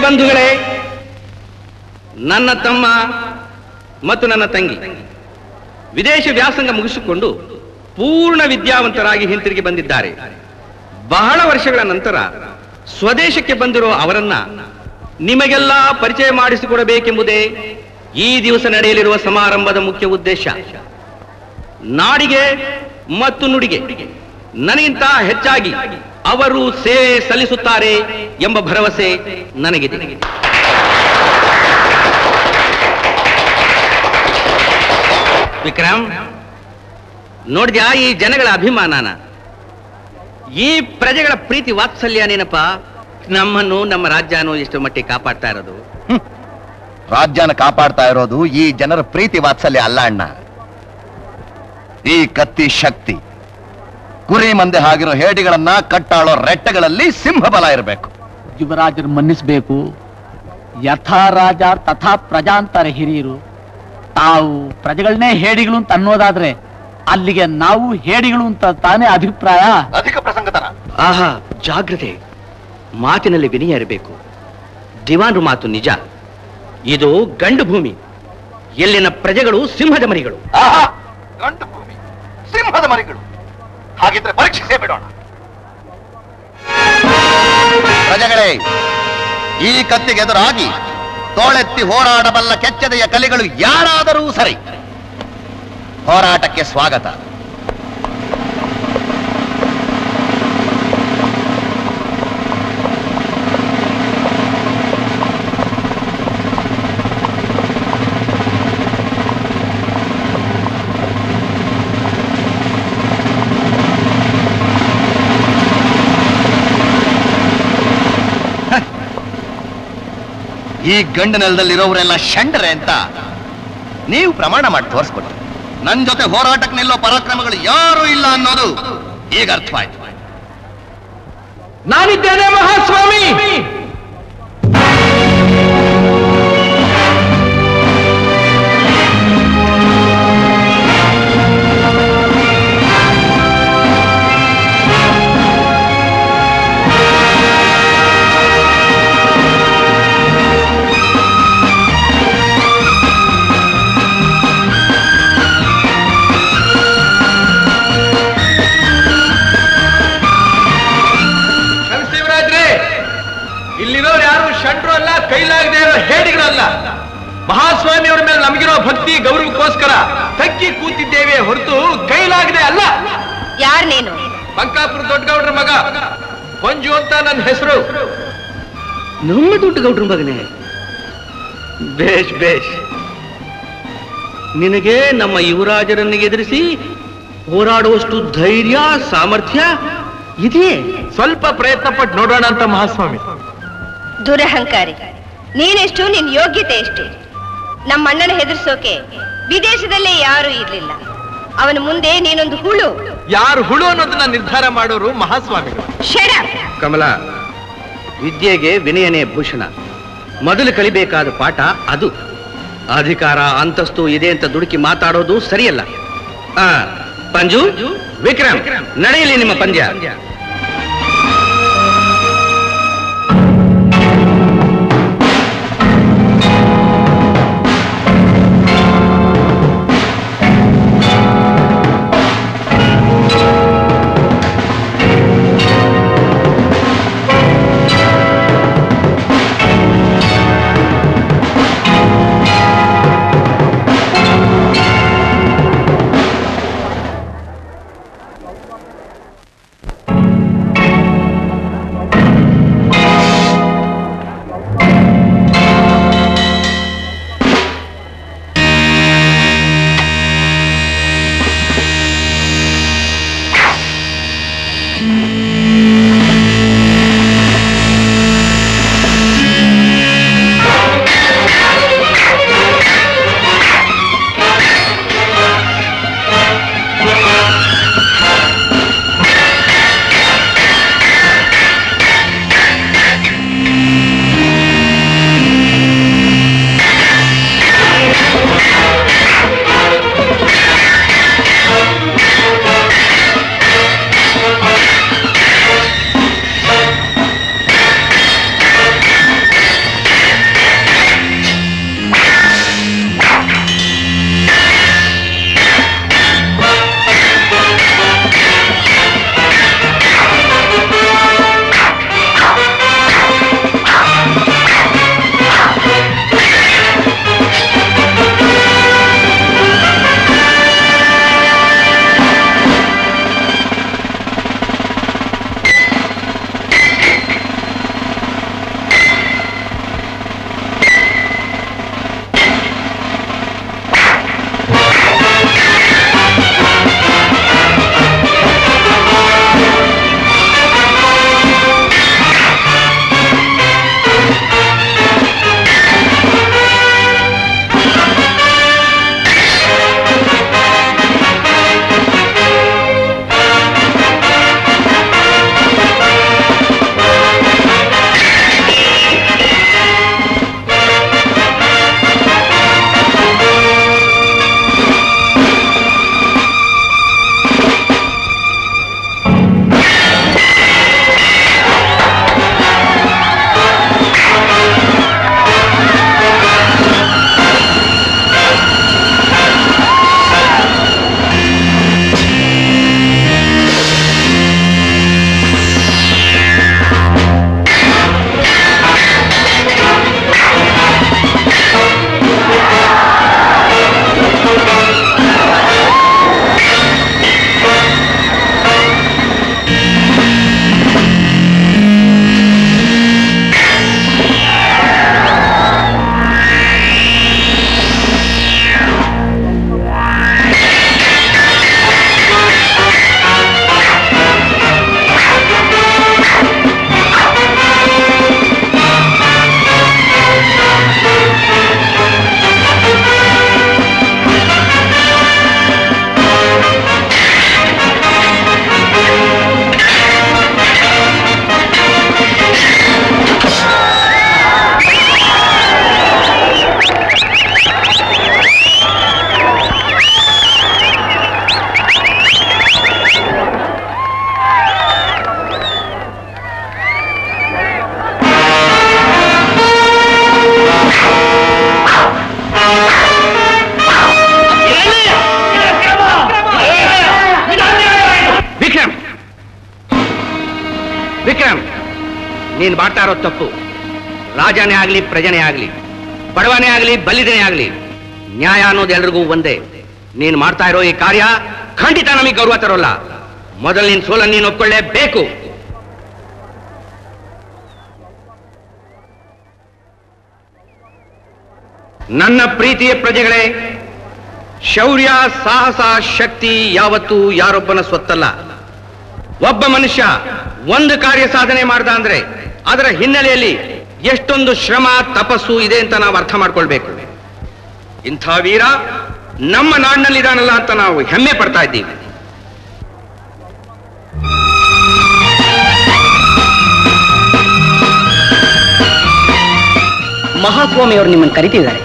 ಬಂಧುಗಳೇ ನನ್ನ ತಮ್ಮ ಮತ್ತು ನನ್ನ ತಂಗಿ ವಿದೇಶ ವ್ಯಾಸಂಗ ಮುಗಿಸಿಕೊಂಡು ಪೂರ್ಣ ವಿದ್ಯಾವಂತರಾಗಿ ಹಿಂತಿರುಗಿ ಬಂದಿದ್ದಾರೆ ಬಹಳ ವರ್ಷಗಳ ನಂತರ ಸ್ವದೇಶಕ್ಕೆ ಬಂದಿರೋ ಅವರನ್ನ ನಿಮಗೆಲ್ಲ ಪರಿಚಯ ಮಾಡಿಸಿಕೊಡಬೇಕೆಂಬುದೇ ಈ ದಿವಸ ನಡೆಯಲಿರುವ ಸಮಾರಂಭದ ಮುಖ್ಯ ಉದ್ದೇಶ ನಾಡಿಗೆ ಮತ್ತು ನುಡಿಗೆ ನನಗಿಂತ ಹೆಚ್ಚಾಗಿ ಅವರು ಸೇವೆ ಸಲ್ಲಿಸುತ್ತಾರೆ ಎಂಬ ಭರವಸೆ ನನಗಿದೆ ವಿಕ್ರಮ್ ನೋಡಿದ್ಯಾ ಈ ಜನಗಳ ಅಭಿಮಾನನ ಈ ಪ್ರಜೆಗಳ ಪ್ರೀತಿ ವಾತ್ಸಲ್ಯ ನೆನಪ ನಮ್ಮನ್ನು ನಮ್ಮ ರಾಜ್ಯನೂ ಎಷ್ಟು ಮಟ್ಟಿಗೆ ಕಾಪಾಡ್ತಾ ಇರೋದು ರಾಜ್ಯನ ಕಾಪಾಡ್ತಾ ಇರೋದು ಈ ಜನರ ಪ್ರೀತಿ ವಾತ್ಸಲ್ಯ ಅಲ್ಲ ಅಣ್ಣ ಈ ಕತ್ತಿ ಶಕ್ತಿ ಕುರಿ ಮಂದೆ ಆಗಿರೋ ಹೇಡಿಗಳನ್ನ ಕಟ್ಟಾಳೋ ರೆಟ್ಟೆಗಳಲ್ಲಿ ಸಿಂಹಬಲ ಇರಬೇಕು ಯುವರಾಜರು ಮನ್ನಿಸಬೇಕು ಯಥಾ ರಾಜ ತಥಾ ಪ್ರಜಾ ಅಂತಾರೆ ಹಿರಿಯರು ತಾವು ಪ್ರಜೆಗಳನ್ನೇ ಹೇಡಿಗಳು ಅಂತ ಅನ್ನೋದಾದ್ರೆ ಅಲ್ಲಿಗೆ ನಾವು ಹೇಡಿಗಳು ಅಂತ ತಾನೇ ಅಭಿಪ್ರಾಯ ಅಧಿಕ ಪ್ರಸಂಗತನ ಆಹಾ ಜಾಗ್ರತೆ ಮಾತಿನಲ್ಲಿ ವಿನಯ ಇರಬೇಕು ದಿವಾನ್ರು ಮಾತು ನಿಜ ಇದು ಗಂಡು ಭೂಮಿ ಎಲ್ಲಿನ ಪ್ರಜೆಗಳು ಸಿಂಹದ ಮರಿಗಳು ಆಹಾ ಗಂಡು ಭೂಮಿ ಸಿಂಹದ ಮರಿಗಳು ಹಾಗಿದ್ರೆ ಪರೀಕ್ಷಿಸೇ ಬಿಡೋಣ ಪ್ರಜೆಗಳೇ ಈ ಕತ್ತಿಗೆ ಎದುರಾಗಿ ತೋಳೆತ್ತಿ ಹೋರಾಡಬಲ್ಲ ಕೆಚ್ಚದೆಯ ಕಲಿಗಳು ಯಾರಾದರೂ ಸರಿ ಹೋರಾಟಕ್ಕೆ ಸ್ವಾಗತ ಈ ಗಂಡು ನೆಲದಲ್ಲಿರೋರೆಲ್ಲ ಷಂಡರೆ ಅಂತ ನೀವು ಪ್ರಮಾಣ ಮಾಡಿ ತೋರಿಸ್ಕೊಡಿ ನನ್ ಜೊತೆ ಹೋರಾಟಕ್ಕೆ ನಿಲ್ಲೋ ಪರಾಕ್ರಮಗಳು ಯಾರೂ ಇಲ್ಲ ಅನ್ನೋದು ಈಗ ಅರ್ಥವಾಯ್ತು ನಾನಿದ್ದೇನೆ ಮಹಾಸ್ವಾಮಿ ಶಿವರಾಜ್ರೆ ಇಲ್ಲಿರೋರು ಯಾರು ಷಂಡ್ರು ಅಲ್ಲ ಕೈಲಾಗದೆ ಇರೋ ಹೇಡಿಗಳಲ್ಲ ಮಹಾಸ್ವಾಮಿ ಅವರ ಮೇಲೆ ನಮಗಿರೋ ಭಕ್ತಿ ಗೌರವಕ್ಕೋಸ್ಕರ ತಗ್ಗಿ ಕೂತಿದ್ದೇವೆ ಹೊರತು ಕೈಲಾಗದೆ ಅಲ್ಲ ಯಾರ್ ನೀನು ಬಂಕಾಪುರ ದೊಡ್ಡಗೌಡ್ರ ಮಗ ಮಂಜು ಅಂತ ನನ್ನ ಹೆಸರು ನಮ್ಮ ದೊಡ್ಡಗೌಡ್ರ ಮಗನೇ ಬೇಷ್ ಬೇಷ್ ನಿನಗೆ ನಮ್ಮ ಯುವರಾಜರನ್ನು ಎದುರಿಸಿ ಹೋರಾಡುವಷ್ಟು ಧೈರ್ಯ ಸಾಮರ್ಥ್ಯ ಇದೆಯೇ ಸ್ವಲ್ಪ ಪ್ರಯತ್ನ ಪಟ್ಟು ನೋಡೋಣ ಅಂತ ಮಹಾಸ್ವಾಮಿ ದುರಹಂಕಾರಿ ನೀನೆಷ್ಟು ನಿನ್ ಯೋಗ್ಯತೆ ಎಷ್ಟು ನಮ್ಮ ಅಣ್ಣನ ಹೆದರ್ಸೋಕೆ ವಿದೇಶದಲ್ಲೇ ಯಾರೂ ಇರ್ಲಿಲ್ಲ ಅವನ ಮುಂದೆ ನೀನೊಂದು ಹುಳು ಯಾರು ಹುಳು ಅನ್ನೋದನ್ನ ನಿರ್ಧಾರ ಮಾಡೋರು ಮಹಾಸ್ವಾಮಿಗಳು ಶರ ಕಮಲ ವಿದ್ಯೆಗೆ ವಿನಯನೇ ಭೂಷಣ ಮೊದಲು ಕಲಿಬೇಕಾದ ಪಾಠ ಅದು ಅಧಿಕಾರ ಅಂತಸ್ತು ಇದೆ ಅಂತ ದುಡುಕಿ ಮಾತಾಡೋದು ಸರಿಯಲ್ಲ ಆ, ಪಂಜು ವಿಕ್ರಮ್ ನಡೆಯಲಿ ನಿಮ್ಮ ಪಂದ್ಯ ವಿಕ್ರಮ್ ನೀನ್ ಮಾಡ್ತಾ ಇರೋ ತಪ್ಪು ರಾಜನೇ ಆಗ್ಲಿ ಪ್ರಜನೇ ಆಗ್ಲಿ ಬಡವನೇ ಆಗ್ಲಿ ಬಲ್ಲಿದನೇ ಆಗ್ಲಿ ನ್ಯಾಯ ಅನ್ನೋದು ಎಲ್ರಿಗೂ ಒಂದೇ ನೀನ್ ಮಾಡ್ತಾ ಇರೋ ಈ ಕಾರ್ಯ ಖಂಡಿತ ನಮಗೆ ಗೌರವ ತರೋಲ್ಲ ಮೊದಲು ನಿನ್ ಸೋಲನ್ನು ನೀನು ಒಪ್ಕೊಳ್ಳೇಬೇಕು ನನ್ನ ಪ್ರೀತಿಯ ಪ್ರಜೆಗಳೇ ಶೌರ್ಯ ಸಾಹಸ ಶಕ್ತಿ ಯಾವತ್ತೂ ಯಾರೊಬ್ಬನ ಸ್ವತ್ತಲ್ಲ ಒಬ್ಬ ಮನುಷ್ಯ ಒಂದು ಕಾರ್ಯ ಸಾಧನೆ ಮಾಡ್ದ ಅಂದ್ರೆ ಅದರ ಹಿನ್ನೆಲೆಯಲ್ಲಿ ಎಷ್ಟೊಂದು ಶ್ರಮ ತಪಸ್ಸು ಇದೆ ಅಂತ ನಾವು ಅರ್ಥ ಮಾಡ್ಕೊಳ್ಬೇಕು ಇಂಥ ವೀರ ನಮ್ಮ ನಾಡಿನಲ್ಲಿದಾನಲ್ಲ ಅಂತ ನಾವು ಹೆಮ್ಮೆ ಪಡ್ತಾ ಇದ್ದೀವಿ ಮಹಾಸ್ವಾಮಿ ಅವರು ನಿಮ್ಮನ್ನು ಕರಿತಿದ್ದಾರೆ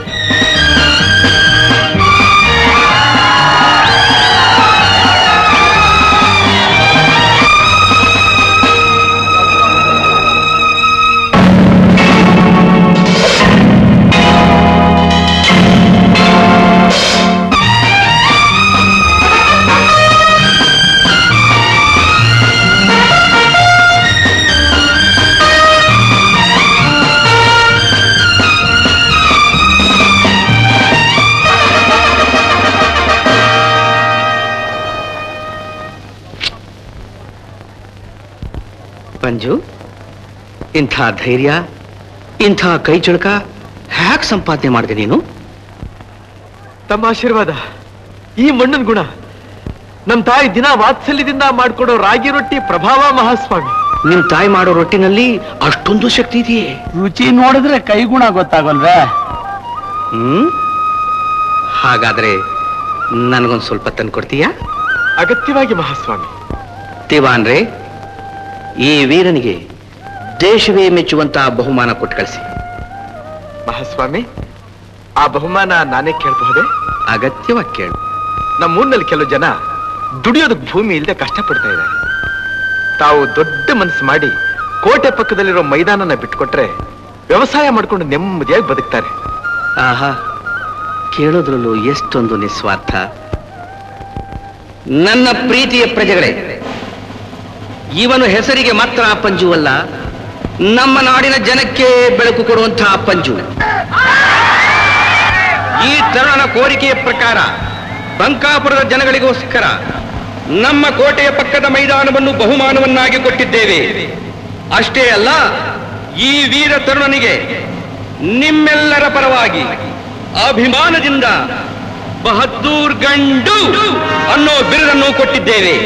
ಮಂಜು ಇಂಥ ಧೈರ್ಯ ಇಂಥ ಕೈ ಚಳಕ ಹ್ಯಾಕ್ ಸಂಪಾದನೆ ಮಾಡಿದೆ ನೀನು ತಮ್ಮ ಆಶೀರ್ವಾದ ಈ ಮಣ್ಣನ್ ಗುಣ ನಮ್ ತಾಯಿ ದಿನ ವಾತ್ಸಲ್ಯದಿಂದ ಮಾಡ್ಕೊಡೋ ರಾಗಿ ರೊಟ್ಟಿ ಪ್ರಭಾವ ಮಹಾಸ್ವಾಮಿ ನಿಮ್ ತಾಯಿ ಮಾಡೋ ರೊಟ್ಟಿನಲ್ಲಿ ಅಷ್ಟೊಂದು ಶಕ್ತಿ ಇದೆಯೇ ರುಚಿ ನೋಡಿದ್ರೆ ಕೈಗುಣ ಗೊತ್ತಾಗಲ್ವೇ ಹ್ಮ್ ಹಾಗಾದ್ರೆ ನನಗೊಂದು ಸ್ವಲ್ಪ ತಂದ್ಕೊಡ್ತೀಯಾ ಅಗತ್ಯವಾಗಿ ಮಹಾಸ್ವಾಮಿ ದಿವಾನ್ರೆ ಈ ವೀರನಿಗೆ ದೇಶವೇ ಮೆಚ್ಚುವಂತಹ ಬಹುಮಾನ ಕೊಟ್ಟು ಕಳಿಸಿ ಮಹಾಸ್ವಾಮಿ ಆ ಬಹುಮಾನ ನಾನೇ ಕೇಳಬಹುದೇ ಅಗತ್ಯವಾಗಿ ಕೇಳು ನಮ್ಮೂರಿನಲ್ಲಿ ಕೆಲವು ಜನ ದುಡಿಯೋದಕ್ಕೆ ಭೂಮಿ ಇಲ್ಲದೆ ಕಷ್ಟಪಡ್ತಾ ಇದ್ದಾರೆ ತಾವು ದೊಡ್ಡ ಮನಸ್ಸು ಮಾಡಿ ಕೋಟೆ ಪಕ್ಕದಲ್ಲಿರೋ ಮೈದಾನನ ಬಿಟ್ಕೊಟ್ರೆ ವ್ಯವಸಾಯ ಮಾಡ್ಕೊಂಡು ನೆಮ್ಮದಿಯಾಗಿ ಬದುಕ್ತಾರೆ ಆಹಾ ಕೇಳೋದ್ರಲ್ಲೂ ಎಷ್ಟೊಂದು ನಿಸ್ವಾರ್ಥ ನನ್ನ ಪ್ರೀತಿಯ ಪ್ರಜೆಗಳೇ ಇವನು ಹೆಸರಿಗೆ ಮಾತ್ರ ಪಂಜುವಲ್ಲ ನಮ್ಮ ನಾಡಿನ ಜನಕ್ಕೆ ಬೆಳಕು ಕೊಡುವಂತಹ ಪಂಜು ಈ ತರುಣನ ಕೋರಿಕೆಯ ಪ್ರಕಾರ ಬಂಕಾಪುರದ ಜನಗಳಿಗೋಸ್ಕರ ನಮ್ಮ ಕೋಟೆಯ ಪಕ್ಕದ ಮೈದಾನವನ್ನು ಬಹುಮಾನವನ್ನಾಗಿ ಕೊಟ್ಟಿದ್ದೇವೆ ಅಷ್ಟೇ ಅಲ್ಲ ಈ ವೀರ ತರುಣನಿಗೆ ನಿಮ್ಮೆಲ್ಲರ ಪರವಾಗಿ ಅಭಿಮಾನದಿಂದ ಬಹದ್ದೂರ್ ಗಂಡು ಅನ್ನೋ ಬಿರುದನ್ನು ಕೊಟ್ಟಿದ್ದೇವೆ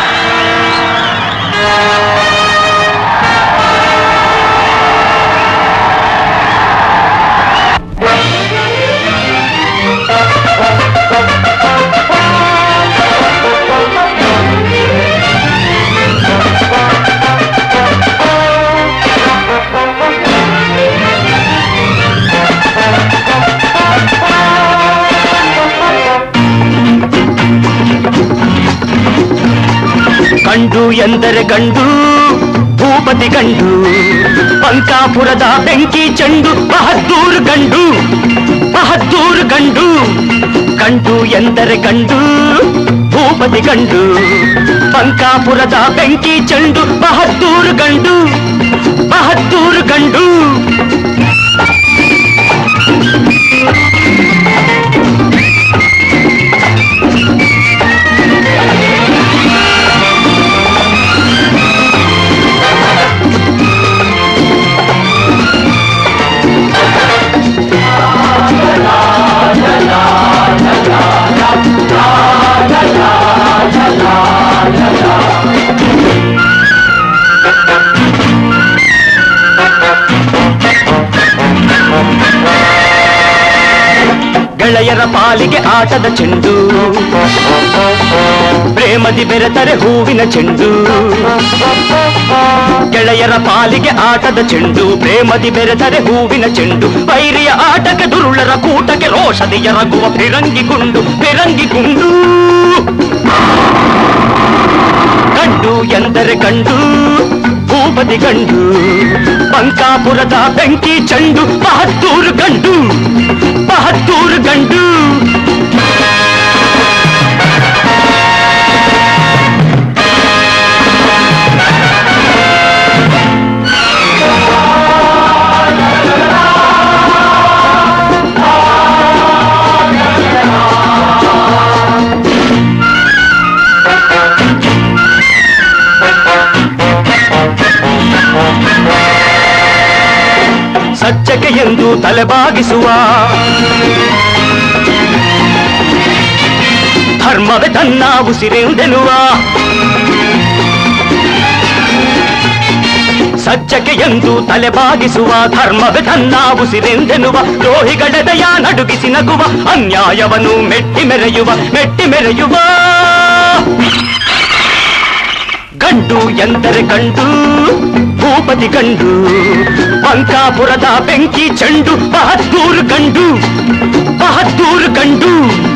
ಗಂಡು ಎಂದರೆ ಗಂಡು ಭೂಪತಿ ಗಂಡು ಪಂಕಾಪುರದ ಬೆಂಕಿ ಚೆಂಡು ಬಹದ್ದೂರು ಗಂಡು ಬಹದ್ದೂರು ಗಂಡು ಗಂಡು ಎಂದರೆ ಗಂಡು ಭೂಪತಿ ಗಂಡು ಪಂಕಾಪುರದ ಬೆಂಕಿ ಚೆಂಡು ಬಹದ್ದೂರು ಗಂಡು ಬಹದ್ದೂರು ಗಂಡು ಗೆಳೆಯರ ಪಾಲಿಗೆ ಆಟದ ಚೆಂಡು ಪ್ರೇಮದಿ ಬೆರೆತರೆ ಹೂವಿನ ಚೆಂಡು ಗೆಳೆಯರ ಪಾಲಿಗೆ ಆಟದ ಚೆಂಡು ಪ್ರೇಮದಿ ಬೆರೆತರೆ ಹೂವಿನ ಚೆಂಡು ವೈರಿಯ ಆಟಕ್ಕೆ ದುರುಳರ ಕೂಟಕ್ಕೆ ರೋಷದಿ ಎರಗುವ ಫಿರಂಗಿ ಗುಂಡು ಫಿರಂಗಿ ಗುಂಡು ಗಂಡು ಎಂದರೆ ಗಂಡು ಭೂಪತಿ ಗಂಡು ಬಂಕಾಪುರದ ಬೆಂಕಿ ಚೆಂಡು ಬಹದ್ದೂರು ಗಂಡು ಬಹದ್ದೂರು ಗಂಡು ಸತ್ಯಕ್ಕೆ ಎಂದು ತಲೆಬಾಗಿಸುವ ಧರ್ಮವೇ ತನ್ನ ಉಸಿರೆಂದೆನುವ ಸತ್ಯಕ್ಕೆ ಎಂದು ತಲೆಬಾಗಿಸುವ ಧರ್ಮವೇ ತನ್ನ ಉಸಿರೆಂದೆನುವ ದ್ರೋಹಿಗಳೆದೆಯ ನಡುಗಿಸಿ ನಗುವ ಅನ್ಯಾಯವನ್ನು ಮೆಟ್ಟಿ ಮೆರೆಯುವ ಮೆಟ್ಟಿ ಮೆರೆಯುವ ಗಂಡು ಎಂದರೆ ಗಂಡು ಭೂಪತಿ ಗಂಡು ಬಂಕಾಪುರದ ಬೆಂಕಿ ಚೆಂಡು ಬಹದ್ದೂರು ಗಂಡು ಬಹದ್ದೂರು ಗಂಡು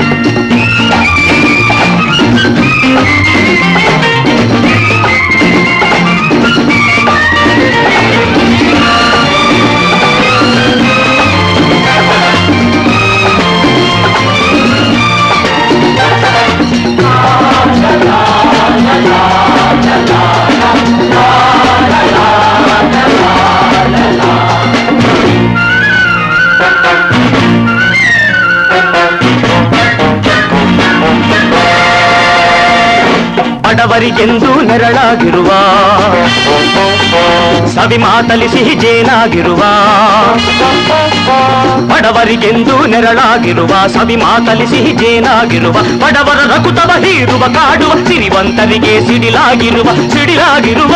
ಬಡವರಿಗೆಂದು ನೆರಳಾಗಿರುವ ಸವಿ ಮಾತಲಿ ಸಿಹಿ ಜೇನಾಗಿರುವ ಬಡವರಿಗೆಂದು ನೆರಳಾಗಿರುವ ಸವಿ ಮಾತಲಿ ಸಿಹಿ ಜೇನಾಗಿರುವ ಬಡವರ ರಕುತವ ಹೀರುವ ಕಾಡುವ ಸಿರಿವಂತರಿಗೆ ಸಿಡಿಲಾಗಿರುವ ಸಿಡಿಲಾಗಿರುವ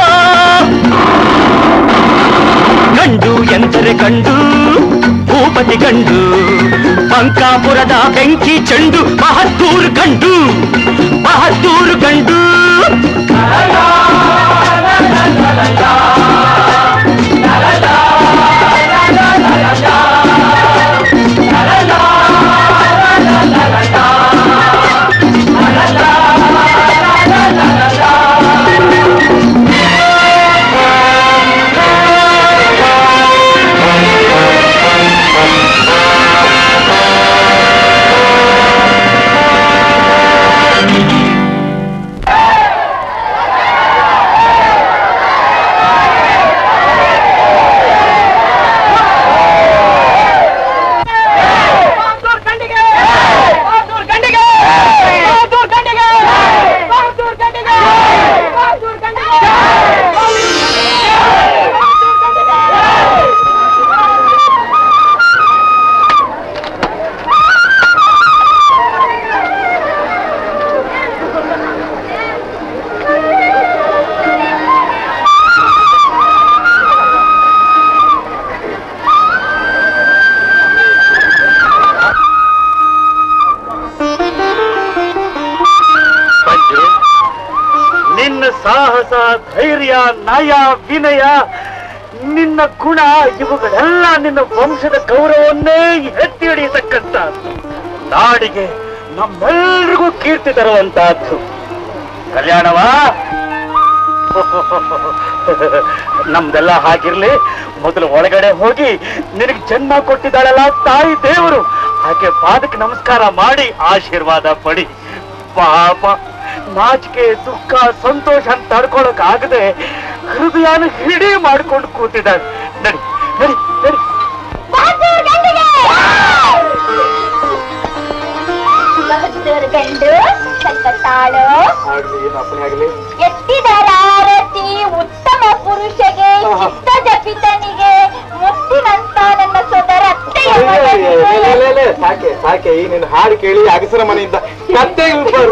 ಗಂಡು ಎಂದರೆ ಗಂಡು ಭೂಪತಿ ಗಂಡು ಬಂಕಾಪುರದ ಬೆಂಕಿ ಚೆಂಡು ಬಹದ್ದೂರು ಗಂಡು ಬಹದ್ದೂರು ಗಂಡು ನಿನ್ನ ಸಾಹಸ ಧೈರ್ಯ ನಯ ವಿನಯ ನಿನ್ನ ಗುಣ ಇವುಗಳೆಲ್ಲ ನಿನ್ನ ವಂಶದ ಗೌರವವನ್ನೇ ಎತ್ತಿ ಹಿಡಿಯತಕ್ಕಂತ ನಾಡಿಗೆ ನಮ್ಮೆಲ್ರಿಗೂ ಕೀರ್ತಿ ತರುವಂತಹದ್ದು ಕಲ್ಯಾಣವಾ ನಮ್ದೆಲ್ಲ ಹಾಗಿರ್ಲಿ ಮೊದಲು ಒಳಗಡೆ ಹೋಗಿ ನಿನಗೆ ಜನ್ಮ ಕೊಟ್ಟಿದ್ದಾಳಲ್ಲ ತಾಯಿ ದೇವರು ಆಕೆ ಪಾದಕ್ಕೆ ನಮಸ್ಕಾರ ಮಾಡಿ ಆಶೀರ್ವಾದ ಪಡಿ ಪಾಪ ನಾಚಿಕೆ ದುಃಖ ಸಂತೋಷ ಅಂತ ತಡ್ಕೊಳಕ್ ಆಗದೆ ಹೃದಯನ ಹಿಡಿ ಮಾಡ್ಕೊಂಡು ಕೂತಿದ್ದಾಳೆ ನಡಿ ನಡಿ ನಡಿ ಬಹದ್ದೂರ್ ಗಂಡು ಸ್ವಲ್ಪ ತಾಳು ಆಗ್ಲಿ ಏನು ಅಪ್ಪನೇ ಆಗಲಿ ಎತ್ತಿದರಾರತಿ ಉತ್ತಮ ಪುರುಷಗೆ ಚಿತ್ತ ಜಪಿತನಿಗೆ ಮುತ್ತಿನಂತ ನನ್ನ ಸೋದರ ಅತ್ತೆಯ ಮಗನಿಗೆ ಸಾಕೆ ಸಾಕೆ ಈ ನಿನ್ನ ಹಾಡು ಕೇಳಿ ಅಗಸರ ಮನೆಯಿಂದ ಕತ್ತೆ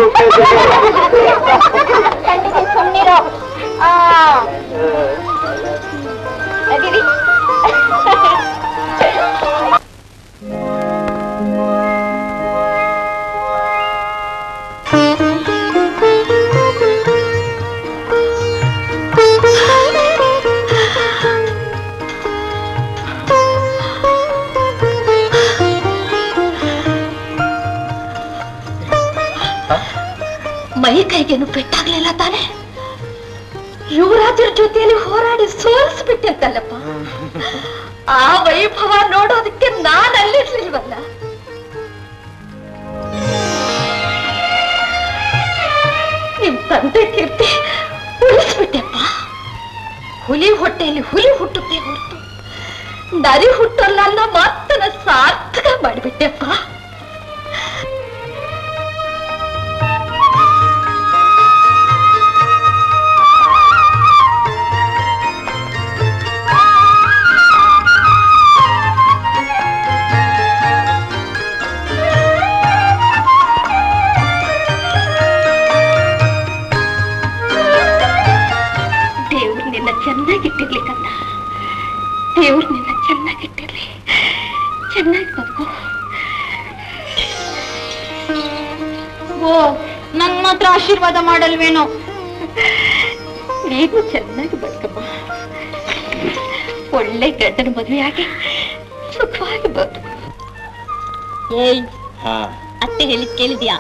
ಕಣ್ಣಿಗೆ ಸುಮ್ನಿರೋ ಆ ನಡೀರಿ ಮೈ ಕೈಗೇನು ಪೆಟ್ಟಾಗ್ಲಿಲ್ಲ ತಾನೆ ಯುವರಾಜರ ಜೊತೆಯಲ್ಲಿ ಹೋರಾಡಿ ಸೋಲಿಸ್ಬಿಟ್ಟಂತಲ್ಲಪ್ಪ ಆ ವೈಭವ ನೋಡೋದಕ್ಕೆ ನಾನು ಅಲ್ಲಿರ್ಲಿಲ್ವಲ್ಲ ನಿಮ್ ತಂದೆ ಕೀರ್ತಿ ಉಳಿಸ್ಬಿಟ್ಟೆಪ್ಪ ಹುಲಿ ಹೊಟ್ಟೆಯಲ್ಲಿ ಹುಲಿ ಹುಟ್ಟುತ್ತೆ ಹೊರತು ನರಿ ಹುಟ್ಟಲ್ಲ ಅನ್ನೋ ಮಾತನ್ನ ಸಾರ್ಥಕ ಮಾಡಿಬಿಟ್ಟೆಪ್ಪ ನಿನ್ನ ಚೆನ್ನಾಗಿಟ್ಟಿರ್ಲಿ ಕಂದ ದೇವ್ರು ನಿನ್ನ ಚೆನ್ನಾಗಿಟ್ಟಿರ್ಲಿ ಚೆನ್ನಾಗಿ ಬದುಕು ಓ ನಂಗ್ ಮಾತ್ರ ಆಶೀರ್ವಾದ ಮಾಡಲ್ವೇನೋ ನೀನು ಚೆನ್ನಾಗಿ ಬದುಕಮ್ಮ ಒಳ್ಳೆ ಗಂಡನ ಮದುವೆಯಾಗಿ ಸುಖವಾಗಿ ಬದುಕು ಏಯ್ ಅತ್ತೆ ಹೇಳಿದ್ ಕೇಳಿದ್ಯಾ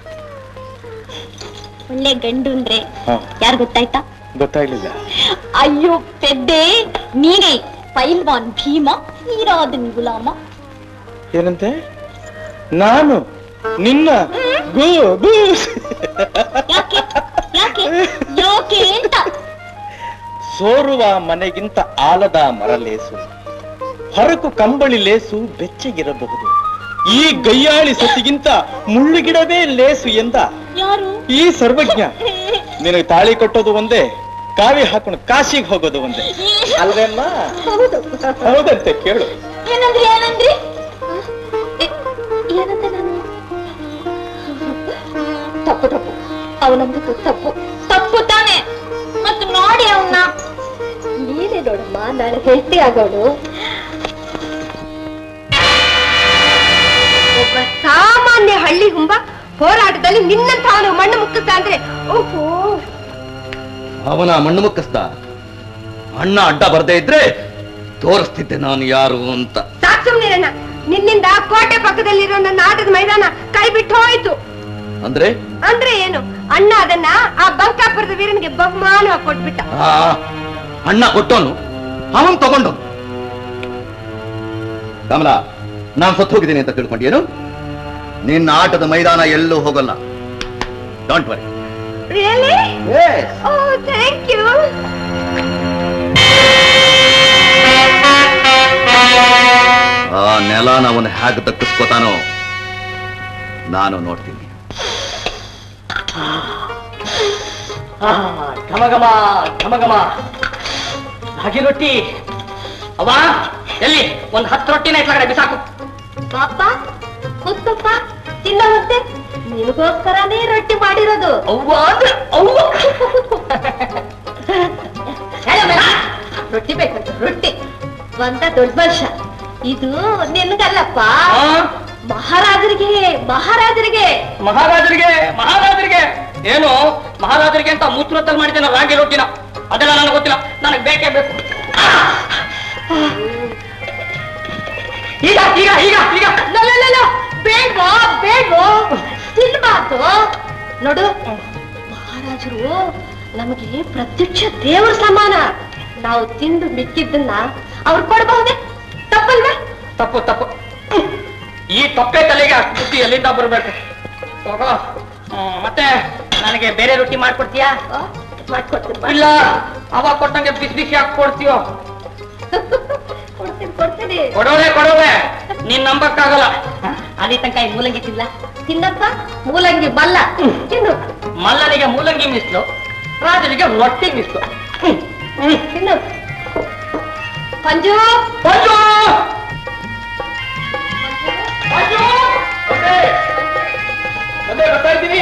ಒಳ್ಳೆ ಗಂಡು ಅಂದ್ರೆ ಯಾರು ಗೊತ್ತಾಯ್ತಾ ಗೊತ್ತಾಗ್ಲಿಲ್ಲ ಅಯ್ಯೋ ಪೆದ್ದೆ ನೀನೇ ಪೈಲ್ವಾನ್ ಭೀಮ ನೀರಾದನ್ ಗುಲಾಮ ಏನಂತೆ ನಾನು ನಿನ್ನ ಗೋ ಗೋ ಯಾಕೆ ಯಾಕೆ ಯಾಕೆ ಅಂತ ಸೋರುವ ಮನೆಗಿಂತ ಆಲದ ಮರಲೇಸು ಹರಕು ಕಂಬಳಿ ಲೇಸು ಬೆಚ್ಚಗಿರಬಹುದು ಈ ಗಯ್ಯಾಳಿ ಸತಿಗಿಂತ ಮುಳ್ಳುಗಿಡವೇ ಲೇಸು ಎಂದ ಯಾರು ಈ ಸರ್ವಜ್ಞ ನಿನಗೆ ತಾಳಿ ಕಟ್ಟೋದು ಒಂದೇ ಕಾವಿ ಹಾಕೊಂಡು ಕಾಶಿಗೆ ಹೋಗೋದು ಒಂದೇ ಅಲ್ವೇಮ್ಮ ಹೌದಂತೆ ಕೇಳು ಏನಂದ್ರಿ ಏನಂದ್ರಿ ಎ, ಏನಂದೆ ನಾನು ತಪ್ಪು ತಪ್ಪು ಅವನಂದಿದ್ದು ತಪ್ಪು ತಪ್ಪು ತಾನೆ ಮತ್ತೆ ನೋಡಿ ಅವನ್ನ ನೀನೇ ನೋಡಮ್ಮ ನಾಳೆ ಹೆಲ್ತಿ ಆಗೋಳು ಒಬ್ಬ ಸಾಮಾನ್ಯ ಹಳ್ಳಿ ಹುಂಬ ಹೋರಾಟದಲ್ಲಿ ನಿನ್ನಂತ ಅವನು ಮಣ್ಣು ಮುಕ್ಕಿಸ್ದ ಅಂದ್ರೆ ಓಹೋ ಅವನ ಮಣ್ಣು ಮುಕ್ಕಿಸ್ದ ಅಣ್ಣ ಅಡ್ಡ ಬರ್ದೇ ಇದ್ರೆ ತೋರಿಸ್ತಿದ್ದೆ ನಾನು ಯಾರು ಅಂತ ಸಾಕ್ ಸುಮ್ನಿರಣ್ಣ ನಿನ್ನಿಂದ ಕೋಟೆ ಪಕ್ಕದಲ್ಲಿರೋ ನನ್ನ ಆಟದ ಮೈದಾನ ಕೈ ಬಿಟ್ಟು ಹೋಯ್ತು ಅಂದ್ರೆ ಅಂದ್ರೆ ಏನು ಅಣ್ಣ ಅದನ್ನ ಆ ಬಂಕಾಪುರದ ವೀರನಿಗೆ ಬಹುಮಾನವಾಗಿ ಕೊಟ್ಬಿಟ್ಟ ಆ, ಅಣ್ಣ ಕೊಟ್ಟೋನು ಅವನ್ ತಗೊಂಡೋನು ಕಮಲ ನಾನ್ ಸತ್ತು ಹೋಗಿದ್ದೀನಿ ಅಂತ ತಿಳ್ಕೊಂಡೇನು ನಿನ್ನ ಆಟದ ಮೈದಾನ ಎಲ್ಲೂ ಹೋಗಲ್ಲ don't worry really oh thank you ಆ ನೆಲನ ಅವನು ಹೇಗೆ ದಕ್ಕಿಸ್ಕೋತಾನೋ ನಾನು ನೋಡ್ತೀನಿ ಘಮಘಮ ಘಮಘಮ ರಾಗಿ ರೊಟ್ಟಿ ಅವ ಎಲ್ಲಿ ಒಂದ್ ಹತ್ತು ರೊಟ್ಟಿನ ಇಟ್ಲಾಗಡೆ ಬಿಸಾಕು ಪಾಪ ಕೂತ್ಕೊಪ್ಪ ತಿನ್ನ ಮತ್ತೆ ನಿನಗೋಸ್ಕರನೇ ರೊಟ್ಟಿ ಮಾಡಿರೋದು ಅವ್ವ ಅಂದ್ರೆ ಅವ್ವ ರೊಟ್ಟಿ ಬೇಕಂತ ರೊಟ್ಟಿ ಒಂದ ದೊಡ್ಡ ವರ್ಷ ಇದು ನಿನ್ಗಲ್ಲಪ್ಪ ಆ, ಮಹಾರಾಜರಿಗೆ ಮಹಾರಾಜರಿಗೆ ಮಹಾರಾಜರಿಗೆ ಮಹಾರಾಜರಿಗೆ ಏನು ಮಹಾರಾಜರಿಗೆ ಅಂತ ಮೂತ್ರದಲ್ಲಿ ಮಾಡಿದ್ದೇನೆ ರಾಗಿ ರೊಟ್ಟಿನ ಅದೆಲ್ಲ ನನಗೆ ಗೊತ್ತಿಲ್ಲ ನನಗೆ ಬೇಕೇ ಬೇಕು ಈಗ ಈಗ ಈಗ ಈಗ ಬೇಡ್ವೋ ಬೇಡ್ವೋ ತಿನ್ಬಾರ್ದು ನೋಡು ಮಹಾರಾಜರು ನಮಗೆ ಪ್ರತ್ಯಕ್ಷ ದೇವರ ಸಮಾನ ನಾವು ತಿಂದು ಮಿಕ್ಕಿದ್ದನ್ನ ಅವ್ರು ಕೊಡಬಹುದೇ ತಪ್ಪಲ್ವಾ ತಪ್ಪು ತಪ್ಪು ಈ ತೊಪ್ಪೆ ತಲೆಗೆ ಅಷ್ಟು ಬುದ್ಧಿ ಎಲ್ಲಿಂದ ಬರ್ಬೇಕು ಹೋಗೋ ಹ್ಮ್, ಮತ್ತೆ ನನಗೆ ಬೇರೆ ರೊಟ್ಟಿ ಮಾಡ್ಕೊಡ್ತೀಯಾ ಮಾಡ್ಕೊಡ್ತೀನಿ ಇಲ್ಲ ಅವಾಗ ಕೊಟ್ಟಂಗೆ ಬಿಸಿ ಬಿಸಿ ಹಾಕಿ ಕೊಡ್ತೀಯೋ ಕೊಡ್ತೀನಿ ಕೊಡ್ತೀನಿ ಕೊಡೋಳೆ ಕೊಡೋಳೆ ನೀನ್ ನಂಬಕ್ಕಾಗಲ್ಲ ಅಲ್ಲಿ ತನಕ ಈ ಮೂಲಂಗಿ ತಿಲ್ಲ ತಿನ್ನಪ್ಪ ಮೂಲಂಗಿ ಬಲ್ಲ ತಿನ್ನು ಮಲ್ಲನಿಗೆ ಮೂಲಂಗಿ ಮಿಸ್ಲು ರಾಜನಿಗೆ ರೊಟ್ಟಿ ಮಿಸ್ಲು ಹ್ಮ್, ಹ್ಮ್. ತಿನ್ನು ಪಂಜು ಮಂಜು! ಮಂಜು! ಬಂದೆ. ಬಂದೆ, ಬರ್ತಾ ಇದ್ದೀನಿ.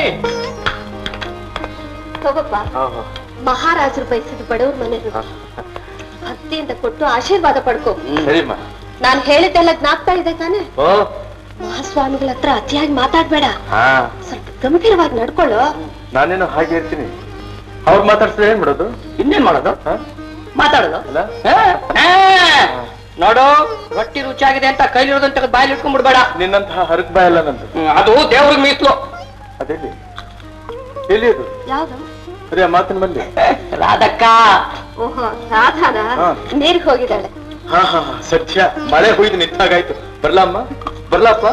ಹೋಗಪ್ಪ ಮಹಾರಾಜರು ಬಯಸಿದ ಬಡವ್ರ ಮನೆದು ಭಕ್ತಿಯಿಂದ ಕೊಟ್ಟು ಆಶೀರ್ವಾದ ಪಡ್ಕೋ ಸರಿಮ್ಮ ನಾನ್ ಹೇಳಿದ್ದೆಲ್ಲ ಜ್ಞಾಪಕ ಇದೆ ತಾನೆ ಓ ಮಹಾಸ್ವಾಮಿಗಳ ಹತ್ರ ಅತಿಯಾಗಿ ಮಾತಾಡ್ಬೇಡ ಹಾ ಸ್ವಲ್ಪ ಗಂಭೀರವಾಗಿ ನಡ್ಕೊಳ್ಳು ನಾನೇನು ಹಾಗೆ ಇರ್ತೀನಿ ಅವ್ರು ಮಾತಾಡ್ಸಿದ್ರೆ ಏನ್ ಮಾಡೋದು ಇನ್ನೇನ್ ಮಾಡೋದು ಹಾ? ಮಾತಾಡೋದು ಅಲ್ಲ ಹಾ? ಹಾ. ನೋಡು ರೊಟ್ಟಿ ರುಚಿಯಾಗಿದೆ ಅಂತ ಕೈಲಿರೋದನ್ನ ತೆಗೆದು ಬಾಯಲ್ಲಿ ಇಟ್ಕೊಂಡ್ಬಿಡ್ಬೇಡ ನಿನ್ನಂತಹ ಹರಕ್ ಬಾಯಲ್ಲ ನಂದು ಹ್ಮ್, ಅದು ದೇವ್ರಿಗೆ ಮೀಸ್ಲು ಅದೆಲ್ಲಿ ಎಲ್ಲಿ ಅದು ಯಾವ್ದು ಅದೇ ಆ ಮಾತಿನ ಮಲ್ಲಿ ರಾಧಕ್ಕ ಓಹೋ ರಾಧಾನ ಹಾ. ನೀರ್ಗ್ ಹೋಗಿದ್ದಾಳೆ ಹಾ ಹಾ ಹಾ, ಸತ್ಯ ಮಳೆ ಹುಯ್ದು ನಿಂತಾಗಾಯ್ತು ಬರ್ಲಮ್ಮ ಬರ್ಲಪ್ಪ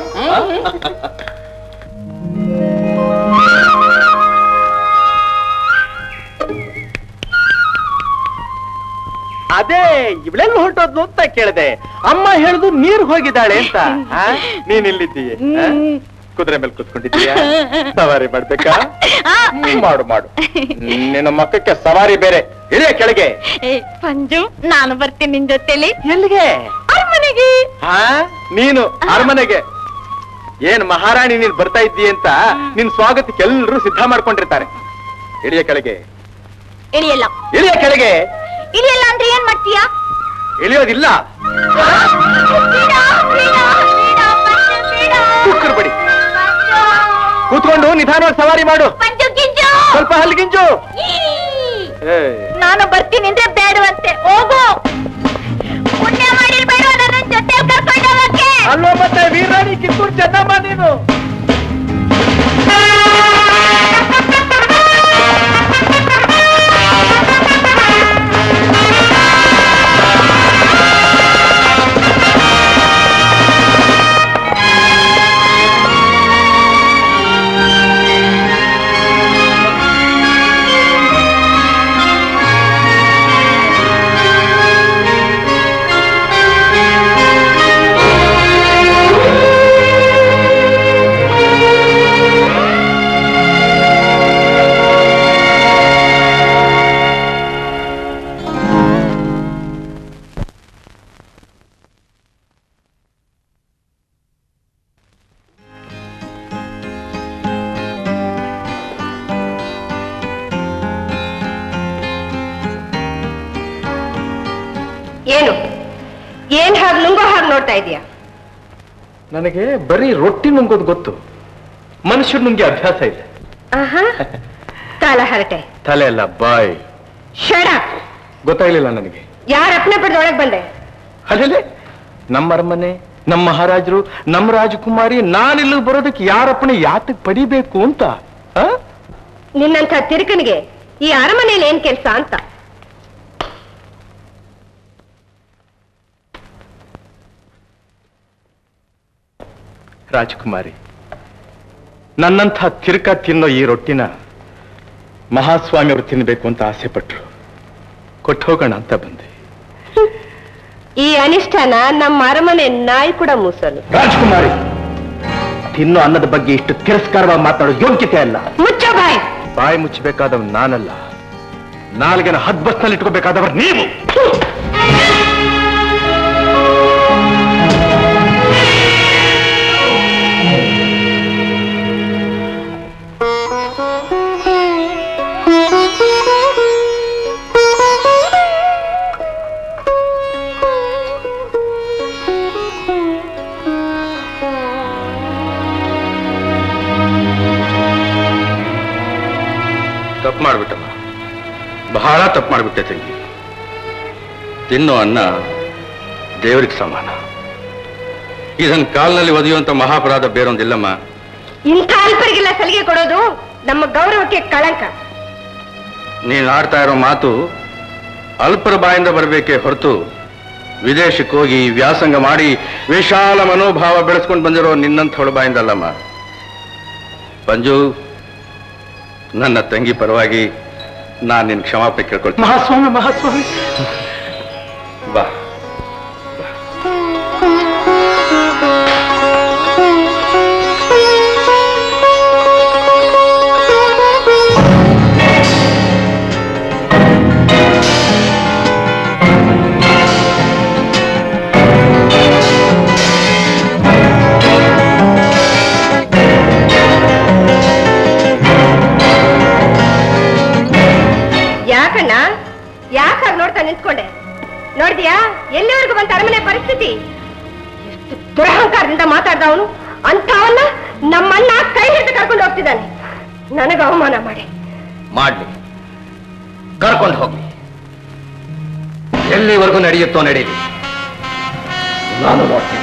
ಅದೇ ಇವಳೆಲ್ಲ ಹೊರಟೋದ್ಲು ಅಂತ ಕೇಳಿದೆ ಅಮ್ಮ ಹೇಳುದು ನೀರ್ ಹೋಗಿದ್ದಾಳೆ ಅಂತ ಆ? ನೀನ್ ಇಲ್ಲಿದ್ದೀಯ ಆ? ಕುದುರೆ ಮೇಲೆ ಕುತ್ಕೊಂಡಿದ್ದೀಯ ಸವಾರಿ ಮಾಡ್ಬೇಕಾ ಹ್ಮ್, ಮಾಡು ಮಾಡು ನಿನ್ನ ಮಕ್ಕಕ್ಕೆ ಸವಾರಿ ಬೇರೆ ಇಳಿಯ ಕೆಳಗೆ ಏ ಪಂಜು ನಾನು ಬರ್ತೀನಿ ನಿನ್ ಜೊತೆಲಿ ಎಲ್ಲಿಗೆ ಅರಮನೆಗೆ ಹಾ ನೀನು ಅರಮನೆಗೆ ಏನ್ ಮಹಾರಾಣಿ ನೀನ್ ಬರ್ತಾ ಇದ್ದೀಯ ಅಂತ ನಿನ್ ಸ್ವಾಗತಕ್ಕೆ ಎಲ್ಲರೂ ಸಿದ್ಧ ಮಾಡ್ಕೊಂಡಿರ್ತಾರೆ ಇಳಿಯ ಕೆಳಗೆ ಇಳಿಯಲ್ಲ ಇಳಿಯ ಕೆಳಗೆ ಇಳಿಯಲ್ಲ ಅಂದ್ರೆ ಏನ್ ಮಾಡ್ತೀಯಾ ಇಳಿಯೋದಿಲ್ಲ ಕುಕ್ಕರ್ ಬಡಿ ಕೂತ್ಕೊಂಡು ನಿಧಾನವಾಗಿ ಸವಾರಿ ಮಾಡು ಪಂಚು ಗಿಂಜು ಸ್ವಲ್ಪ ಹಲ್ಗಿಂಜು ಈ. ಏ, ನಾನು ಬರ್ತೀನಿ ಅಂದ್ರೆ ಬೇಡವಂತೆ ಹೋಗು ಪುಣ್ಯ ಮಾಡಿರ್ಬೇಡ ನನ್ನ ಜೊತೆ ಕರ್ಕೊಂಡು ಹೋಗಕ್ಕೆ ಅಲ್ಲೋ ಮತ್ತೆ ವೀರಾಣಿ ಕಿತ್ತೂರು ಚೆನ್ನಮ್ಮ ನೀನು ಏನು ಏನ್ ಹಾಗೆ ನುಂಗೋ ಹಾಗೆ ನೋಡ್ತಾ ಇದೀಯಾ ನನಗೆ ಬರೀ ರೊಟ್ಟಿ ನುಂಗೋದು ಗೊತ್ತು ಮನುಷ್ಯರು ನುಂಗಿ ಅಭ್ಯಾಸ ಇದೆ ಆಹಾ ಕಾಲ ಹರಟೆ ತಲೆ ಅಲ್ಲ ಬಾಯ್ ಶಡ ಗೊತ್ತಾಗ್ಲಿಲ್ಲ ನನಗೆ ಯಾರ ಅಪ್ನೆ ಪಡೆದ ಒಳಗ್ ಬಂದೆ ಅಲ್ಲೇ ನಮ್ಮ ಅರಮನೆ ನಮ್ಮ ಮಹಾರಾಜರು ನಮ್ಮ ರಾಜಕುಮಾರಿ ನಾನಿಲ್ಲಿಗೆ ಬರೋದಕ್ಕೆ ಯಾರಪ್ಪಣೆ ಯಾತಕ್ ಪಡಿಬೇಕು ಅಂತ ಆ? ನಿನ್ನಂಥ ತಿರುಕನಿಗೆ ಈ ಅರಮನೆಯಲ್ಲಿ ಏನ್ ಕೆಲ್ಸ ಅಂತ ರಾಜಕುಮಾರಿ ನನ್ನಂಥ ತಿರುಕ ತಿನ್ನೋ ಈ ರೊಟ್ಟಿನ ಮಹಾಸ್ವಾಮಿ ಅವರು ತಿನ್ಬೇಕು ಅಂತ ಆಸೆ ಪಟ್ರು ಕೊಟ್ಟು ಹೋಗೋಣ ಅಂತ ಬಂದೆ ಈ ಅನಿಷ್ಟನ ನಮ್ಮ ಅರಮನೆ ನಾಯಿ ಕೂಡ ಮೂಸಲು ರಾಜಕುಮಾರಿ ತಿನ್ನೋ ಅನ್ನದ ಬಗ್ಗೆ ಇಷ್ಟು ತಿರಸ್ಕಾರವಾಗಿ ಮಾತಾಡೋ ಯೋಗ್ಯತೆ ಅಲ್ಲ ಮುಚ್ಚೋ ಬಾಯ್ ಬಾಯಿ ಮುಚ್ಚಬೇಕಾದವ್ ನಾನಲ್ಲ ನಾಲ್ಗೆನ ಹದ್ಬಸ್ನಲ್ಲಿ ಇಟ್ಕೋಬೇಕಾದವರು ನೀವು ತಪ್ಪು ಮಾಡ್ಬಿಟ್ಟಮ್ಮ ಬಹಳ ತಪ್ಪು ಮಾಡ್ಬಿಟ್ಟೆ ತಂಗಿ ತಿನ್ನೋ ಅನ್ನ ದೇವರಿಗೆ ಸಮಾನ ಇದನ್ ಕಾಲ್ನಲ್ಲಿ ಒದೆಯುವಂತ ಮಹಾಪರಾಧ ಬೇರೊಂದಿಲ್ಲಮ್ಮ ಇಂಥ ಅಲ್ಪರಿಗೆಲ್ಲ ಸಲಿಗೆ ಕೊಡೋದು ನಮ್ಮ ಗೌರವಕ್ಕೆ ಕಳಂಕ ನೀನು ಆಡ್ತಾ ಇರೋ ಮಾತು ಅಲ್ಪರ ಬಾಯಿಂದ ಬರಬೇಕೇ ಹೊರತು ವಿದೇಶಕ್ಕೆ ಹೋಗಿ ವ್ಯಾಸಂಗ ಮಾಡಿ ವಿಶಾಲ ಮನೋಭಾವ ಬೆಳೆಸ್ಕೊಂಡು ಬಂದಿರೋ ನಿನ್ನಂಥವಳ ಬಾಯಿಂದಲ್ಲಮ್ಮ ಪಂಜು ನನ್ನ ತಂಗಿ ಪರವಾಗಿ ನಾನು ನಿನ್ ಕ್ಷಮಾಪಣೆ ಕೇಳ್ಕೊಳ್ತೀನಿ ಮಹಾಸ್ವಾಮಿ ಮಹಾಸ್ವಾಮಿ ಬಾ ಯಾಕಣ್ಣ ಯಾಕಾಗ ನೋಡ್ತಾ ನಿಂತ್ಕೊಂಡೆ ನೋಡ್ದ್ಯಾ ಎಲ್ಲಿವರೆಗೂ ಬಂತ ಅರಮನೆ ಪರಿಸ್ಥಿತಿ ಎಷ್ಟು ದುರಹಂಕಾರದಿಂದ ಮಾತಾಡ್ದ ಅವನು ಅಂಥವನ್ನ ನಮ್ಮಣ್ಣ ಕೈ ಹಿಡಿದು ಕರ್ಕೊಂಡು ಹೋಗ್ತಿದ್ದಾನೆ ನನಗ ಅವಮಾನ ಮಾಡಿ ಮಾಡ್ಲಿ ಕರ್ಕೊಂಡು ಹೋಗ್ಲಿ ಎಲ್ಲಿವರೆಗೂ ನಡೆಯುತ್ತೋ ನಡೀಲಿ ನಾನು ನೋಡ್ತೀನಿ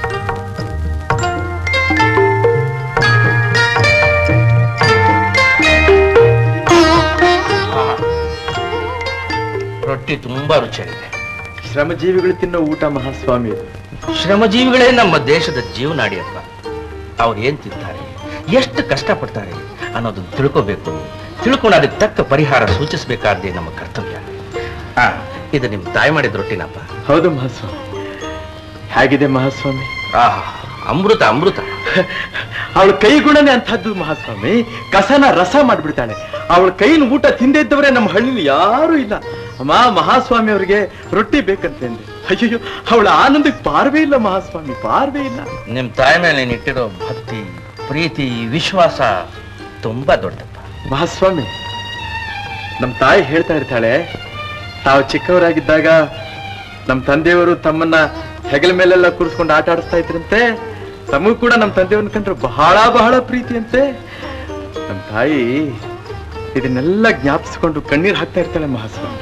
ರೊಟ್ಟಿ ತುಂಬಾ ರುಚಿಯಾಗಿದೆ ಶ್ರಮಜೀವಿಗಳು ತಿನ್ನೋ ಊಟ ಮಹಾಸ್ವಾಮಿ ಇದು ಶ್ರಮಜೀವಿಗಳೇ ನಮ್ಮ ದೇಶದ ಜೀವನಾಡಿಯಪ್ಪ ಅವ್ರು ಏನ್ ತಿಂತಾರೆ ಎಷ್ಟು ಕಷ್ಟಪಡ್ತಾರೆ ಅನ್ನೋದನ್ನ ತಿಳ್ಕೋಬೇಕು ತಿಳ್ಕೊಂಡು ಅದಕ್ಕೆ ತಕ್ಕ ಪರಿಹಾರ ಸೂಚಿಸಬೇಕಾದ್ದೇ ನಮ್ಮ ಕರ್ತವ್ಯ ಆ ಇದು ನಿಮ್ ತಾಯಿ ಮಾಡಿದ ರೊಟ್ಟಿನಪ್ಪ ಹೌದು ಮಹಾಸ್ವಾಮಿ ಹೇಗಿದೆ ಮಹಾಸ್ವಾಮಿ ಆಹಾ ಅಮೃತ ಅಮೃತ ಅವಳ ಕೈ ಗುಣನೇ ಅಂಥದ್ದು ಮಹಾಸ್ವಾಮಿ ಕಸನ ರಸ ಮಾಡ್ಬಿಡ್ತಾಳೆ ಅವಳ ಕೈನ ಊಟ ತಿಂದೇ ಇದ್ದವರೇ ನಮ್ಮ ಹಳ್ಳಿಲಿ ಯಾರು ಇಲ್ಲ ಅಮ್ಮ ಮಹಾಸ್ವಾಮಿ ಅವರಿಗೆ ರೊಟ್ಟಿ ಬೇಕಂತಂದೆ ಅಯ್ಯೋ ಅವಳ ಆನಂದಕ್ಕೆ ಪಾರ್ವೇ ಇಲ್ಲ ಮಹಾಸ್ವಾಮಿ ಪಾರ್ವೇ ಇಲ್ಲ ನಿಮ್ ತಾಯಿ ಮೇಲೆ ನೀನ್ ಇಟ್ಟಿರೋ ಭಕ್ತಿ ಪ್ರೀತಿ ವಿಶ್ವಾಸ ತುಂಬಾ ದೊಡ್ಡದಪ್ಪ ಮಹಾಸ್ವಾಮಿ ನಮ್ ತಾಯಿ ಹೇಳ್ತಾ ಇರ್ತಾಳೆ ತಾವು ಚಿಕ್ಕವರಾಗಿದ್ದಾಗ ನಮ್ಮ ತಂದೆಯವರು ತಮ್ಮನ್ನ ಹೆಗಲ ಮೇಲೆಲ್ಲ ಕೂರಿಸ್ಕೊಂಡು ಆಟ ಆಡಿಸ್ತಾ ಇದ್ರಂತೆ ತಮಗೂ ಕೂಡ ನಮ್ಮ ತಂದೆಯವ್ರನ್ನ ಕಂಡ್ರೆ ಬಹಳ ಬಹಳ ಪ್ರೀತಿಯಂತೆ ನಮ್ಮ ತಾಯಿ ಇದನ್ನೆಲ್ಲ ಜ್ಞಾಪಿಸ್ಕೊಂಡು ಕಣ್ಣೀರು ಹಾಕ್ತಾ ಇರ್ತಾಳೆ ಮಹಾಸ್ವಾಮಿ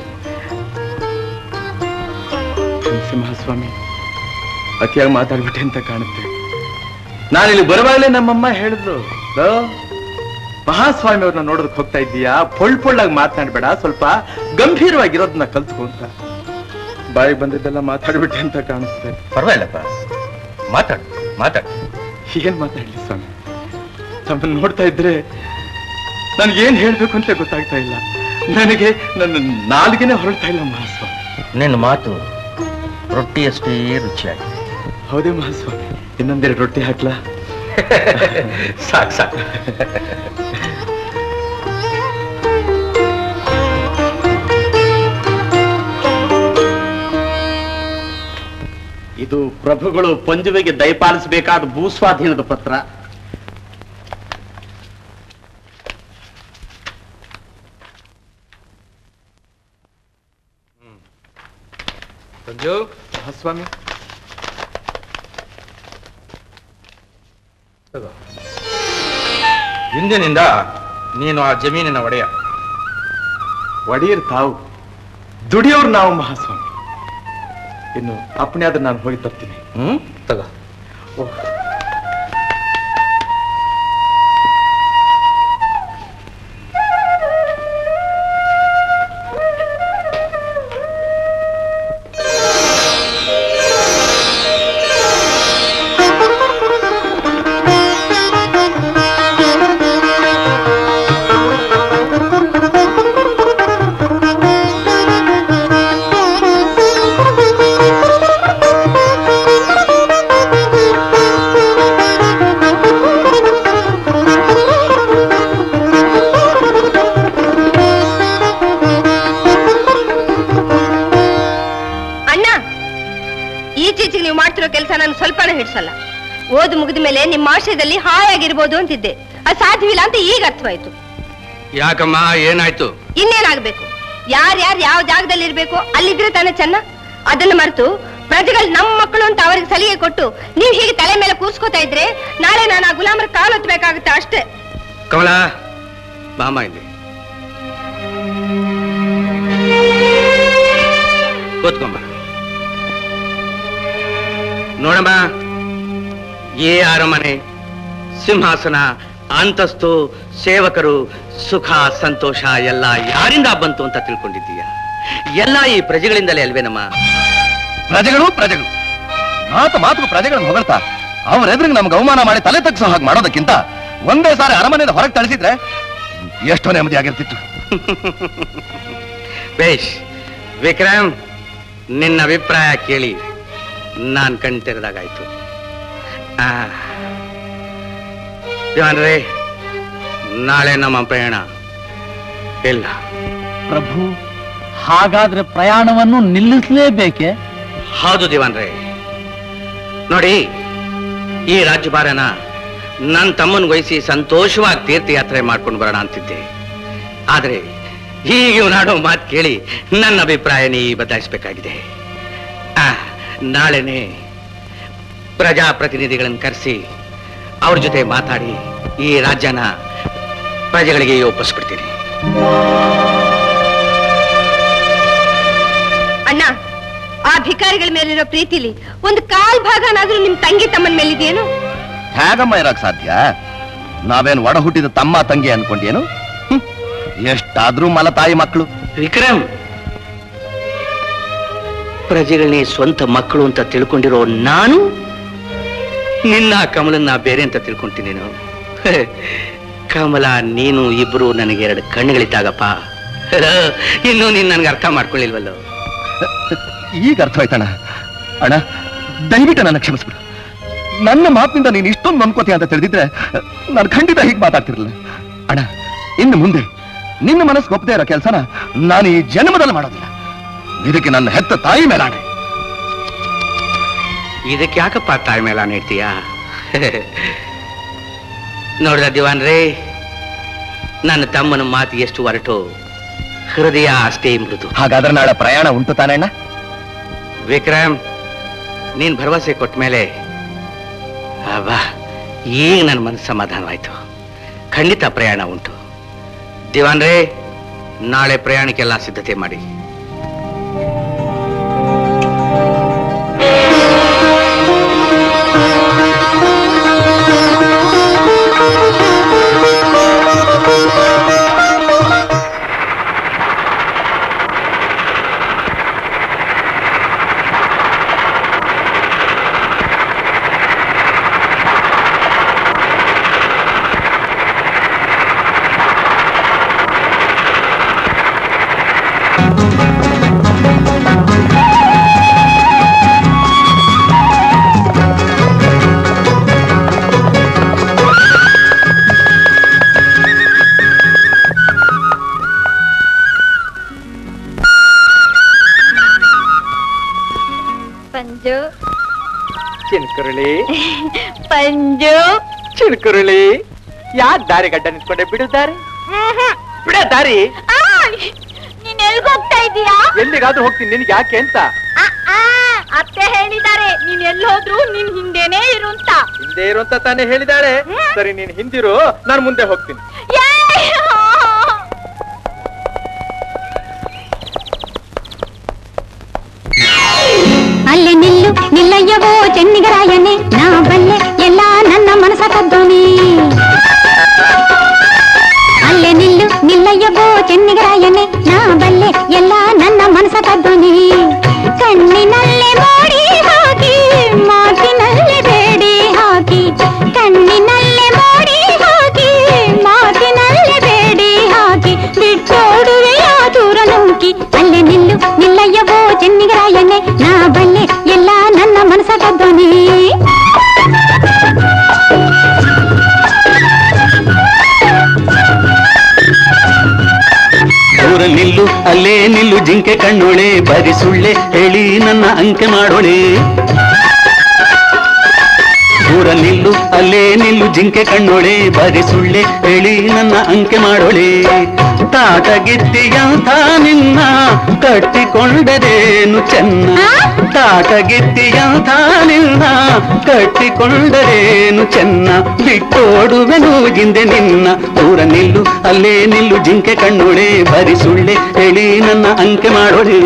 ಕ್ಷಮಿಸಿ ಮಹಾಸ್ವಾಮಿ ಅತಿಯಾಗಿ ಮಾತಾಡ್ಬಿಟ್ಟೆ ಅಂತ ಕಾಣುತ್ತೆ ನಾನಿಲ್ಲಿ ಬರುವಾಗಲೇ ನಮ್ಮಮ್ಮ ಹೇಳಿದ್ರು "ಲೋ, ಮಹಾಸ್ವಾಮಿ ಅವ್ರನ್ನ ನೋಡೋದಕ್ಕೆ ಹೋಗ್ತಾ ಇದ್ದೀಯಾ ಪೊಳ್ ಪೊಳ್ಳಾಗಿ ಮಾತನಾಡ್ಬೇಡ ಸ್ವಲ್ಪ ಗಂಭೀರವಾಗಿರೋದನ್ನ ಕಲ್ತ್ಕೊ ಅಂತ ಬಾಯಿಗೆ ಬಂದಿದ್ದೆಲ್ಲ ಮಾತಾಡ್ಬಿಟ್ಟೆ ಅಂತ ಕಾಣಿಸ್ತಾ ಇದೆ ಪರವಾಗಿಲ್ಲಪ್ಪ ಮಾತಾಡು ಮಾತಾಡು ಏನ್ ಮಾತಾಡ್ಲಿ ಸ್ವಾಮಿ ತಮ್ಮನ್ನ ನೋಡ್ತಾ ಇದ್ರೆ ನನ್ಗೇನ್ ಹೇಳ್ಬೇಕು ಅಂತ ಗೊತ್ತಾಗ್ತಾ ಇಲ್ಲ ನನಗೆ ನನ್ನ ನಾಲ್ಗೆನೆ ಹೊರಡ್ತಾ ಇಲ್ಲ ಮಹಾಸ್ವಾಮಿ ನಿನ್ನ ಮಾತು ರೊಟ್ಟಿಯಷ್ಟೇ ರುಚಿಯಾಗಿದೆ ಹೌದೇ ಮಹಾಸ್ವಾಮಿ ಇನ್ನೊಂದೆರಡು ರೊಟ್ಟಿ ಹಾಕ್ಲಾ ಸಾಕು ಸಾಕು ಇದು ಪ್ರಭುಗಳು ಪಂಜುವೆಗೆ ದಯಪಾಲಿಸಬೇಕಾದ ಭೂಸ್ವಾಧೀನದ ಪತ್ರ ಸಂಜು ಮಹಾಸ್ವಾಮಿ ತಗೋ. ಇಂದಿನಿಂದ ನೀನು ಆ ಜಮೀನಿನ ಒಡೆಯ ಒಡೆಯರ್ ತಾವು ದುಡಿಯೋರು ನಾವು ಮಹಾಸ್ವಾಮಿ ಇನ್ನು ಅಪ್ಪಣೆ ಆದ್ರೆ ನಾನು ಹೋಗಿ ತರ್ತೀನಿ ಹ್ಮ್ ತಗೋ ಅಣ್ಣ ಈಚೀಚೆಗೆ ನೀವು ಮಾಡ್ತಿರೋ ಕೆಲಸ ನಾನು ಸ್ವಲ್ಪನೂ ಹಿಡ್ಸಲ್ಲ ಓದು ಮುಗಿದ ಮೇಲೆ ನಿಮ್ಮ ಆಶಯದಲ್ಲಿ ಹಾಯಾಗಿರ್ಬೋದು ಅಂತಿದ್ದೆ ಅದು ಸಾಧ್ಯವಿಲ್ಲ ಅಂತ ಈಗ ಅರ್ಥವಾಯ್ತು ಯಾಕಮ್ಮ ಏನಾಯ್ತು ಇನ್ನೇನಾಗ್ಬೇಕು ಯಾರ್ಯಾರು ಯಾವ ಜಾಗದಲ್ಲಿ ಇರ್ಬೇಕು ಅಲ್ಲಿದ್ರೆ ತಾನೇ ಚೆನ್ನ ಅದನ್ನ ಮರೆತು ಪ್ರಜೆಗಳು ನಮ್ಮ ಮಕ್ಕಳು ಅಂತ ಅವರಿಗೆ ಸಲಿಗೆ ಕೊಟ್ಟು ನೀವು ಹೀಗೆ ತಲೆ ಮೇಲೆ ಕೂರ್ಸ್ಕೊತಾ ಇದ್ರೆ ನಾಳೆ ನಾನು ಆ ಗುಲಾಮರ ಕಾಲೊತ್ತಬೇಕಾಗುತ್ತೆ ಅಷ್ಟೇ ಕಮಲ ಬಾಮ ಇಲ್ಲಿ ಕೂತ್ಕೊಂಬ ನೋಡಮ್ಮ ಈ ಅರಮನೆ ಸಿಂಹಾಸನ ಅಂತಸ್ತು ಸೇವಕರು ಸುಖ ಸಂತೋಷ ಎಲ್ಲ ಯಾರಿಂದ ಬಂತು ಅಂತ ತಿಳ್ಕೊಂಡಿದ್ದೀಯ ಎಲ್ಲ ಈ ಪ್ರಜೆಗಳಿಂದಲೇ ಅಲ್ವೇನಮ್ಮ ಪ್ರಜೆಗಳು ಪ್ರಜೆಗಳು ಮಾತು ಮಾತು ಪ್ರಜೆಗಳನ್ನು ಹೊಗಳ್ತಾ ಅವ್ರ ಎದುರಿಗೆ ನಮ್ಗೆ ಅವಮಾನ ಮಾಡಿ ತಲೆ ತಗ್ಸೋ ಹಾಗೆ ಮಾಡೋದಕ್ಕಿಂತ ಒಂದೇ ಸಾರಿ ಅರಮನೆಯಿಂದ ಹೊರಗೆ ಕಳಿಸಿದ್ರೆ ಎಷ್ಟೋ ನೆಮ್ಮದಿ ಆಗಿರ್ತಿತ್ತು ಬೇಷ್ ವಿಕ್ರಮ್ ನಿನ್ನ ಅಭಿಪ್ರಾಯ ಕೇಳಿ ನಾನ್ ಕಣ್ ತೆರೆದಾಗಾಯ್ತು ಆ, ದಿವಾನ್ರೇ ನಾಳೆ ನಮ್ಮ ಪ್ರಯಾಣ ಇಲ್ಲ ಪ್ರಭು ಹಾಗಾದ್ರೆ ಪ್ರಯಾಣವನ್ನು ನಿಲ್ಲಿಸಲೇಬೇಕೆ ಹೌದು ದಿವಾನ್ರೇ ನೋಡಿ ಈ ರಾಜ್ಯಭಾರನ ನನ್ನ ತಮ್ಮನ ವಹಿಸಿ ಸಂತೋಷವಾಗಿ ತೀರ್ಥಯಾತ್ರೆ ಮಾಡ್ಕೊಂಡು ಬರೋಣ ಅಂತಿದ್ದೆ ಆದ್ರೆ ಈಗ ಇವನಾಡೋ ಮಾತು ಕೇಳಿ ನನ್ನ ಅಭಿಪ್ರಾಯನೇ ಬದಲಾಯಿಸಬೇಕಾಗಿದೆ ಆ, ನಾಳೆನೆ ಪ್ರಜಾಪ್ರತಿನಿಧಿಗಳನ್ನು ಕರೆಸಿ ಅವ್ರ ಜೊತೆ ಮಾತಾಡಿ ಈ ರಾಜ್ಯನ ಪ್ರಜೆಗಳಿಗೆ ಒಪ್ಪಿಸ್ಬಿಡ್ತೀನಿ ಅಣ್ಣ ಆ ಭಿಕಾರಿಗಳ ಮೇಲಿರೋ ಪ್ರೀತಿಲಿ ಒಂದು ಕಾಲ್ ಭಾಗನಾದ್ರೂ ನಿಮ್ ತಂಗಿ ತಮ್ಮನ ಮೇಲಿದೆಯೇನು ಹೇಗಮ್ಮ ಇರಕ್ ಸಾಧ್ಯ ನಾವೇನ್ ಒಡ ಹುಟ್ಟಿದ ತಮ್ಮ ತಂಗಿ ಅನ್ಕೊಂಡೇನು ಹ್ಮ್. ಎಷ್ಟಾದ್ರೂ ಮಲತಾಯಿ ಮಕ್ಕಳು ವಿಕ್ರಮ್ ಪ್ರಜೆಗಳನ್ನೇ ಸ್ವಂತ ಮಕ್ಕಳು ಅಂತ ತಿಳ್ಕೊಂಡಿರೋ ನಾನು ನಿನ್ನ ಕಮಲನ್ನ ಬೇರೆ ಅಂತ ತಿಳ್ಕೊಂತೀನಿ ನೀನು ಕಮಲ ನೀನು ಇಬ್ರು ನನಗೆ ಎರಡು ಕಣ್ಣುಗಳಿದ್ದಾಗಪ್ಪ ಇನ್ನು ನೀನ್ ನನಗೆ ಅರ್ಥ ಮಾಡ್ಕೊಳ್ಳಿಲ್ವಲ್ಲೋ ಈಗ ಅರ್ಥವಾಯ್ತಣ್ಣ ಅಣ್ಣ ದಯವಿಟ್ಟು ನನ್ನ ಕ್ಷಮಿಸ್ಬಿಡು ನನ್ನ ಮಾತಿನಿಂದ ನೀನು ಇಷ್ಟೊಂದು ಅನ್ಕೋತೀಯ ಅಂತ ತಿಳಿದಿದ್ರೆ ನಾನು ಖಂಡಿತ ಹೀಗೆ ಮಾತಾಡ್ತಿರಲಿಲ್ಲ ಅಣ್ಣ ಇನ್ನು ಮುಂದೆ ನಿನ್ನ ಮನಸ್ಸು ಒಪ್ಪದೇ ಇರೋ ಕೆಲಸನ ನಾನು ಈ ಜನ್ಮದಲ್ಲಿ ಮಾಡೋದಿಲ್ಲ ಇದಕ್ಕೆ ನನ್ನ ಹೆತ್ತ ತಾಯಿ ಮೇಲಾಣೆ ಇದಕ್ಕೆ ಯಾಕಪ್ಪ ತಾಯಿ ಮೇಲ ನೀಡ್ತೀಯ ನೋಡ್ದ ದಿವಾನ್ರೇ ನನ್ನ ತಮ್ಮನ ಮಾತು ಎಷ್ಟು ಹೊರಟು ಹೃದಯ ಅಷ್ಟೇ ಮೃದು ಹಾಗಾದ್ರೆ ನಾಳೆ ಪ್ರಯಾಣ ಉಂಟು ತಾನಣ್ಣ ವಿಕ್ರಮ್ ನೀನ್ ಭರವಸೆ ಕೊಟ್ಟ ಮೇಲೆ ಅಬ್ಬಾ ಈಗ ನನ್ನ ಮನಸ್ಸು ಸಮಾಧಾನವಾಯ್ತು ಖಂಡಿತ ಪ್ರಯಾಣ ಉಂಟು ದಿವಾನ್ರೇ ನಾಳೆ ಪ್ರಯಾಣಕ್ಕೆಲ್ಲ ಸಿದ್ಧತೆ ಮಾಡಿ ಪಂಜು ಚಿನ್ಕುರುಳಿ ಪಂಜು ಚಿನ್ಕುರುಳಿ ಯಾ ದಾರಿ ಗಡ್ಡ ನಿಂತ್ಕೊಂಡೆ ಬಿಡು ದಾರಿ ಬಿಡ ದಾರಿ ಆ, ನೀನ್ ಎಲ್ಗ್ ಹೋಗ್ತಾ ಇದೀಯಾ ಎಲ್ಲಿಗಾದ್ರೂ ಹೋಗ್ತೀನಿ ನಿನ್ಗೆ ಯಾಕೆ ಅಂತ ಆ, ಆ, ಅತ್ತೆ ಹೇಳಿದ್ದಾರೆ ನೀನ್ ಎಲ್ಲಿ ಹೋದ್ರು ನಿನ್ ಹಿಂದೆನೇ ಇರು ಅಂತ ಹಿಂದೆ ಇರು ಅಂತ ತಾನೇ ಹೇಳಿದಾಳೆ ಸರಿ ನೀನ್ ಹಿಂದಿರು ನಾನು ಮುಂದೆ ಹೋಗ್ತೀನಿ ಯೇ! ಅಲ್ಲೇ ನಿಲ್ಲು ನಿಲ್ಲಯ್ಯವೋ ಚೆನ್ನಿಗರಾಯನೆ ನಾ ಬಲ್ಲೆ ಎಲ್ಲ ನನ್ನ ಮನಸ ಕದ್ದೋನಿ ಅಲ್ಲೇ ನಿಲ್ಲು ನಿಲ್ಲಯ್ಯವೋ ಚೆನ್ನಿಗರಾಯನೆ ನಾ ಬಲ್ಲೆ ಎಲ್ಲ ನನ್ನ ಮನಸ ಕದ್ದೋನಿ ಕಣ್ಣಿನಲ್ಲೇ ಮಾಡಿ ಹಾಕಿ ಮಾತಿನಲ್ಲೇ ಬೇಡಿ ಹಾಕಿ ಕಣ್ಣಿನಲ್ಲೇ ಮಾಡಿ ಹಾಕಿ ಮಾತಿನಲ್ಲೇ ಬೇಡಿ ಹಾಕಿ ಬಿಟ್ಟೋಡುವೆಯ ದೂರ ನೂಕಿ ಅಲ್ಲೇ ನಿಲ್ಲು ನಿಲ್ಲಯ್ಯವೋ ಚೆನ್ನಿಗರಾಯನೆ ನಾ ಬಲ್ಲೆ ಎಲ್ಲ ನನ್ನ ಮನಸ ಕದ್ದೋನಿ ದೂರ ನಿಲ್ಲು ಅಲ್ಲೇ ನಿಲ್ಲು ಜಿಂಕೆ ಕಣ್ಣೊಳೆ ಬರಿ ಸುಳ್ಳೆ ಹೇಳಿ ನನ್ನ ಅಂಕೆ ಮಾಡೋಳೆ ದೂರ ನಿಲ್ಲು ಅಲ್ಲೇ ನಿಲ್ಲು ಜಿಂಕೆ ಕಣ್ಣೊಳೆ ಬರಿ ಸುಳ್ಳೆ ಹೇಳಿ ನನ್ನ ಅಂಕೆ ಮಾಡೋಳೆ ತಾಟಗಿತ್ತಿಯಂಥ ನಿನ್ನ ಕಟ್ಟಿಕೊಂಡರೇನು ಚೆನ್ನ ತಾಟಗಿತ್ತಿಯಂಥ ನಿನ್ನ ಕಟ್ಟಿಕೊಂಡರೇನು ಚೆನ್ನ ಬಿಟ್ಟೋಡುವೆನು ಹಿಂದೆ ನಿನ್ನ ದೂರ ನಿಲ್ಲು ಅಲ್ಲೇ ನಿಲ್ಲು ಜಿಂಕೆ ಕಣ್ಣೊಳೆ ಬರಿ ಸುಳ್ಳೆ ಹೇಳಿ ನನ್ನ ಅಂಕೆ ಮಾಡೋಳೆ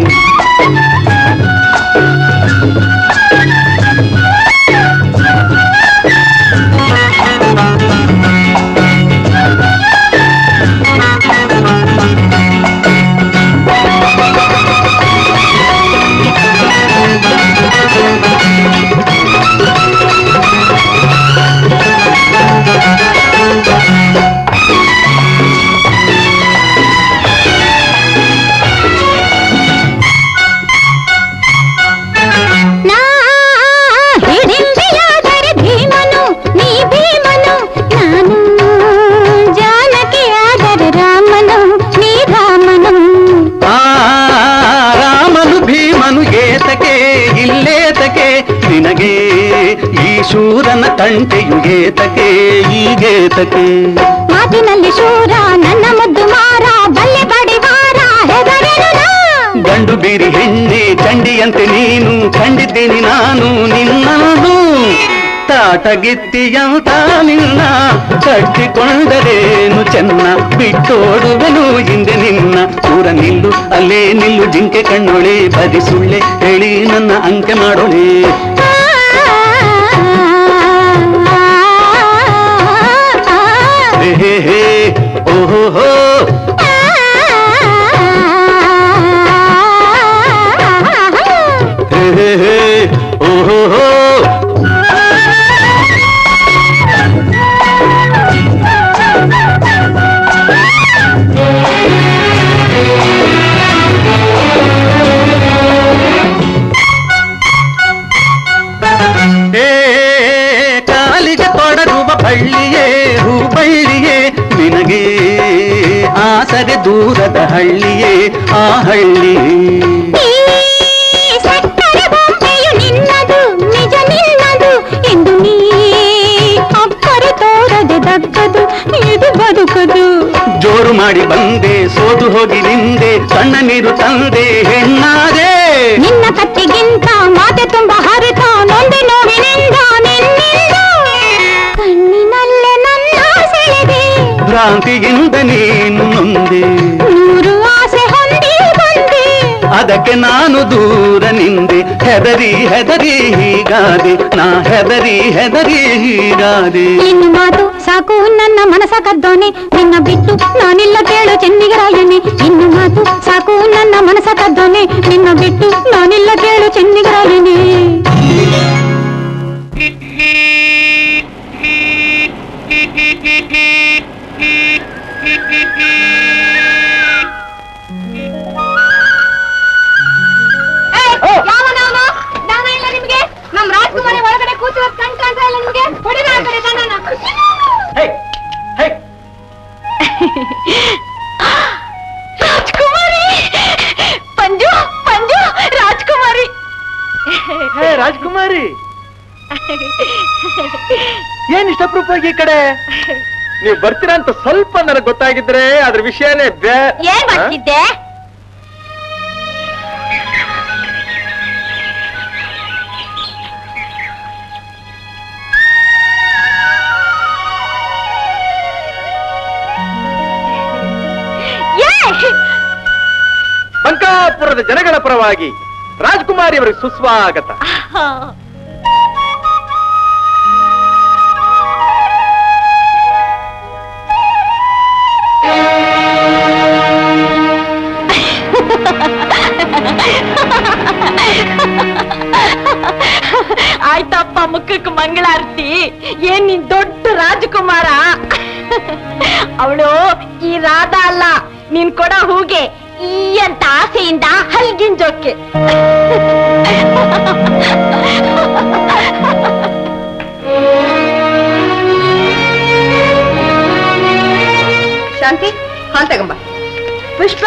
ನಾ ಹಿಡಿಂಬೆಯಾದರೆ ಭೀಮನು ನೀ ಭೀಮನು ನಾನು ಜಾನಕಿ ಆದರೆ ರಾಮನು ನೀ ರಾಮನು ಆ ರಾಮನು ಭೀಮನು ಏತಕೆ ಇಲ್ಲೇತಕೆ ನಿನಗೆ ಈ ಶೂರನ ತಂಟೆಯು ಏತಕೆ ಈಗೇತಕೆ ಮಾತಿನಲ್ಲಿ ಶೂರ ನನ್ನ ಮುದ್ದು ಮಾರ ಬಲ್ಲೆ ಬಡಿವಾರ ಹೆದರೆನು ನಾ. ಗಂಡು ಬೀರಿ ಹೆಣ್ಣೆ ಚಂಡಿಯಂತೆ ನೀನು ಕಂಡಿದ್ದೀನಿ ನಾನು ನಿನ್ನನು ತಾಟಗಿತ್ತಿಯಂತ ನಿನ್ನ ಕಟ್ಟಿಕೊಂಡರೇನು ಚೆನ್ನ ಬಿಟ್ಟೋಡುವೆನು ಹಿಂದೆ ನಿನ್ನ ದೂರ ನಿಲ್ಲು ಅಲ್ಲೇ ನಿಲ್ಲು ಜಿಂಕೆ ಕಣ್ಣೊಳೆ ಬದಿ ಸುಳ್ಳೆ ಹೇಳಿ ನನ್ನ ಅಂಕೆ ಮಾಡೋಳೆ ಹೇ ಹೇ ಹೇ ಓಹೋ ಹೋ ಹೇ ಹೇ ಹೇ ಓಹೋ ಹೋ ಏ ಕಾಲಿಗೆ ತೊಡರುವ ಬಳ್ಳಿಯೇ ಹೂ ಬಳ್ಳಿಯೇ ನಿನಗೆ ಆಸರೆ ದೂರದ ಹಳ್ಳಿಯೇ ಆ ಹಳ್ಳಿ ಈ ಸಕ್ಕರೆ ಬೊಂಬೆಯು ನಿನ್ನದು ನಿಜ ನಿನ್ನದು ಎಂದು ನೀ ಅಪ್ಪರು ತೋರದೆ ದಕ್ಕದು ಇದು ಬದುಕದು ಜೋರು ಮಾಡಿ ಬಂದೆ ಸೋದು ಹೋಗಿ ನಿನ್ನ ನೀರು ತಂದೆ ಹೆಣ್ಣಾದೆ ನಿನ್ನ ಕತ್ತಿಗಿಂತ ಮಾತೆ ತುಂಬ ಹರಿತ ನೊಂದೆ ನೋವಿನಿಂದ ನಿನ್ನಿಂದ ಕಣ್ಣಿನಲ್ಲೇ ನನ್ನ ಸೆಳೆದೆ ಭ್ರಾಂತಿಯಿಂದ ನೀನು ನೊಂದೆ ನೂರು ಆಸೆ ಹೊಂದಿ ಬಂದೆ ಅದಕ್ಕೆ ನಾನು ದೂರ ನಿಂದೆ ಹೆದರಿ ಹೆದರಿ ಹೀಗಾದೆ ನಾ ಹೆದರಿ ಹೆದರಿ ಹೀಗಾದೆ ಇನ್ನು ಮಾತು ಸಾಕು ನನ್ನ ಮನಸ ಕದ್ದೋನೆ ನಿನ್ನ ಬಿಟ್ಟು ನಾನಿಲ್ಲ ಕೇಳು ಚೆನ್ನಿಗರಾಯನೆ ಇನ್ನು ಮಾತು ಸಾಕು ನನ್ನ ಮನಸ ಕದ್ದೋನೆ ನಿನ್ನ ಬಿಟ್ಟು ನಾನಿಲ್ಲ ಕೇಳು ಚೆನ್ನಿಗರಾಯನೆ ನಿಮ್ಗೆ ನಮ್ ರಾಜ್ಕುಮಾರಿ ಒಳಗಡೆ ಕೂತಿರೋ ಕಣ್ ಕಾಣ್ತಾ ಇಲ್ಲ ನಿಮ್ಗೆ ಹೊಡಿದ ಆ ಕಡೆ ದನನ. ರಾಜ್ಕುಮಾರಿ ಪಂಜು ಪಂಜು ರಾಜ್ಕುಮಾರಿ ಹೇ ರಾಜ್ಕುಮಾರಿ ಏನ್ ಇಷ್ಟಪ್ರೂಪವಾಗಿ ಈ ಕಡೆ ನೀವು ಬರ್ತೀರಾ ಅಂತ ಸ್ವಲ್ಪ ನನಗೆ ಗೊತ್ತಾಗಿದ್ರೆ ಅದ್ರ ವಿಷಯನೇ ಬೇ ಏನ್ ಮಾಡ್ತಿದ್ದೆ ಏ ಬಂಕಾಪುರದ ಜನಗಳ ಪರವಾಗಿ ರಾಜ್ಕುಮಾರಿ ಅವರಿಗೆ ಸುಸ್ವಾಗತ ಆಯ್ತಪ್ಪ ಮುಖಕ್ಕೆ ಮಂಗಳಾರತಿ ಏನ್ ನೀನ್ ದೊಡ್ಡ ರಾಜಕುಮಾರ ಅವಳು ಈ ರಾಧ ಅಲ್ಲ ನೀನ್ ಕೊಡೋ ಹೂಗೆ ಈ ಅಂತ ಆಸೆಯಿಂದ ಹಲ್ಗಿಂಜೋಕೆ ಶಾಂತಿ ಹಾಲ್ ತಗೊಂಬ ಪುಷ್ಪ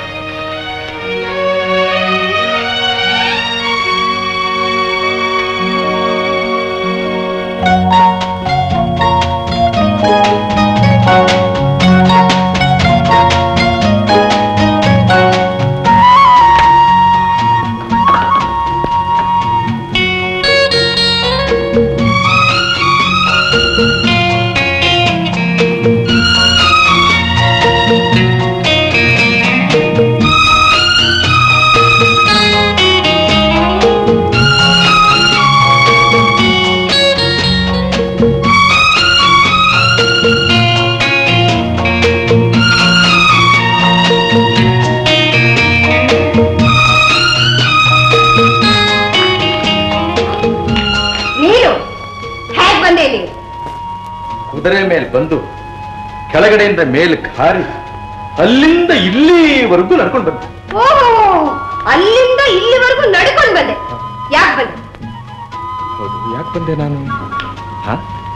ನೀನು ಹೇಗ್ ಬಂದೆ ಇಲ್ಲಿ ಕುದುರೆ ಮೇಲೆ ಬಂದು ಕೆಳಗಡೆಯಿಂದ ಮೇಲೆ ಹಾರಿ ಅಲ್ಲಿಂದ ಇಲ್ಲಿವರೆಗೂ ನಡ್ಕೊಂಡು ಬಂದೆ ಓಹೋ ಅಲ್ಲಿಂದ ಇಲ್ಲಿವರೆಗೂ ನಡ್ಕೊಂಡು ಬಂದೆ ಯಾಕೆ ಬಂದೆ ಹೌದು ಯಾಕೆ ಬಂದೆ ನಾನು ಹಾ?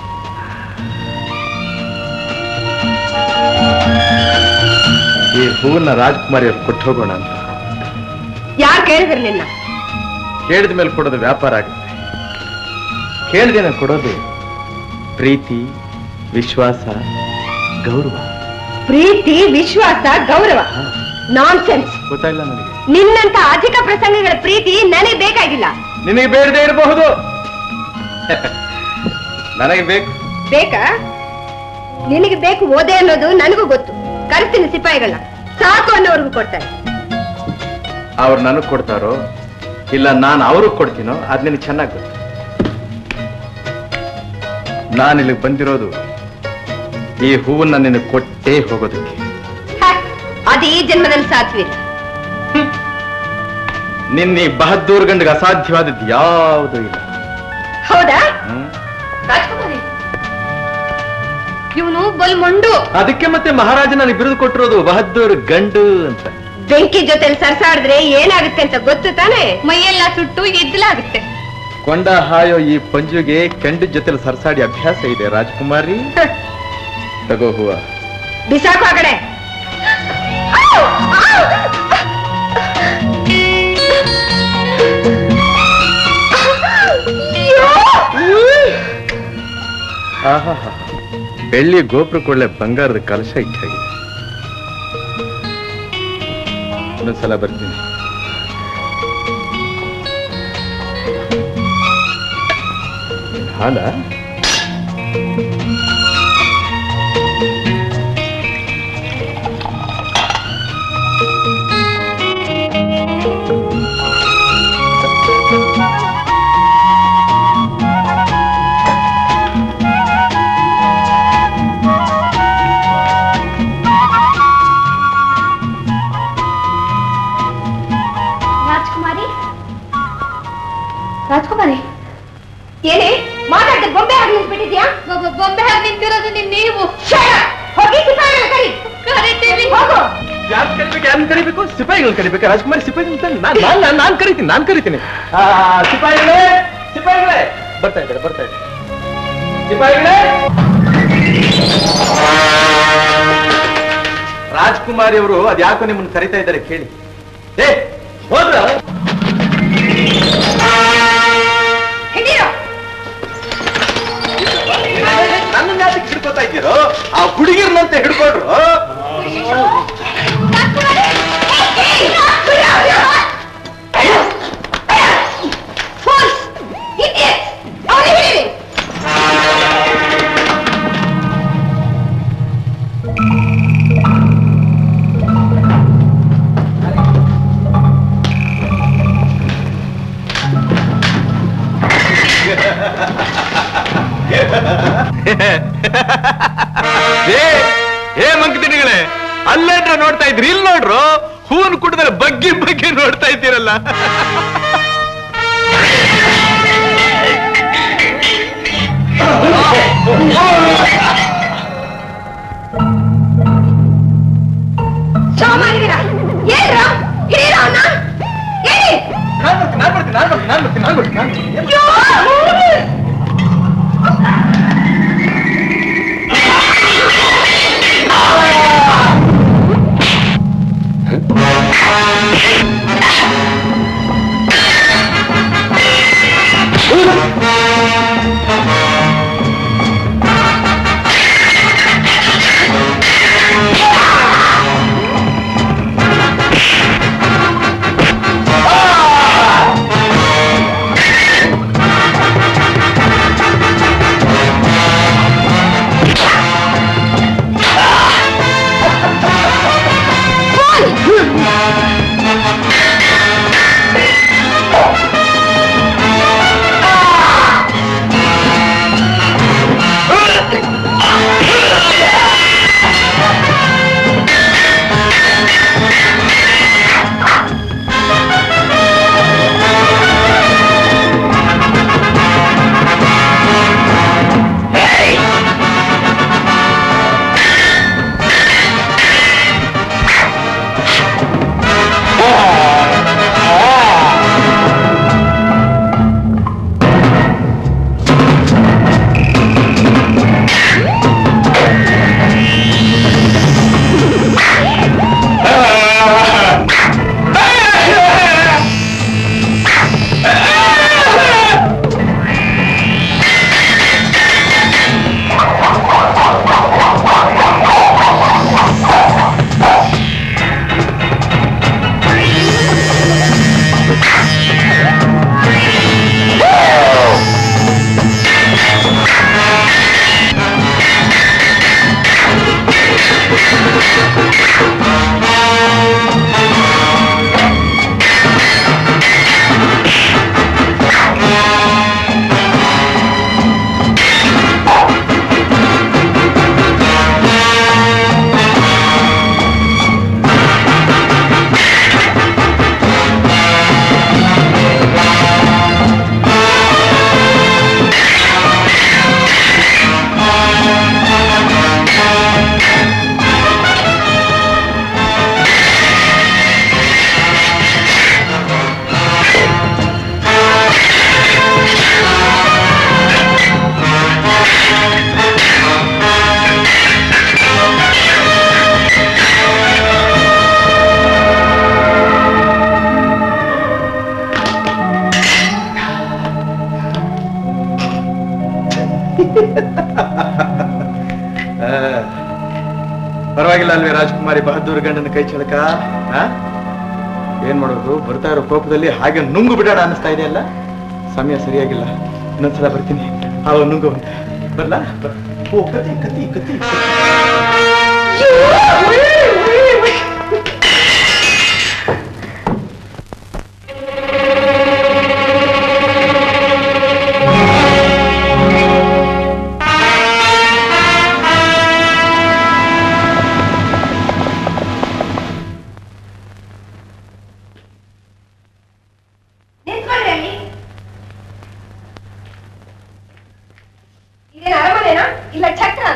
ಈ ಹೂವನ್ನ ರಾಜ್ಕುಮಾರಿ ಅವ್ರು ಕೊಟ್ಟು ಹೋಗೋಣ ಅಂತ ಯಾರು ಕೇಳಿದ್ರು ನಿನ್ನ ಕೇಳಿದ ಮೇಲೆ ಕೊಡೋದು ವ್ಯಾಪಾರ ಆಗುತ್ತೆ ಕೇಳಿದೆ ನಾನು ಕೊಡೋದು ಪ್ರೀತಿ ವಿಶ್ವಾಸ ಗೌರವ ಪ್ರೀತಿ ವಿಶ್ವಾಸ ಗೌರವ ನಾನ್ ಸೆನ್ಸ್ ಗೊತ್ತಾಯಿಲ್ಲ ನನಗೆ ನಿನ್ನಂತ ಅಧಿಕ ಪ್ರಸಂಗಗಳ ಪ್ರೀತಿ ನನಗೆ ಬೇಕಾಗಿಲ್ಲ ನಿನಗೆ ಬೇಡದೇ ಇರಬಹುದು ನನಗೆ ಬೇಕು ಬೇಕಾ ನಿನಗೆ ಬೇಕು ಓದೆ ಅನ್ನೋದು ನನಗೂ ಗೊತ್ತು ಕರ್ತೀನಿ ಸಿಪಾಯಿಗಳನ್ನ ಸಾಕು ಅನ್ನೋರ್ಗು ಕೊಡ್ತಾರೆ ಅವ್ರು ನನಗೆ ಕೊಡ್ತಾರೋ ಇಲ್ಲ ನಾನು ಅವ್ರಿಗೆ ಕೊಡ್ತೀನೋ ಅದ್ ನಿನಗೆ ಚೆನ್ನಾಗಿ ಗೊತ್ತು ನಾನು ಇಲ್ಲಿಗೆ ಬಂದಿರೋದು ಈ ಹೂವನ್ನ ನಿನಗೆ ಕೊಟ್ಟೇ ಹೋಗೋದಕ್ಕೆ ಹ, ಅದು ಈ ಜನ್ಮದಲ್ಲಿ ಸಾಧ್ವಿಲ್ಲ ನಿನ್ನ ಈ ಬಹದ್ದೂರ್ ಗಂಡಿಗೆ ಅಸಾಧ್ಯವಾದದ್ದು ಯಾವುದೂ ಇಲ್ಲ ಹೌದಾ ಹ್ಮ್? ರಾಜ್ಕುಮಾರಿ ಇವನು ಬಲ್ ಮೊಂಡು ಅದಕ್ಕೆ ಮತ್ತೆ ಮಹಾರಾಜ ನನಗೆ ಬಿರುದು ಕೊಟ್ಟಿರೋದು ಬಹದ್ದೂರ್ ಗಂಡು ಅಂತ ಬೆಂಕಿ ಜೊತೆಲಿ ಸರ್ಸಾಡಿದ್ರೆ ಏನಾಗುತ್ತೆ ಅಂತ ಗೊತ್ತು ತಾನೆ ಮೈಯೆಲ್ಲ ಸುಟ್ಟು ಎದ್ದಲಾಗುತ್ತೆ ಕೊಂಡ ಹಾಯೋ ಈ ಪಂಜುಗೆ ಕೆಂಡ ಜೊತೆಲಿ ಸರ್ಸಾಡಿ ಅಭ್ಯಾಸ ಇದೆ ರಾಜ್ಕುಮಾರಿ ತಗೋ ಹೂವ ಬಿಸಾಕು ಆ ಕಡೆ ಆಹಾಹಾ. ಬೆಳ್ಳಿ ಗೋಪುರಕ್ಕೊಳ್ಳೆ ಬಂಗಾರದ ಕಲಶ ಇಟ್ಟಾಗಿದೆ ಇನ್ನೊಂದ್ಸಲ ಬರ್ತೀನಿ ಹಾಲ ರಾಜ್ಕುಮಾರಿ ರಾಜ್ಕುಮಾರಿ ಏನೇ ಮಾತಾಡ್ದೆ ಬೊಂಬೆ ಹಾಗೆ ನಿಂತ್ಬಿಟ್ಟಿದ್ಯಾ ಬೊಂಬೆ ಹಾಗೆ ನಿಂತಿರೋದು ನಿಮ್ ನೀವು ಹೋಗಿ ಸಿಪಾಯಿಗಳನ್ನ ಕರಿ ಕರಿತೀವಿ ಹೋಗು ಯಾರು ಕರಿಬೇಕು ಯಾರು ಕರಿಬೇಕು ಸಿಪಾಯಿಗಳು ಕರಿಬೇಕು ರಾಜ್ಕುಮಾರಿ ಸಿಪಾಯಿಗಳು ನಾನು ನಾನು ನಾನು ಕರಿತೀನಿ ನಾನು ಕರಿತೀನಿ ಆ, ಸಿಪಾಯಿಗಳೇ ಸಿಪಾಯಿಗಳೇ ಬರ್ತಾ ಇದ್ದಾರೆ ಬರ್ತಾ ಇದ್ದಾರೆ ಸಿಪಾಯಿಗಳೇ ರಾಜ್ಕುಮಾರಿ ಅವರು ಅದ್ಯಾಕೋ ನಿಮ್ಮನ್ನು ಕರಿತಾ ಇದ್ದಾರೆ ಕೇಳಿ ಏ ಹೋದ್ರ ಹಿಡೀರೋ ನನ್ನ ಯಾತಕ್ಕೆ ಹಿಡ್ಕೋತಾ ಇದ್ದೀರೋ ಆ ಹುಡುಗಿರ್ನಂತೆ ಹಿಡ್ಕೊಂಡ್ರು ಫೋಲ್ಸ್ ಇಡಿಯಟ್ ಅವನಿಗೆ ಹಿಡೀರಿ ಏ ಏ ಮಂಕದಿನಿಗಳೇ ಅಲ್ಲೇನ್ರ ನೋಡ್ತಾ ಇದ್ರಿ ಇಲ್ಲಿ ನೋಡ್ರು ಹೂವನ್ನು ಕುಡಿದ್ರೆ ಬಗ್ಗಿ ಬಗ್ಗಿ ನೋಡ್ತಾ ಇದ್ದೀರಲ್ಲ ಸಾಮಾನ್ಯರ ಏನ್ರ ಹಿಡೀರೋ ಅವನ್ನ ಹೇಳಿ ನಾನ್ ಬರ್ತೀನಿ ನಾನ್ ಬರ್ತೀನಿ ನಾನ್ ಬರ್ತೀನಿ ನಾನ್ ಬರ್ತೀನಿ ನಾನ್ ಬರ್ತೀನಿ ಅಯ್ಯೋ! ಪರವಾಗಿಲ್ಲ ಅಲ್ವೇ ರಾಜ್ಕುಮಾರಿ ಬಹದ್ದೂರ್ ಗಂಡನ ಕೈ ಚಳಕ ಆ? ಏನ್ ಮಾಡೋದು ಬರ್ತಾ ಇರೋ ಕೋಪದಲ್ಲಿ ಹಾಗೆ ನುಂಗು ಬಿಡೋಣ ಅನಿಸ್ತಾ ಇದೆ ಅಲ್ಲ ಸಮಯ ಸರಿಯಾಗಿಲ್ಲ ಇನ್ನೊಂದ್ಸಲ ಬರ್ತೀನಿ ಅವ ನುಂಗು ಅಂತ ಬರ್ಲಾ ಬರ್- ಓ ಕತಿ ಕತಿ ಕತಿ ನಿಂತ್ಕೊಳ್ಳಿ ಅಲ್ಲಿ ಇದೇನು ಅರಮನೆನಾ ಇಲ್ಲ ಛತ್ರನ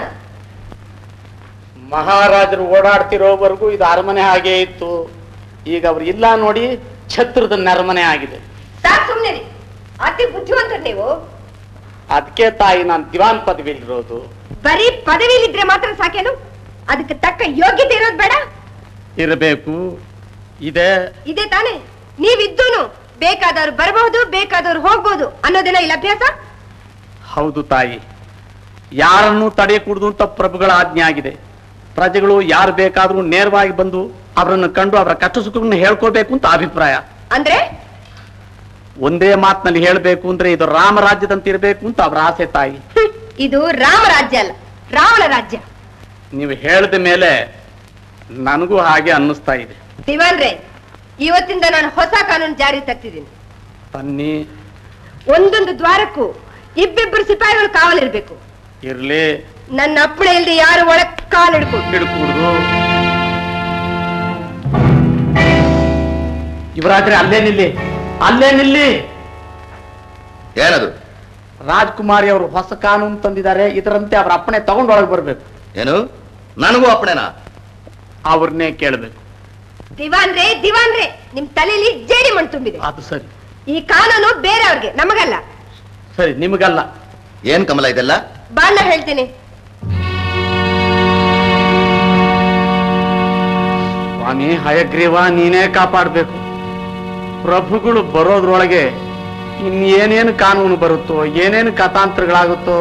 ಮಹಾರಾಜರು ಓಡಾಡ್ತಿರೋವರೆಗೂ ಇದು ಅರಮನೆ ಹಾಗೆ ಇತ್ತು ಈಗ ಅವ್ರು ಇಲ್ಲ ನೋಡಿ ಛತ್ರದ ನರಮನೆ ಆಗಿದೆ ಸಾಕ್ ಸುಮ್ನೆ ಅತಿ ಬುದ್ಧಿವಂತರು ನೀವು ಅದಕ್ಕೆ ತಾಯಿ ನಾನು ದಿವಾನ್ ಪದವಿಲಿರೋದು ಬರೀ ಪದವಿಲಿದ್ರೆ ಮಾತ್ರ ಸಾಕೇನು ಅದಕ್ಕೆ ತಕ್ಕ ಯೋಗ್ಯತೆ ಇರೋದು ಬೇಡ ಇರಬೇಕು ಇದೆ ಇದೆ ತಾನೇ ನೀವಿದ್ದೂನು ಬೇಕಾದವ್ರು ಬರಬಹುದು ಬೇಕಾದವ್ರು ಹೋಗ್ಬೋದು ಅನ್ನೋದೇನ ಇಲ್ಲ ಅಭ್ಯಾಸ ಹೌದು ತಾಯಿ ಯಾರನ್ನು ತಡೆಯಕೂಡದು ಅಂತ ಪ್ರಭುಗಳ ಆಜ್ಞೆ ಆಗಿದೆ ಪ್ರಜೆಗಳು ಯಾರು ಬೇಕಾದ್ರೂ ನೇರವಾಗಿ ಬಂದು ಅವರನ್ನು ಕಂಡು ಅವರ ಕಷ್ಟ ಸುಖಗಳನ್ನು ಹೇಳ್ಕೋಬೇಕು ಅಂತ ಅಭಿಪ್ರಾಯ ಅಂದ್ರೆ ಒಂದೇ ಮಾತಿನಲ್ಲಿ ಹೇಳಬೇಕು ಅಂದ್ರೆ ಇದು ರಾಮರಾಜ್ಯದಂತೆ ಇರಬೇಕು ಅಂತ ಅವರ ಆಸೆ ತಾಯಿ ಹ್ಮ್, ಇದು ರಾಮ ರಾಜ್ಯ ಅಲ್ಲ ರಾವಣ ರಾಜ್ಯ ನೀವು ಹೇಳಿದ ಮೇಲೆ ನನಗೂ ಹಾಗೆ ಅನ್ನಿಸ್ತಾ ಇದೆ ದಿವಾನ್ರೆ ಇವತ್ತಿಂದ ನಾನು ಹೊಸ ಕಾನೂನು ಜಾರಿ ತರ್ತಿದ್ದೀನಿ ತನ್ನಿ ಒಂದೊಂದು ದ್ವಾರಕ್ಕೂ ಇಬ್ಬಿಬ್ಬರು ಸಿಪಾಯಿಗಳು ಕಾವಲಿರ್ಬೇಕು ಇರ್ಲಿ ನನ್ನ ಅಪ್ಪಣೆ ಇಲ್ಲದೆ ಯಾರು ಒಳಗ್ ಕಾಲಿಡ್ಕೊಂಡು ಹಿಡ್ಕೂಡ್ದು ಯುವರಾಜ್ರೆ ಅಲ್ಲೇ ನಿಲ್ಲಿ ಅಲ್ಲೇ ನಿಲ್ಲಿ ಏನದು ರಾಜ್ಕುಮಾರಿ ಅವರು ಹೊಸ ಕಾನೂನು ತಂದಿದ್ದಾರೆ ಇದರಂತೆ ಅವರ ಅಪ್ಪಣೆ ತಗೊಂಡು ಒಳಗೆ ಬರ್ಬೇಕು ಏನು ನನಗೂ ಅಪ್ಪಣೆನಾ ಅವ್ರನ್ನೇ ಕೇಳಬೇಕು ದಿವಾನ್ರೆ ದಿವಾನ್ರೆ ನಿಮ್ ತಲೆಯಲ್ಲಿ ಜೇಡಿ ಮಣ್ಣು ತುಂಬಿದೆ ಅದು ಸರಿ ಈ ಕಾನೂನು ಬೇರೆಯವ್ರಿಗೆ ನಮಗಲ್ಲ ಸರಿ ನಿಮಗಲ್ಲ ಏನ್ ಕಮಲ ಇದೆಲ್ಲ ಬಾಣ ಹೇಳ್ತೀನಿ ಸ್ವಾಮಿ ಹಯಗ್ರೀವ ನೀನೇ ಕಾಪಾಡಬೇಕು ಪ್ರಭುಗಳು ಬರೋದ್ರೊಳಗೆ ಇನ್ನೇನೇನು ಕಾನೂನು ಬರುತ್ತೋ ಏನೇನು ಕಥಾಂತರಗಳಾಗುತ್ತೋ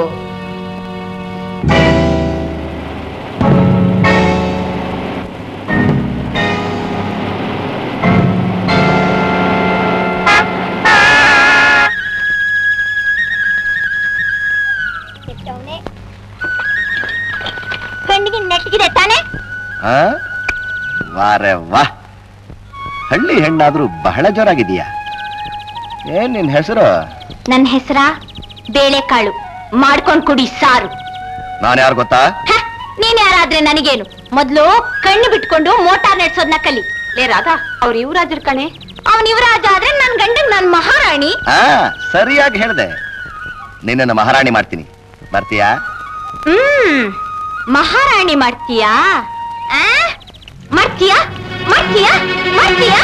ಕಣ್ಣಿಗೆ ನೆಟ್ಟಿಗಿದೆ ತಾನೇ ಆ? ವಾರೆ ವಾ ಹಳ್ಳಿ ಹೆಣ್ಣಾದ್ರೂ ಬಹಳ ಜೋರಾಗಿದೀಯಾ ಏನ್ ನಿನ್ ಹೆಸರು ನನ್ನ ಹೆಸರ ಬೇಳೆಕಾಳು ಮಾಡ್ಕೊಂಡ್ ಕುಡಿ ಸಾರು ನಾನು ಯಾರು ಗೊತ್ತಾ ಹ, ನೀನ್ ಯಾರಾದ್ರೆ ನನಗೇನು ಮೊದ್ಲು ಕಣ್ಣು ಬಿಟ್ಕೊಂಡು ಮೋಟಾರ್ ನಡೆಸೋದ್ನ ಕಲಿ ಲೇ ರಾಧಾ ಅವ್ರ ಯುವರಾಜರ ಕಣೆ ಅವನ್ ಯುವರಾಜ ಆದ್ರೆ ನನ್ ಗಂಡಗ್ ನಾನ್ ಮಹಾರಾಣಿ ಆ ಸರಿಯಾಗಿ ಹೇಳ್ದೆ ನಿನ್ನನ್ನು ಮಹಾರಾಣಿ ಮಾಡ್ತೀನಿ ಬರ್ತೀಯಾ ಹ್ಮ್ ಮಹಾರಾಣಿ ಮಾಡ್ತೀಯಾ ಆ? ಮಾಡ್ತೀಯಾ ಮಾಡ್ತೀಯಾ ಮಾಡ್ತೀಯಾ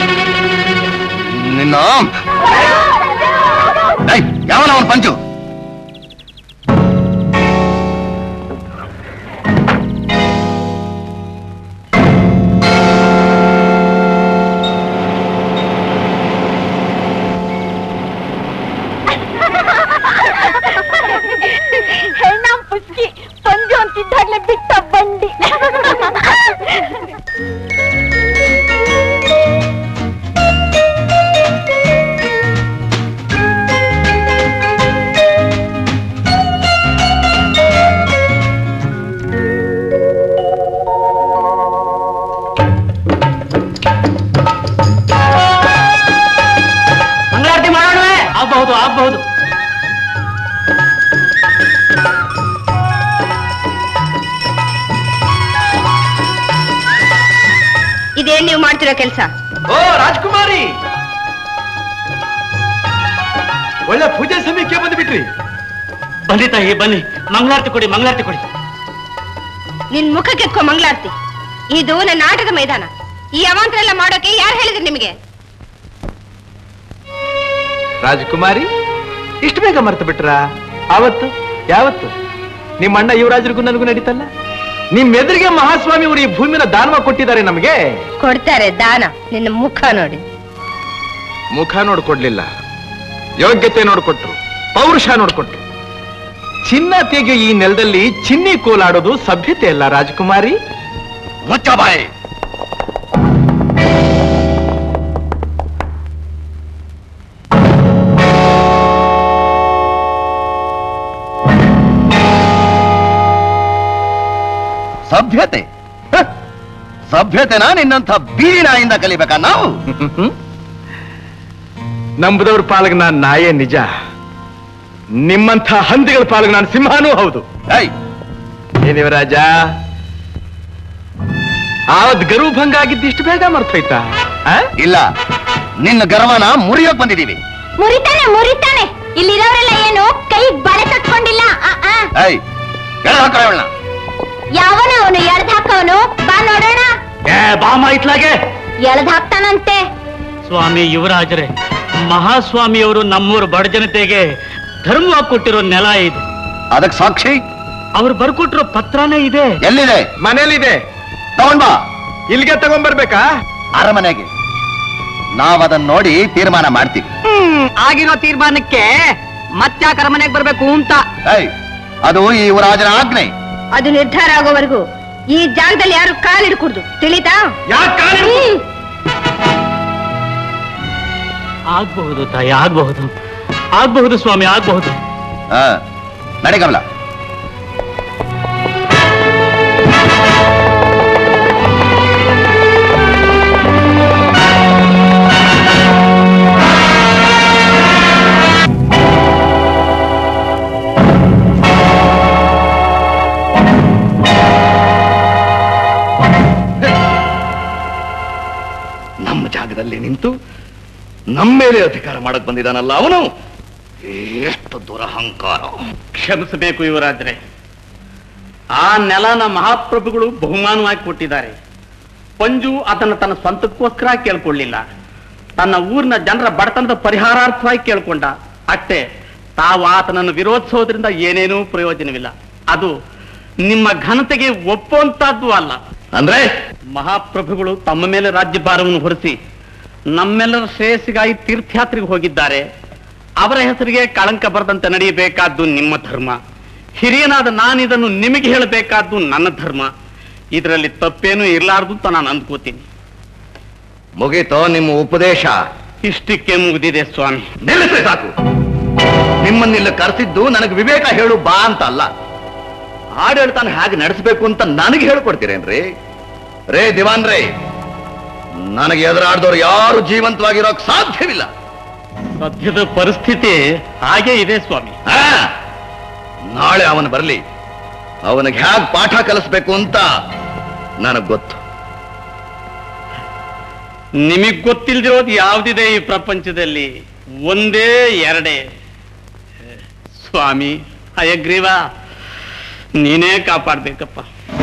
ನಿನ್ನ ಯಾವನ ಅವನ್ ಪಂಚು ಹೆಣ್ಣ ಪುಸ್ಕಿ ಪಂಜು ಅಂತಿದ್ದಾಗ್ಲೇ ಬಿಟ್ಟ ಬಂಡಿ ಮಂಗಳಾರತಿ ಮಾಡೋಣ ಆಗ್ಬಹುದು ಆಗ್ಬಹುದು ಇದೇನ್ ನೀವು ಮಾಡ್ತಿರೋ ಕೆಲಸ ಓ ರಾಜ್ಕುಮಾರಿ ಒಳ್ಳೆ ಪೂಜೆ ಸಮಯಕ್ಕೆ ಬಂದ್ಬಿಟ್ರಿ ಬನ್ನಿ ತಾಯಿ ಬನ್ನಿ ಮಂಗಳಾರತಿ ಕೊಡಿ ಮಂಗಳಾರತಿ ಕೊಡಿ ನಿನ್ ಮುಖಕ್ಕೆ ಎತ್ಕೊ ಮಂಗಳಾರತಿ ಇದು ನನ್ನ ಆಟದ ಮೈದಾನ ಈ ಅವಾಂತರ ಎಲ್ಲ ಮಾಡೋಕೆ ಯಾರು ಹೇಳಿದ್ರು ನಿಮಗೆ ರಾಜಕುಮಾರಿ ಇಷ್ಟು ಬೇಗ ಮರ್ತು ಬಿಟ್ರ ಆವತ್ತು ಯಾವತ್ತು ನಿಮ್ಮ ಅಣ್ಣ ಯುವರಾಜರಿಗೂ ನನಗೂ ನಡೀತಲ್ಲ ನಿಮ್ ಎದುರಿಗೆ ಮಹಾಸ್ವಾಮಿ ಅವರು ಈ ಭೂಮಿನ ದಾನವ ಕೊಟ್ಟಿದ್ದಾರೆ ನಮಗೆ ಕೊಡ್ತಾರೆ ದಾನ ನಿನ್ನ ಮುಖ ನೋಡಿ ಮುಖ ನೋಡ್ಕೊಡ್ಲಿಲ್ಲ ಯೋಗ್ಯತೆ ನೋಡ್ಕೊಟ್ರು ಪೌರುಷ ನೋಡ್ಕೊಟ್ರು ಚಿನ್ನ ತೆಗೆಯೋ ಈ ನೆಲದಲ್ಲಿ ಚಿನ್ನಿ ಕೋಲಾಡೋದು ಸಭ್ಯತೆ ಅಲ್ಲ ರಾಜಕುಮಾರಿ ಮುಚ್ಚ ಬಾಯಿ ಸಭ್ಯತೆ ಹ? ಸಭ್ಯತೆನಾ ನಿನ್ನಂಥ ಬೀದಿ ನಾಯಿಂದ ಕಲಿಬೇಕಾ ನಾವು ನಂಬುದವ್ರ ಪಾಲಿಗೆ ನಾನು ನಾಯೇ ನಿಜ ನಿಮ್ಮಂಥ ಹಂದಿಗಳ ಪಾಲಿಗೆ ನಾನು ಸಿಂಹನೂ ಹೌದು ಏಯ್ ಏನಿವ ರಾಜ ಆವತ್ ಗರು ಭಂಗ ಆಗಿದ್ದು ಇಷ್ಟು ಬೇಗ ಮರ್ತೋಯ್ತಾ ಆ? ಇಲ್ಲ ನಿನ್ನ ಗರ್ವನ ಮುರಿಯೋಕ್ ಬಂದಿದೀವಿ ಮುರಿತಾನೆ ಮುರಿತಾನೆ ಇಲ್ಲಿರೋರೆಲ್ಲ ಏನು ಕೈ ಬಳೆ ಕಟ್ಕೊಂಡಿಲ್ಲ ಆ, ಆ. ಏಯ್ ಎಳ್ದ್ ಹಾಕೋ ಇವ್ಳ್ನ. ಯಾವನ ಅವನು ಎಳ್ದ್ ಹಾಕವನು ಬಾ ನೋಡೋಣ ಏ ಬಾಮ ಇತ್ಲಾಗೆ ಎಳ್ದ್ ಹಾಕ್ತಾನಂತೆ ಸ್ವಾಮಿ ಯುವರಾಜರೇ ಮಹಾಸ್ವಾಮಿಯವರು ನಮ್ಮೂರ ಬಡ ಜನತೆಗೆ ಧರ್ಮವಾಗಿ ಕೊಟ್ಟಿರೋ ನೆಲ ಇದು ಅದಕ್ ಸಾಕ್ಷಿ ಅವ್ರು ಬರ್ಕೊಟ್ಟಿರೋ ಪತ್ರನೇ ಇದೆ ಎಲ್ಲಿದೆ ಮನೇಲಿದೆ ತಗೊಂಡ್ ಬಾ ಇಲ್ಲಿಗೆ ತಗೊಂಡ್ಬರ್ಬೇಕಾ ಅರಮನೆಗೆ ನಾವದನ್ನ ನೋಡಿ ತೀರ್ಮಾನ ಮಾಡ್ತೀವಿ ಆಗಿರೋ ತೀರ್ಮಾನಕ್ಕೆ ಮತ್ತ್ಯಾಕ ಅರಮನೆಗೆ ಬರ್ಬೇಕು ಅಂತ ಏಯ್ ಅದು ಈ ಯುವರಾಜನ ಆಜ್ಞೆ ಅದು ನಿರ್ಧಾರ ಆಗೋವರೆಗೂ ಈ ಜಾಗದಲ್ಲಿ ಯಾರು ಕಾಲಿಡ್ಕೂಡ್ದು ತಿಳಿತಾ ಹ್ಮ್. ಆಗ್ಬಹುದು ತಾಯಿ ಆಗ್ಬಹುದು ಆಗ್ಬಹುದು ಸ್ವಾಮಿ ಆಗ್ಬಹುದು ಹಾ ನಡಿ ಕಮಲ ನಮ್ಮ ಜಾಗದಲ್ಲಿ ನಿಂತು ನಮ್ಮ ಮೇಲೆ ಅಧಿಕಾರ ಮಾಡಕ್ ಬಂದಿದ್ದಾನಲ್ಲ ಅವನು ಎಷ್ಟು ದುರಹಂಕಾರ ಕ್ಷಮಿಸಬೇಕು ಯುವರಾಜರೇ ಆ ನೆಲನ ಮಹಾಪ್ರಭುಗಳು ಬಹುಮಾನವಾಗಿ ಕೊಟ್ಟಿದ್ದಾರೆ ಪಂಜು ಅದನ್ನ ತನ್ನ ಸ್ವಂತಕ್ಕೋಸ್ಕರ ಕೇಳ್ಕೊಳ್ಳಿಲ್ಲ ತನ್ನ ಊರಿನ ಜನರ ಬಡತನದ ಪರಿಹಾರಾರ್ಥವಾಗಿ ಕೇಳ್ಕೊಂಡ ಅಷ್ಟೇ ತಾವು ಆತನನ್ನು ವಿರೋಧಿಸೋದ್ರಿಂದ ಏನೇನೂ ಪ್ರಯೋಜನವಿಲ್ಲ ಅದು ನಿಮ್ಮ ಘನತೆಗೆ ಒಪ್ಪುವಂತಹದ್ದು ಅಲ್ಲ ಅಂದ್ರೆ ಮಹಾಪ್ರಭುಗಳು ತಮ್ಮ ಮೇಲೆ ರಾಜ್ಯಭಾರವನ್ನು ಹೊರಿಸಿ ನಮ್ಮೆಲ್ಲರ ಶ್ರೇಯಸ್ಸಿಗಾಗಿ ತೀರ್ಥಯಾತ್ರೆಗೆ ಹೋಗಿದ್ದಾರೆ ಅವರ ಹೆಸರಿಗೆ ಕಳಂಕ ಬರದಂತೆ ನಡೆಯಬೇಕಾದ್ದು ನಿಮ್ಮ ಧರ್ಮ ಹಿರಿಯನಾದ ನಾನಿದನ್ನು ನಿಮಗೆ ಹೇಳಬೇಕಾದ್ದು ನನ್ನ ಧರ್ಮ ಇದರಲ್ಲಿ ತಪ್ಪೇನೂ ಇರಲಾರ್ದು ಅಂತ ನಾನು ಅಂದ್ಕೋತೀನಿ ಮುಗೀತೋ ನಿಮ್ಮ ಉಪದೇಶ ಇಷ್ಟಕ್ಕೆ ಮುಗಿದಿದೆ ಸ್ವಾಮಿ ನಿಲ್ಲಿಸಿ ಸಾಕು ನಿಮ್ಮನ್ನಿಲ್ಲ ಕರೆಸಿದ್ದು ನನಗೆ ವಿವೇಕ ಹೇಳು ಬಾ ಅಂತ ಅಲ್ಲ ಆಡಳಿತಾನ ಹೇಗೆ ನಡೆಸಬೇಕು ಅಂತ ನನಗೆ ಹೇಳ್ಕೊಡ್ತೀರೇನ್ರಿ ರೇ ದಿವಾನ್ ರೇ ನನಗೆ ಎದುರಾಡ್ದವ್ರು ಯಾರು ಜೀವಂತವಾಗಿರೋಕ್ ಸಾಧ್ಯವಿಲ್ಲ ಸದ್ಯದ ಪರಿಸ್ಥಿತಿ ಹಾಗೇ ಇದೆ ಸ್ವಾಮಿ ಆ, ನಾಳೆ ಅವನು ಬರಲಿ ಅವನಿಗೆ ಹೇಗ್ ಪಾಠ ಕಲಿಸ್ಬೇಕು ಅಂತ ನನಗ್ ಗೊತ್ತು ನಿಮಗ್ ಗೊತ್ತಿಲ್ದಿರೋದು ಯಾವ್ದಿದೆ ಈ ಪ್ರಪಂಚದಲ್ಲಿ ಒಂದೇ ಎರಡೇ ಸ್ವಾಮಿ ಹಯಗ್ರೀವ ನೀನೇ ಕಾಪಾಡ್ಬೇಕಪ್ಪ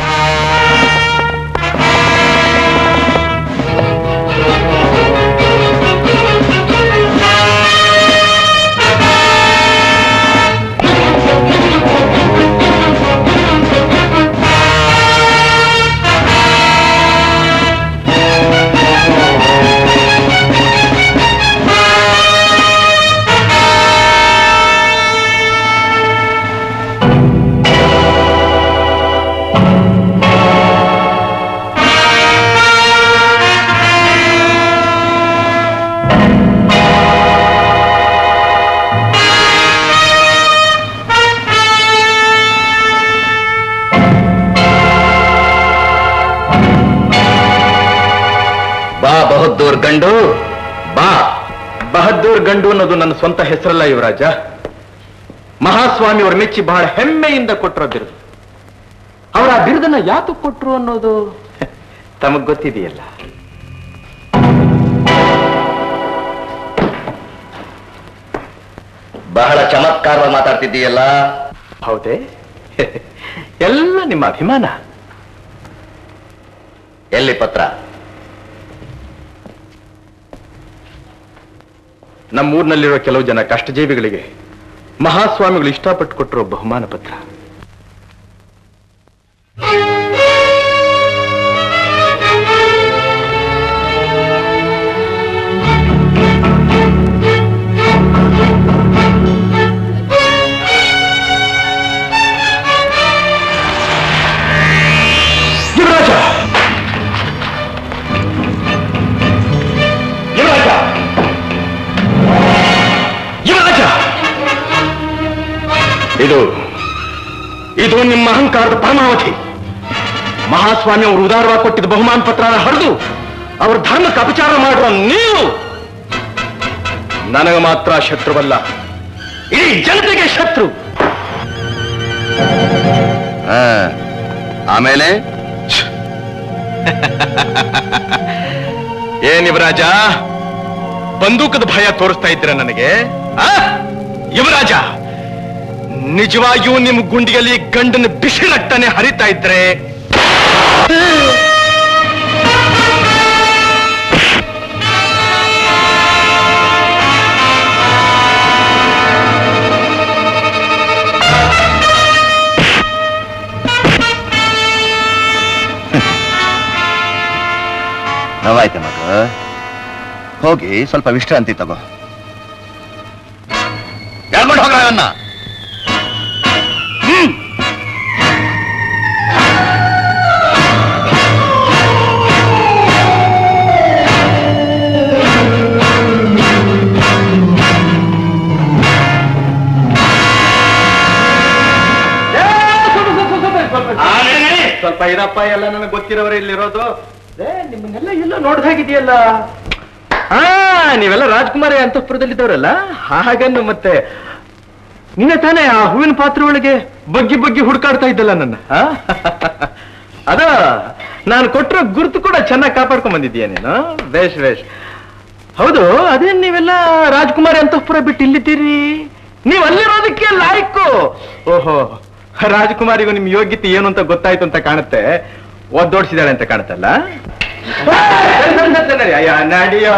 ಬಾ ಬಹುದ್ದೂರ್ ಗಂಡು ಬಾ ಬಹದ್ದೂರ್ ಗಂಡು ಅನ್ನೋದು ನನ್ನ ಸ್ವಂತ ಹೆಸರಲ್ಲ ಯುವರಾಜ ಮಹಾಸ್ವಾಮಿ ಅವ್ರ ಮೆಚ್ಚಿ ಬಹಳ ಹೆಮ್ಮೆಯಿಂದ ಕೊಟ್ಟಿರೋ ಬಿರುದು ಅವರ ಆ ಬಿರುದನ್ನ ಯಾತಕ್ ಕೊಟ್ರು ಅನ್ನೋದು ತಮಗ್ ಗೊತ್ತಿದೆಯಲ್ಲ ಬಹಳ ಚಮತ್ಕಾರವಾಗಿ ಮಾತಾಡ್ತಿದ್ದೀಯಲ್ಲ ಹೌದೇ ಎಲ್ಲ ನಿಮ್ಮ ಅಭಿಮಾನ ಎಲ್ಲಿ ಪತ್ರ ನಮ್ಮೂರಿನಲ್ಲಿರೋ ಕೆಲವು ಜನ ಕಷ್ಟಜೀವಿಗಳಿಗೆ ಮಹಾಸ್ವಾಮಿಗಳು ಇಷ್ಟಪಟ್ಟು ಕೊಟ್ಟಿರೋ ಬಹುಮಾನ ಪತ್ರ ಯುವರಾಜ ಯುವರಾಜ ಯುವರಾಜ ಇದು ಇದು ನಿಮ್ಮ ಅಹಂಕಾರದ ಪರಮಾವಧಿ ಮಹಾಸ್ವಾಮಿ ಅವರು ಉದಾರವಾಗಿ ಕೊಟ್ಟಿದ್ದ ಬಹುಮಾನ ಪತ್ರನ ಹರಿದು ಅವ್ರ ಧರ್ಮಕ್ಕೆ ಅಪಚಾರ ಮಾಡುವ ನೀವು ನನಗೆ ಮಾತ್ರ ಶತ್ರುವಲ್ಲ ಇಡೀ ಜನತೆಗೆ ಶತ್ರು ಆ, ಆಮೇಲೆ ಏನ್ ಯುವರಾಜ ಬಂದೂಕದ ಭಯ ತೋರಿಸ್ತಾ ಇದ್ದೀರ ನನಗೆ ಆ? ಯುವರಾಜ ನಿಜವಾಗಿಯೂ ನಿಮ್ ಗುಂಡಿಯಲ್ಲಿ ಗಂಡನ ಬಿಸಿ ರಕ್ತನೇ ಹರಿತಾ ಇದ್ರೆ ನೋವಾಯ್ತೆ ಮಗು ಹೋಗಿ ಸ್ವಲ್ಪ ವಿಶ್ರಾಂತಿ ತಗೋ ಹೇಳ್ಕೊಂಡು ಹೋಗ ಅವನ್ನ ಸ್ವಲ್ಪ ಇದಪ್ಪ ಎಲ್ಲ ನನಗೆ ಗೊತ್ತಿರೋರು ಇಲ್ಲಿರೋದು ಏ, ನಿಮ್ಮನ್ನೆಲ್ಲ ಎಲ್ಲೋ ನೋಡ್ದಾಗಿದೆಯಲ್ಲ ಆ ನೀವೆಲ್ಲ ರಾಜ್ಕುಮಾರಿ ಅಂತಃಪುರದಲ್ಲಿದ್ದವರಲ್ಲ ಹಾಗನ್ನು ಮತ್ತೆ ನೀನೇ ತಾನೇ ಆ ಹೂವಿನ ಪಾತ್ರ ಒಳಗೆ ಬಗ್ಗಿ ಬಗ್ಗಿ ಹುಡುಕಾಡ್ತಾ ಇದ್ದಲ್ಲ ನನ್ನ ಆ? ಅದ ನಾನು ಕೊಟ್ಟಿರೋ ಗುರುತು ಕೂಡ ಚೆನ್ನಾಗಿ ಕಾಪಾಡ್ಕೊಂಡ್ ಬಂದಿದ್ದೀಯ ನೀನು ಬೇಷ್ ಬೇಷ್ ಹೌದು ಅದೇನ್ ನೀವೆಲ್ಲ ರಾಜ್ಕುಮಾರಿ ಅಂತಃಪುರ ಬಿಟ್ಟು ಇಲ್ಲಿದ್ದೀರಿ ನೀವು ಅಲ್ಲಿರೋದಕ್ಕೆ ಲಾಯ್ಕು ಓಹೋ ರಾಜ್ಕುಮಾರಿಗೂ ನಿಮ್ ಯೋಗ್ಯತೆ ಏನು ಅಂತ ಗೊತ್ತಾಯ್ತು ಅಂತ ಕಾಣುತ್ತೆ ಒದ್ದೋಡ್ಸಿದಾಳೆ ಅಂತ ಕಾಣುತ್ತಲ್ಲ ಸರಿ, ಸರಿ, ಸರಿ, ಸರಿ. ಅಯ್ಯ ನಡಿಯೋ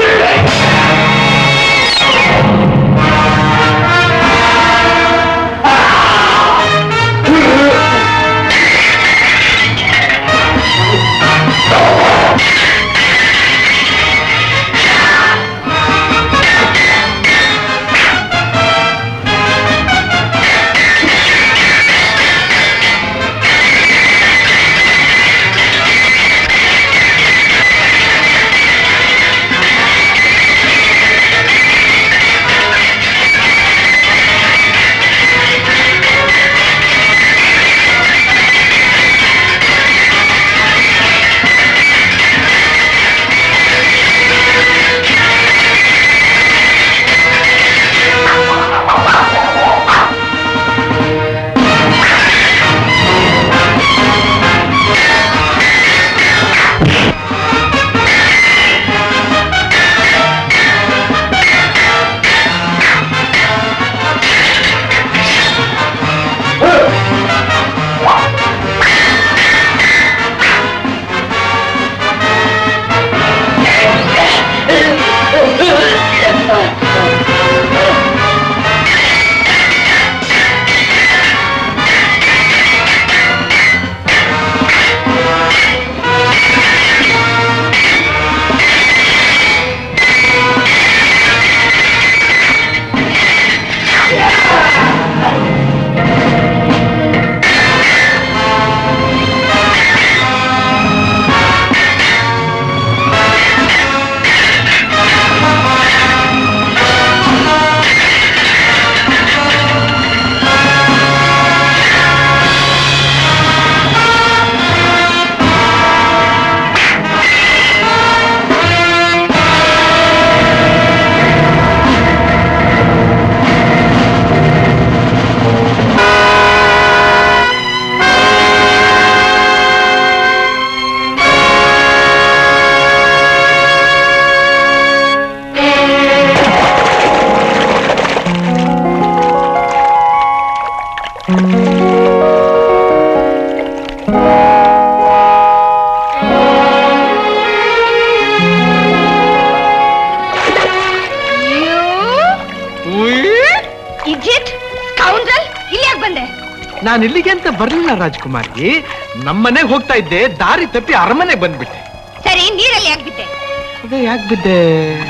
ಇಜಿಟ್ ಸ್ಕೌಂಡ್ರಲ್ ಇಲ್ಲಿ ಯಾಕೆ ಬಂದೆ ನಾನು ಇಲ್ಲಿಗೆ ಅಂತ ಬರ್ಲಿಲ್ಲ ರಾಜ್ಕುಮಾರಿ ನಮ್ಮನೆಗೆ ಹೋಗ್ತಾ ಇದ್ದೆ ದಾರಿ ತಪ್ಪಿ ಅರಮನೆಗೆ ಬಂದ್ಬಿಟ್ಟೆ ಸರಿ ನೀರಲ್ಲಿ ಯಾಕೆ ಬಿದ್ದೆ ಅದೇ ಯಾಕೆ ಬಿದ್ದೆ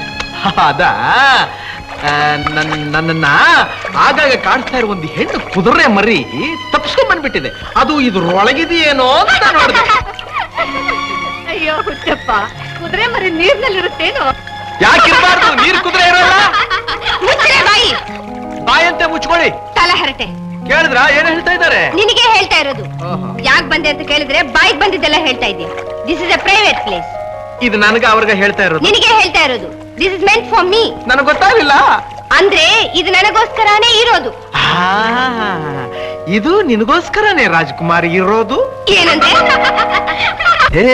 ಅದ ಆ, ನನ್ ನನ್ನನ್ನ ಆಗಾಗ ಕಾಡ್ತಾ ಇರೋ ಒಂದು ಹೆಣ್ಣು ಕುದುರೆ ಮರಿ ತಪ್ಸ್ಕೊಂಡ್ ಬಂದ್ಬಿಟ್ಟಿದೆ ಅದು ಇದ್ರೊಳಗಿದೆಯೇನೋ ಅಂತ ನೋಡಿದೆ ಅಯ್ಯೋ ಹುಚ್ಚಪ್ಪ ಕುದುರೆ ಮರಿ ನೀರ್ನಲ್ಲಿರುತ್ತೇನೋ ಯಾಕಿರ್ಬಾರ್ದು ನೀರ್ ಕುದುರೆ ಇರೋಲ್ಲ ಮುಚ್ಚರೆ ಬಾಯಿ ಬಾಯಂತೆ ಮುಚ್ಕೊಳ್ಳಿ ತಲೆ ಹರಟೆ ಕೇಳಿದ್ರ ಏನ್ ಹೇಳ್ತಾ ಇದ್ದಾರೆ ನಿನಗೆ ಹೇಳ್ತಾ ಇರೋದು ಯಾಕ್ ಬಂದೆ ಅಂತ ಕೇಳಿದ್ರೆ ಬಾಯಿಗೆ ಬಂದಿದ್ದೆಲ್ಲ ಹೇಳ್ತಾ ಇದ್ದೆ this is a private place ಇದು ನನಗ ಅವ್ರಿಗೆ ಹೇಳ್ತಾ ಇರೋದು ನಿನಗೆ ಹೇಳ್ತಾ ಇರೋದು this is meant for me ನನಗೆ ಗೊತ್ತಾಗ್ಲಿಲ್ಲ ಅಂದ್ರೆ ಇದು ನನಗೋಸ್ಕರನೇ ಇರೋದು ಆ, ಇದು ನಿನಗೋಸ್ಕರನೇ ರಾಜ್ಕುಮಾರ್ ಇರೋದು ಏನಂದ್ರೆ ಹೇ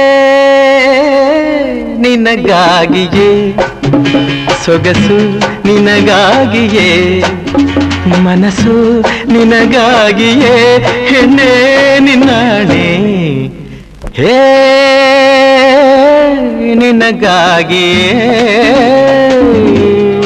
ನಿನಗಾಗಿಯೇ ಸೊಗಸು ನಿನಗಾಗಿಯೇ ಮನಸ್ಸು ನಿನಗಾಗಿಯೇ ಹೆಣ್ಣೆ ನಿನ್ನಾಣೆ ಹೇ ನಿನಗಾಗಿಯೇ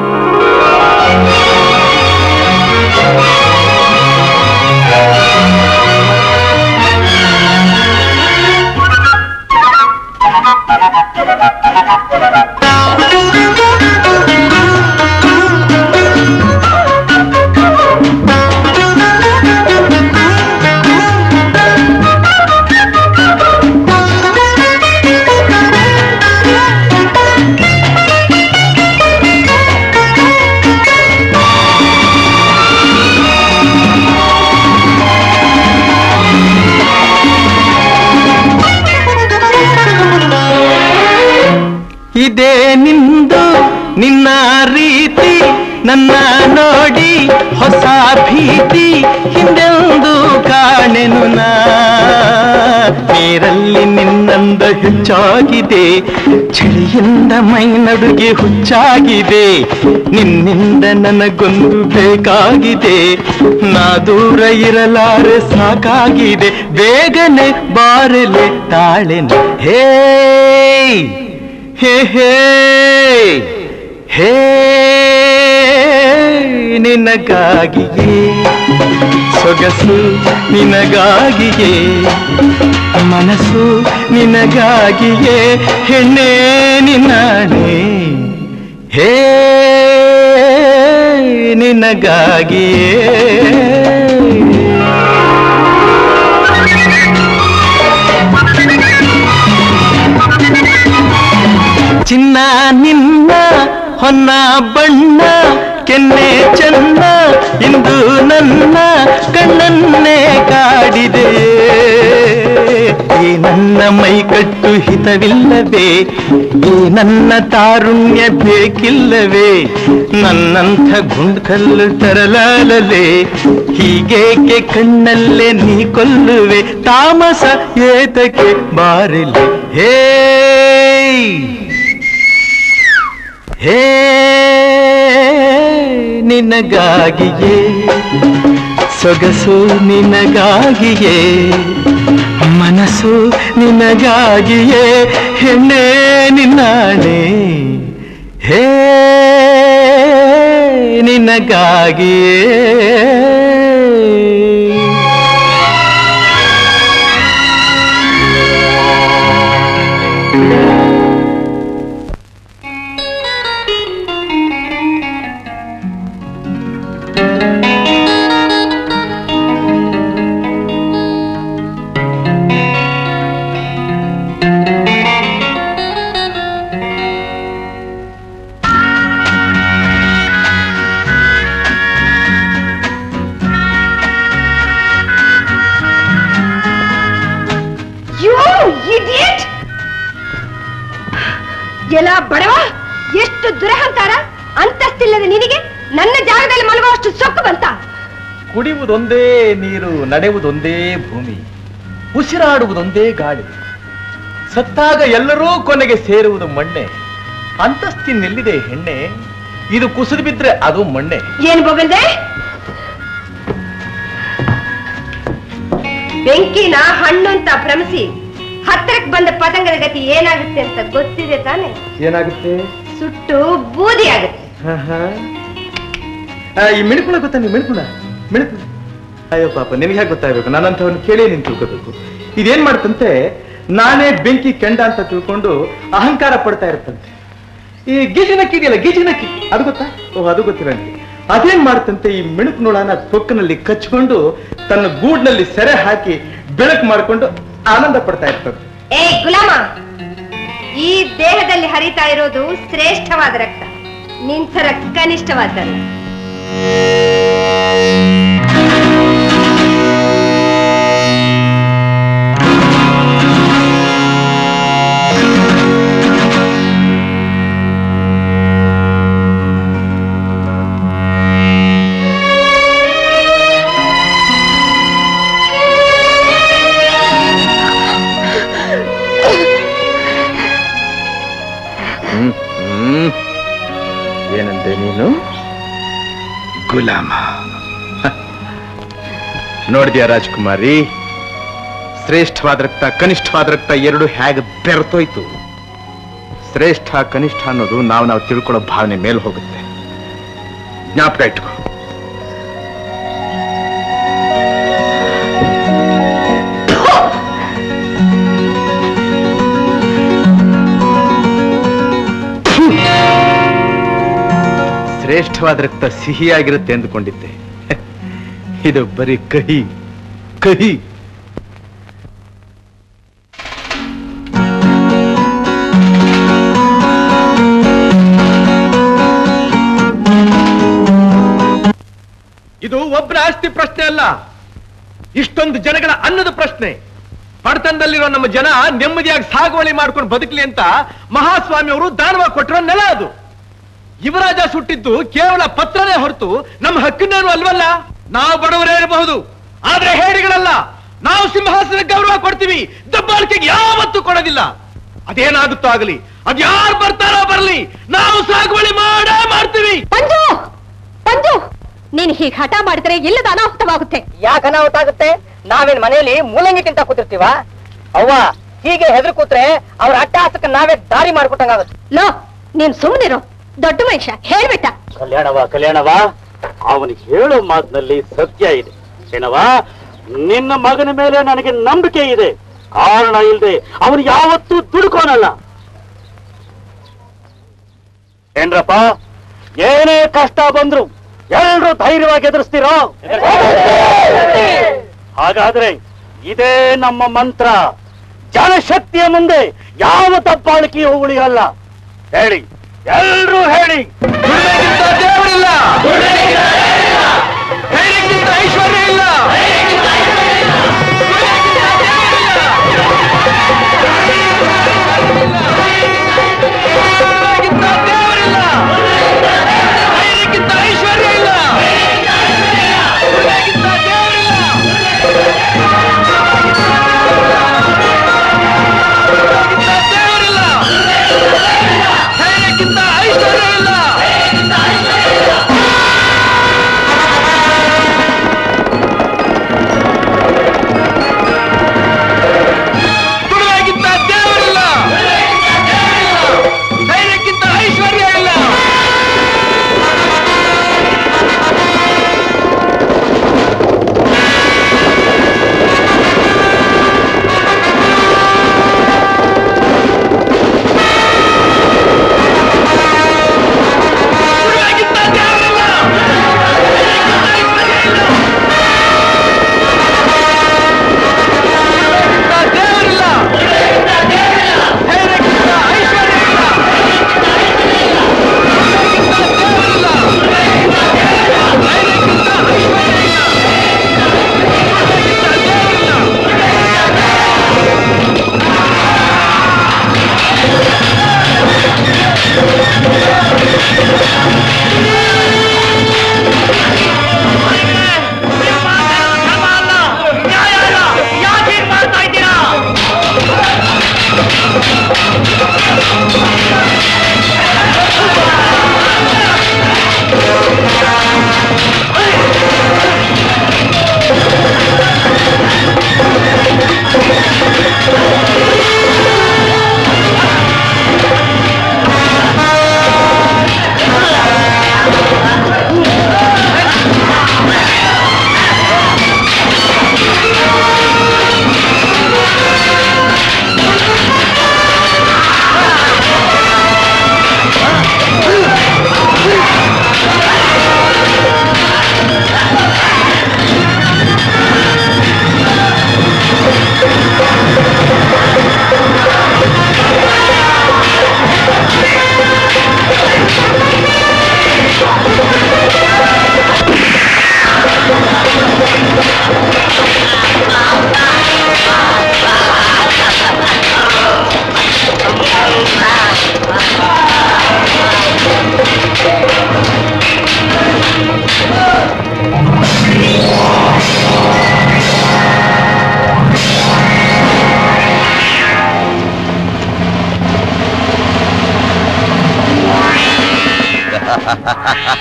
ಇದೇ ನಿಂದು ನಿನ್ನ ರೀತಿ ನನ್ನ ನೋಡಿ ಹೊಸ ಭೀತಿ ಹಿಂದೆಂದು ಕಾಣೆನು ನಾ ನೀರಲ್ಲಿ ನಿನ್ನಂದ ಹೆಚ್ಚಾಗಿದೆ ಚಳಿಯಿಂದ ಮೈ ನಡುಗೆ ಹುಚ್ಚಾಗಿದೆ ನಿನ್ನಿಂದ ನನಗೊಂದು ಬೇಕಾಗಿದೆ ನಾ ದೂರ ಇರಲಾರೆ ಸಾಕಾಗಿದೆ ಬೇಗನೆ ಬಾರಲೆ ತಾಳೆನೆ ಹೇ ಹೇ ಹೇ ಹೇ ನಿನಗಾಗಿಯೇ ಸೊಗಸು ನಿನಗಾಗಿಯೇ ಮನಸ್ಸು ನಿನಗಾಗಿಯೇ ಹೆಣ್ಣೆ ನಿನ್ನಾಣೆ ಹೇ ನಿನಗಾಗಿಯೇ ಚಿನ್ನ ನಿನ್ನ ಹೊನ್ನ ಬಣ್ಣ ಕೆನ್ನೆ ಚೆನ್ನ ಇಂದು ನನ್ನ ಕಣ್ಣನ್ನೇ ಕಾಡಿದೆ ಈ ನನ್ನ ಮೈಕಟ್ಟು ಹಿತವಿಲ್ಲವೇ ಈ ನನ್ನ ತಾರುಣ್ಯ ಬೇಕಿಲ್ಲವೇ ನನ್ನಂಥ ಗುಂಡ್ಕಲ್ಲು ತರಲಾಲಲೆ ಹೀಗೇಕೆ ಕಣ್ಣಲ್ಲೇ ನೀ ಕೊಲ್ಲುವೆ ತಾಮಸ ಏತಕ್ಕೆ ಬಾರಿಲೆ ಹೇ ಹೇ ನಿನಗಾಗಿಯೇ ಸೊಗಸು ನಿನಗಾಗಿಯೇ ಮನಸ್ಸು ನಿನಗಾಗಿಯೇ ಹೆಣ್ಣೆ ನಿನ್ನಾಣೆ ಹೇ ನಿನಗಾಗಿಯೇ ಯು ಇಡಿಯಟ್ ಎಲ್ಲ ಬಡವ ಎಷ್ಟು ದುರಹಂಕಾರ ಅಂತಸ್ತಿಲ್ಲದ ನಿನಗೆ ನನ್ನ ಜಾಗದಲ್ಲಿ ಮಲಗುವಷ್ಟು ಸೊಕ್ಕು ಬಂತ ಕುಡಿಯುವುದೊಂದೇ ನೀರು ನಡೆಯುವುದೊಂದೇ ಭೂಮಿ ಉಸಿರಾಡುವುದೊಂದೇ ಗಾಳಿ ಸತ್ತಾಗ ಎಲ್ಲರೂ ಕೊನೆಗೆ ಸೇರುವುದು ಮಣ್ಣೆ ಅಂತಸ್ತಿನೆಲ್ಲಿದೆ ಹೆಣ್ಣೆ ಇದು ಕುಸಿದು ಬಿದ್ರೆ ಅದು ಮಣ್ಣೆ ಏನ್ ಬೊಗಲ್ದೆ ಬೆಂಕಿನ ಹಣ್ಣು ಅಂತ ಭ್ರಮಿಸಿ ಹತ್ತಿರಕ್ಕೆ ಬಂದ ಪತಂಗದ ಗತಿ ಏನಾಗುತ್ತೆ ಅಂತ ಗೊತ್ತಿದೆ ತಾನೆ ಏನಾಗುತ್ತೆ ಸುಟ್ಟು ಬೂದಿ ಆಗುತ್ತೆ ಈ ಮಿಣುಕುಳ ಗೊತ್ತಾ ನೀವು ಮಿಣುಕುಳ ಮಿಣುಕುಳ ಅಯ್ಯೋ ಪಾಪ ನಿನಗೆ ಹೇಗೆ ಗೊತ್ತಾಗಬೇಕು ನಾನಂಥವನ್ನ ಕೇಳಿ ನೀನು ತಿಳ್ಕೋಬೇಕು ಇದೇನ್ ಮಾಡ್ತಂತೆ ನಾನೇ ಬೆಂಕಿ ಕೆಂಡ ಅಂತ ತಿಳ್ಕೊಂಡು ಅಹಂಕಾರ ಪಡ್ತಾ ಇರ್ತಂತೆ ಈ ಗಿಜಿನಕ್ಕಿ ಇದೆಯಲ್ಲ ಗಿಜಿನಕ್ಕಿ ಅದು ಗೊತ್ತಾ ಓ ಅದು ಗೊತ್ತಿಲ್ಲ ನನಗೆ ಅದೇನ್ ಮಾಡ್ತಂತೆ ಈ ಮಿಣುಕು ನೂಳನ ತೊಕ್ಕನಲ್ಲಿ ಕಚ್ಕೊಂಡು ತನ್ನ ಗೂಡ್ನಲ್ಲಿ ಸೆರೆ ಹಾಕಿ ಬೆಳಕು ಮಾಡ್ಕೊಂಡು ಆನಂದ ಪಡ್ತಾ ಇರ್ತದೆ ಏ ಗುಲಾಮ ಈ ದೇಹದಲ್ಲಿ ಹರಿತಾ ಇರೋದು ಶ್ರೇಷ್ಠವಾದ ರಕ್ತ ನಿನ್ ಥರ ಕನಿಷ್ಠವಾದಲ್ಲ ಗುಲಾಮ ನೋಡಿದ್ಯಾ ರಾಜ್ಕುಮಾರಿ ಶ್ರೇಷ್ಠವಾದ ರಕ್ತ ಕನಿಷ್ಠವಾದ ರಕ್ತ ಎರಡು ಹೇಗೆ ಬೆರೆತೋಯ್ತು ಶ್ರೇಷ್ಠ ಕನಿಷ್ಠ ಅನ್ನೋದು ನಾವು ನಾವು ತಿಳ್ಕೊಳ್ಳೋ ಭಾವನೆ ಮೇಲೆ ಹೋಗುತ್ತೆ ಜ್ಞಾಪಕ ಇಟ್ಕೋ ಶ್ರೇಷ್ಠವಾದ ರಕ್ತ ಸಿಹಿಯಾಗಿರುತ್ತೆ ಅಂದುಕೊಂಡಿದ್ದೆ ಇದು ಬರೀ ಕಹಿ ಕಹಿ ಇದು ಒಬ್ಬರ ಆಸ್ತಿ ಪ್ರಶ್ನೆ ಅಲ್ಲ ಇಷ್ಟೊಂದು ಜನಗಳ ಅನ್ನದ ಪ್ರಶ್ನೆ ಬಡತನದಲ್ಲಿರೋ ನಮ್ಮ ಜನ ನೆಮ್ಮದಿಯಾಗಿ ಸಾಗುವಳಿ ಮಾಡ್ಕೊಂಡು ಬದುಕಲಿ ಅಂತ ಮಹಾಸ್ವಾಮಿ ಅವರು ದಾನವಾಗಿ ಕೊಟ್ಟಿರೋ ನೆಲ ಅದು ಯುವರಾಜ ಸುಟ್ಟಿದ್ದು ಕೇವಲ ಪತ್ರನೇ ಹೊರತು ನಮ್ಮ ಹಕ್ಕಿನೇನು ಅಲ್ವಲ್ಲ ನಾವು ಬಡವರೇ ಇರಬಹುದು ಆದ್ರೆ ಹೇಡಿಗಳಲ್ಲ ನಾವು ಸಿಂಹಾಸನ ಗೌರವ ಕೊಡ್ತೀವಿ ದಬ್ಬಾಳಿಕೆಗೆ ಯಾವತ್ತೂ ಕೊಡೋದಿಲ್ಲ ಅದೇನಾಗುತ್ತೋ ಆಗಲಿ ಅದ್ಯಾರು ಬರ್ತಾರೋ ಬರ್ಲಿ ನಾವು ಸಾಗುವಳಿ ಮಾಡೇ ಮಾಡ್ತೀವಿ ಪಂಜು ಪಂಜು ನೀನ್ ಹೀಗೆ ಹಠ ಮಾಡಿದ್ರೆ ಇಲ್ಲದ ಅನಾಹುತವಾಗುತ್ತೆ ಯಾಕೆ ಅನಾಹುತ ಆಗುತ್ತೆ ನಾವೇನ್ ಮನೆಯಲ್ಲಿ ಮೂಲಂಗಿ ತಿಂತ ಕೂತಿರ್ತೀವ ಅವ್ವ ಹೀಗೆ ಹೆದರ್ ಕೂತ್ರೆ ಅವ್ರ ಅಟ್ಟಹಾಸಕ್ಕೆ ನಾವೇ ದಾರಿ ಮಾಡ್ಕೊಟ್ಟಂಗಾಗುತ್ತೆ ಲೋ ನೀನ್ ಸುಮ್ಮನಿರು ದೊಡ್ಡ ಮನುಷ್ಯ ಹೇಳ್ಬಿಟ್ಟ ಕಲ್ಯಾಣವ ಕಲ್ಯಾಣವ ಅವನಿಗೆ ಹೇಳೋ ಮಾತಿನಲ್ಲಿ ಸತ್ಯ ಇದೆ ಏನವ ನಿನ್ನ ಮಗನ ಮೇಲೆ ನನಗೆ ನಂಬಿಕೆ ಇದೆ ಕಾರಣ ಇಲ್ಲದೆ ಅವನು ಯಾವತ್ತೂ ದುಡುಕೋನಲ್ಲ ಏನ್ರಪ್ಪ ಏನೇ ಕಷ್ಟ ಬಂದ್ರು ಎಲ್ರು ಧೈರ್ಯವಾಗಿ ಎದುರಿಸ್ತೀರೋ ಹಾಗಾದ್ರೆ ಇದೇ ನಮ್ಮ ಮಂತ್ರ ಜನಶಕ್ತಿಯ ಮುಂದೆ ಯಾವ ದಬ್ಬಾಳಿಕೆಯೂ ಉಳಿಯಲ್ಲ ಹೇಳಿ ಎಲ್ರೂ ಹೇಳಿ ದುಡಿಮೆಗಿಂತ ದೇವರಿಲ್ಲ ಧೈರ್ಯಕ್ಕಿಂತ ಐಶ್ವರ್ಯ ಇಲ್ಲ ದುಡಿಮೆಗಿಂತ ದೇವರಿಲ್ಲ ಧೈರ್ಯಕ್ಕಿಂತ ಐಶ್ವರ್ಯ ಇಲ್ಲ ದುಡಿಮೆಗಿಂತ ದೇವರಿಲ್ಲ ದುಡಿಮೆಗಿಂತ ದೇವರಿಲ್ಲ ಧೈರ್ಯಕ್ಕಿಂತ ಐಶ್ವರ್ಯ ಇಲ್ಲ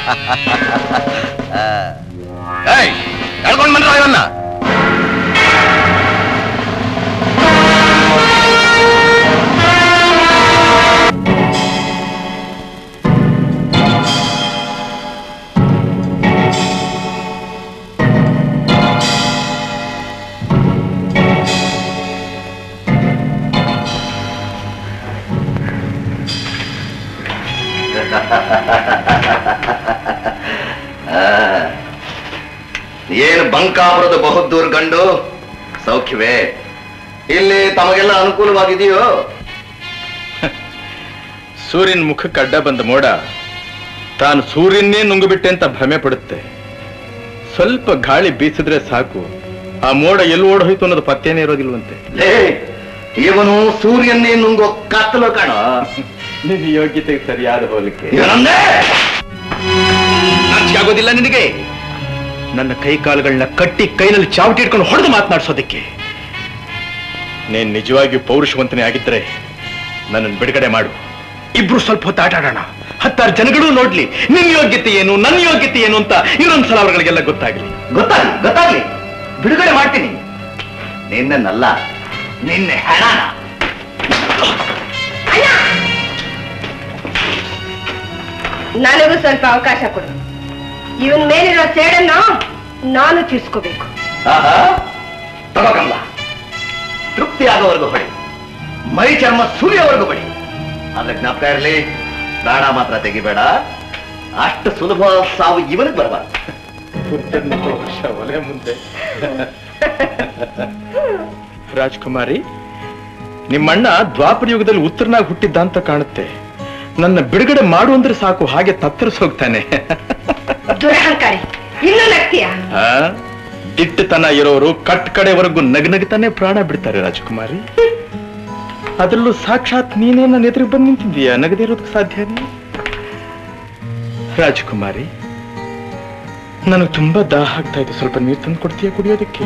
ಏಯ್ ಎಳ್ಕೊಂಡ್ ಬಂದ್ರ ಇವನ್ನ ಏನು ಬಂಕಾಪುರದ ಬಹುದ್ದೂರ್ ಗಂಡು ಸೌಖ್ಯವೇ ಇಲ್ಲಿ ತಮಗೆಲ್ಲ ಅನುಕೂಲವಾಗಿದೆಯೋ ಸೂರ್ಯನ ಮುಖಕ್ಕೆ ಅಡ್ಡ ಬಂದ ಮೋಡ ತಾನು ಸೂರ್ಯನ್ನೇ ನುಂಗುಬಿಟ್ಟೆ ಅಂತ ಭ್ರಮೆ ಪಡುತ್ತೆ ಸ್ವಲ್ಪ ಗಾಳಿ ಬೀಸಿದ್ರೆ ಸಾಕು ಆ ಮೋಡ ಎಲ್ಲಿ ಓಡ್ ಹೋಯ್ತು ಅನ್ನೋದು ಪತ್ತೇನೇ ಇರೋದಿಲ್ವಂತೆ ಲೇ ಇವನು ಸೂರ್ಯನ್ನೇ ನುಂಗೋ ಕತ್ತಲು ಕಣ ನಿನ್ನ ಯೋಗ್ಯತೆಗೆ ಸರಿಯಾದ ಹೋಲಿಕೆ ಏನಂದೆ ನಾಚಿಕೆ ಆಗೋದಿಲ್ಲ ನಿನಗೆ ನನ್ನ ಕೈ ಕಾಲುಗಳನ್ನ ಕಟ್ಟಿ ಕೈನಲ್ಲಿ ಚಾವಟಿ ಇಟ್ಕೊಂಡು ಹೊಡೆದು ಮಾತನಾಡಿಸೋದಕ್ಕೆ ನೀನ್ ನಿಜವಾಗಿಯೂ ಪೌರುಷವಂತನೇ ಆಗಿದ್ರೆ ನನ್ನನ್ನು ಬಿಡುಗಡೆ ಮಾಡು ಇಬ್ರು ಸ್ವಲ್ಪ ಹೊತ್ತು ಆಟ ಆಡೋಣ ಹತ್ತಾರು ಜನಗಳು ನೋಡ್ಲಿ ನಿನ್ ಯೋಗ್ಯತೆ ಏನು ನನ್ನ ಯೋಗ್ಯತೆ ಏನು ಅಂತ ಇನ್ನೊಂದ್ಸಲ ಅವರುಗಳಿಗೆಲ್ಲ ಗೊತ್ತಾಗ್ಲಿ ಗೊತ್ತಾಗ್ಲಿ ಗೊತ್ತಾಗ್ಲಿ ಬಿಡುಗಡೆ ಮಾಡ್ತೀನಿ ನಿನ್ನನ್ನಲ್ಲ ನಿನ್ನೆ ಹೆಣನ ನನಗೂ ಸ್ವಲ್ಪ ಅವಕಾಶ ಕೊಡು ಇವನ್ ಮೇಲಿರೋ ಸೇಡನ್ನ ನಾನು ತೀರ್ಸ್ಕೋಬೇಕು ಆಹಾ, ತಗೋ ಕಮಲ ತೃಪ್ತಿ ಆಗೋವರೆಗೂ ಹೊಡಿ ಮೈ ಚರ್ಮ ಸುರಿಯೋವರೆಗೂ ಹೊಡಿ ಆದ್ರೆ ಜ್ಞಾಪಕ ಇರಲಿ ಪ್ರಾಣ ಮಾತ್ರ ತೆಗಿಬೇಡ ಅಷ್ಟು ಸುಲಭ ಸಾವು ಇವನಿಗೆ ಬರಬಾರ್ದು ವರ್ಷ ಒಲೆ ಮುಂದೆ ರಾಜ್ಕುಮಾರಿ ನಿಮ್ಮಣ್ಣ ದ್ವಾಪರ ಯುಗದಲ್ಲಿ ಉತ್ತರನಾಗಿ ಹುಟ್ಟಿದ್ದ ಅಂತ ಕಾಣುತ್ತೆ ನನ್ನ ಬಿಡುಗಡೆ ಮಾಡು ಅಂದ್ರೆ ಸಾಕು ಹಾಗೆ ತತ್ತರಿಸ್ ಹೋಗ್ತಾನೆ ದುರಹಂಕಾರಿ ಇನ್ನೂ ನಗ್ತೀಯ ಆ? ದಿಟ್ಟತನ ಇರೋರು ಕಟ್ ಕಡೆವರೆಗೂ ನಗನಗ್ತಾನೆ ಪ್ರಾಣ ಬಿಡ್ತಾರೆ ರಾಜಕುಮಾರಿ ಅದರಲ್ಲೂ ಸಾಕ್ಷಾತ್ ನೀನೇ ನನ್ನ ಎದುರಿಗೆ ಬಂದು ನಿಂತಿದ್ದೀಯ ನಗದೇ ಇರೋದಕ್ಕೆ ಸಾಧ್ಯನೇ ರಾಜಕುಮಾರಿ ನನಗೆ ತುಂಬಾ ದಾಹ ಆಗ್ತಾ ಇದೆ ಸ್ವಲ್ಪ ನೀರು ತಂದು ಕೊಡ್ತೀಯ ಕುಡಿಯೋದಕ್ಕೆ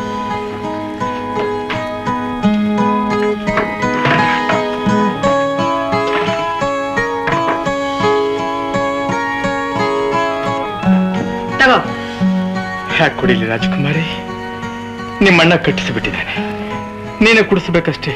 ತಗೋ ಯಾಕೆ ಕುಡಿಲಿ ರಾಜಕುಮಾರಿ ನಿಮ್ಮಣ್ಣ ಕಟ್ಟಿಸಿಬಿಟ್ಟಿದ್ದಾನೆ ನೀನೇ ಕುಡಿಸ್ಬೇಕಷ್ಟೇ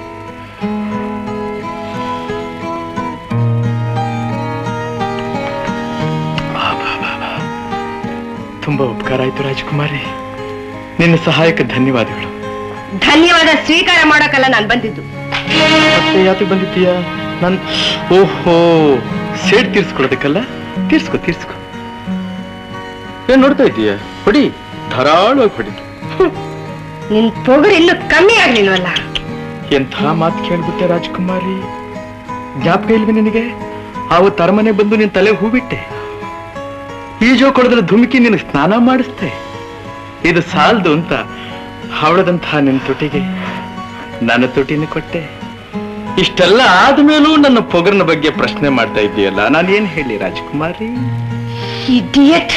ಆಬಾಬಾಬಾ. ತುಂಬಾ ಉಪಕಾರ ಆಯ್ತು ರಾಜಕುಮಾರಿ ನಿನ್ನ ಸಹಾಯಕ್ಕೆ ಧನ್ಯವಾದಗಳು ಧನ್ಯವಾದ ಸ್ವೀಕಾರ ಮಾಡೋಕಲ್ಲ ನಾನು ಬಂದಿದ್ದು ಮತ್ತೆ ಯಾತಕ್ಕೆ ಬಂದಿದ್ದೀಯಾ ನನ್ ಓಹೋ ಸೇಡ್ ತೀರ್ಸ್ಕೊಡೋದಕ್ಕಲ್ಲ ತೀರ್ಸ್ಕೊ ತೀರ್ಸ್ಕೊ ಏನ್ ನೋಡ್ತಾ ಇದ್ದೀಯ ಹೊಡಿ ಧಾರಾಳವಾಗಿ ಹೊಡಿ ನಿನ್ ಪೊಗರು ಇನ್ನೂ ಕಮ್ಮಿ ಆಗ್ಲಿಲ್ವಲ್ಲ ಎಂಥ ಮಾತು ಕೇಳ್ಬಿಟ್ಟೆ ರಾಜಕುಮಾರಿ ಜ್ಞಾಪಕ ಇಲ್ವೇ ನಿನಗೆ ಆವತ್ತು ಅರಮನೆ ಬಂದು ನಿನ್ ತಲೆ ಹೂ ಬಿಟ್ಟೆ ಈಜೋ ಕೊಡದ್ರ ಧುಮುಕಿ ನಿನಗೆ ಸ್ನಾನ ಮಾಡಿಸ್ತೆ ಇದು ಸಾಲದು ಅಂತ ಹವಳದಂತಹ ನಿನ್ನ ತುಟಿಗೆ ನನ್ನ ತುಟಿನ ಕೊಟ್ಟೆ ಇಷ್ಟೆಲ್ಲ ಆದ್ಮೇಲೂ ನನ್ನ ಪೊಗರ್ನ ಬಗ್ಗೆ ಪ್ರಶ್ನೆ ಮಾಡ್ತಾ ಇದ್ದೀಯಲ್ಲ ನಾನು ಏನ್ ಹೇಳಿ ರಾಜಕುಮಾರಿ ಇಡಿಯಟ್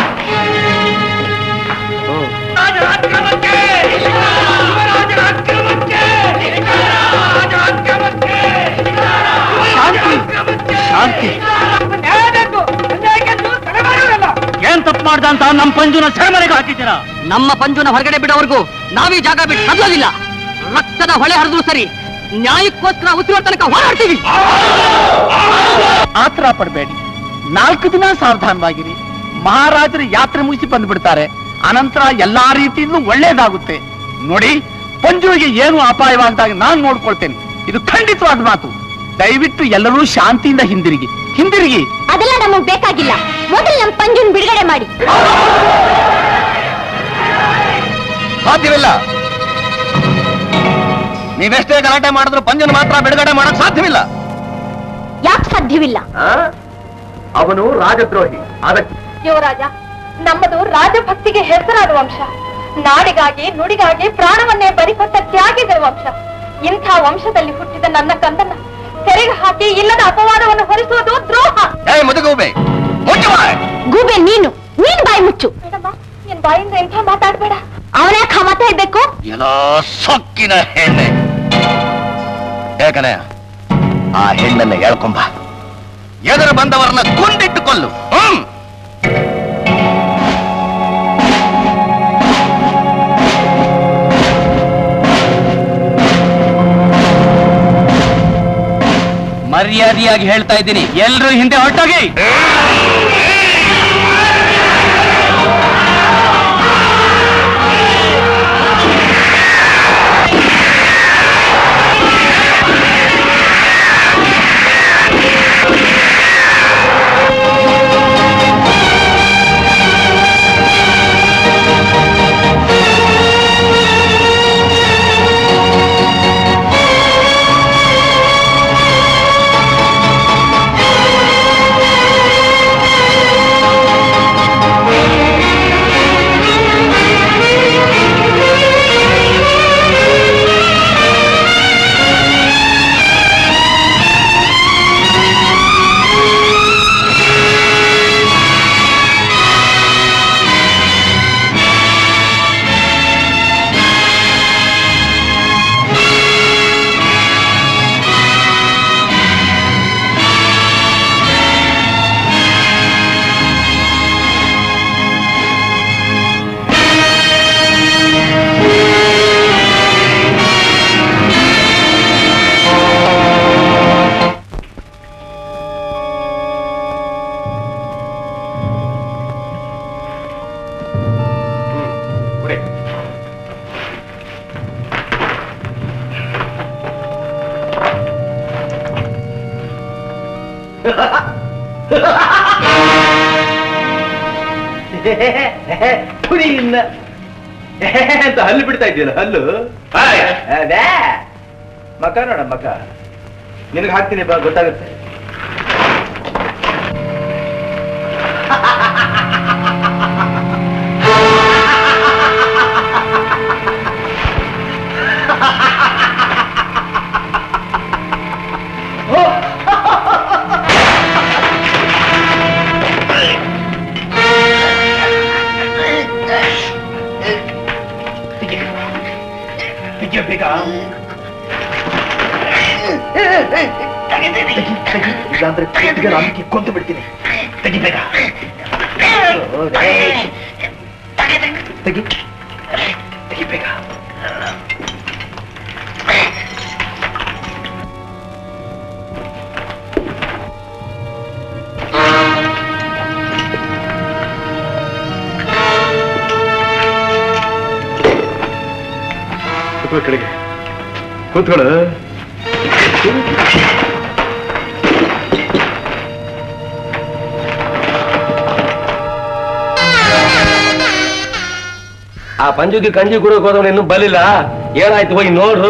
ಶಾಂತಿ ಏನ್ ತಪ್ಪು ಮಾಡ್ದ ಅಂತ ನಮ್ಮ ಪಂಜುನ ಸೆರೆಮನೆಗೆ ಹಾಕಿದ್ದೀರಾ ನಮ್ಮ ಪಂಜುನ ಹೊರಗಡೆ ಬಿಡೋವರೆಗೂ ನಾವೀ ಜಾಗ ಬಿಟ್ಟು ಕದಲೋದಿಲ್ಲ ರಕ್ತದ ಹೊಳೆ ಹರಿದ್ರು ಸರಿ ನ್ಯಾಯಕ್ಕೋಸ್ಕರ ಉಸಿರೋ ತನಕ ಹೋರಾಡ್ತೀವಿ ಆತರ ಪಡಬೇಡಿ ನಾಲ್ಕು ದಿನ ಸಾವಧಾನವಾಗಿರಿ ಮಹಾರಾಜರು ಯಾತ್ರೆ ಮುಗಿಸಿ ಬಂದ್ಬಿಡ್ತಾರೆ ಅನಂತರ ಎಲ್ಲಾ ರೀತಿಯಿಂದಲೂ ಒಳ್ಳೇದಾಗುತ್ತೆ ನೋಡಿ ಪಂಜುವಿಗೆ ಏನು ಅಪಾಯವಾಗದಾಗ ನಾನು ನೋಡ್ಕೊಳ್ತೇನೆ ಇದು ಖಂಡಿತವಾದ ಮಾತು ದಯವಿಟ್ಟು ಎಲ್ಲರೂ ಶಾಂತಿಯಿಂದ ಹಿಂದಿರುಗಿ ಹಿಂದಿರುಗಿ ಅದೆಲ್ಲ ನಮಗ್ ಬೇಕಾಗಿಲ್ಲ ಮೊದಲು ನಮ್ ಪಂಜುನ್ ಬಿಡುಗಡೆ ಮಾಡಿ ಸಾಧ್ಯವಿಲ್ಲ ನೀವೆಷ್ಟೇ ಗಲಾಟೆ ಮಾಡಿದ್ರು ಪಂಜನ ಮಾತ್ರ ಬಿಡುಗಡೆ ಮಾಡಕ್ ಸಾಧ್ಯವಿಲ್ಲ ಯಾಕೆ ಸಾಧ್ಯವಿಲ್ಲ ಅವನು ರಾಜದ್ರೋಹಿ ಅದಕ್ಕೆ ಯುವರಾಜ ನಮ್ಮದು ರಾಜಭಕ್ತಿಗೆ ಹೆಸರಾದ ವಂಶ ನಾಡಿಗಾಗಿ ನುಡಿಗಾಗಿ ಪ್ರಾಣವನ್ನೇ ಬರಿಕೊಟ್ಟ ತ್ಯಾಗಿಗಳ ವಂಶ ಇಂಥ ವಂಶದಲ್ಲಿ ಹುಟ್ಟಿದ ನನ್ನ ಕಂದನ್ನ ಸೆರೆಗೆ ಹಾಕಿ ಇಲ್ಲದ ಅಪವಾದವನ್ನು ಹೊರಿಸುವುದು ದ್ರೋಹ ಏ ಮುದುಗೂಬೆ ಮುಚ್ಚು ಬಾಯ್. ಗೂಬೆ ನೀನು ನೀನ್ ಬಾಯಿ ಮುಚ್ಚು ಮೇಡಮ್ಮ ನಿನ್ ಬಾಯಿಂದ ಎಂಥ ಮಾತಾಡ್ಬೇಡ ಅವನ್ಯಾಕ ಮಾತಾ ಇರ್ಬೇಕು ಏನೋ ಸೊಕ್ಕಿನ ಹೆಣ್ಣೆ ಯಾಕನೆ ಆ ಹೆಣ್ಣನ್ನ ಹೇಳ್ಕೊಂಬ ಎದುರು ಬಂದವರನ್ನ ಗುಂಡಿಟ್ಟು ಕೊಲ್ಲು ಹ್ಮ್ ಮರ್ಯಾದೆಯಾಗಿ ಹೇಳ್ತಾ ಇದ್ದೀನಿ ಎಲ್ರೂ ಹಿಂದೆ ಹೊರಟೋಗಿ ಪುರಿ ಇನ್ನ ಅಂತ ಹಲ್ಲು ಬಿಡ್ತಾ ಇದೆಯಲ್ಲ ಹಲ್ಲು ಅದೇ ಮಕ ನೋಡ ಮಕ ನಿನಗೆ ಹಾಕ್ತೀನಿ ಬಾ ಗೊತ್ತಾಗುತ್ತೆ ಇಲ್ಲಾಂದ್ರೆ ಅದಕ್ಕೆ ಕೊಂದು ಬಿಡ್ತೀನಿ ತೆಗಿಬೇಕ ತೆಗಿ ತೆಗಿಬೇಕ ಕೂತ್ಕೊ ಕೆಳಗೆ ಕೂತ್ಕೊಳ್ಳು ಆ ಪಂಜುಗೆ ಕಂಜಿ ಕೊಡೋಕೆ ಹೋದವನು ಇನ್ನೂ ಬಲಿಲ್ಲ ಏನಾಯ್ತು ಹೋಗಿ ನೋಡ್ರು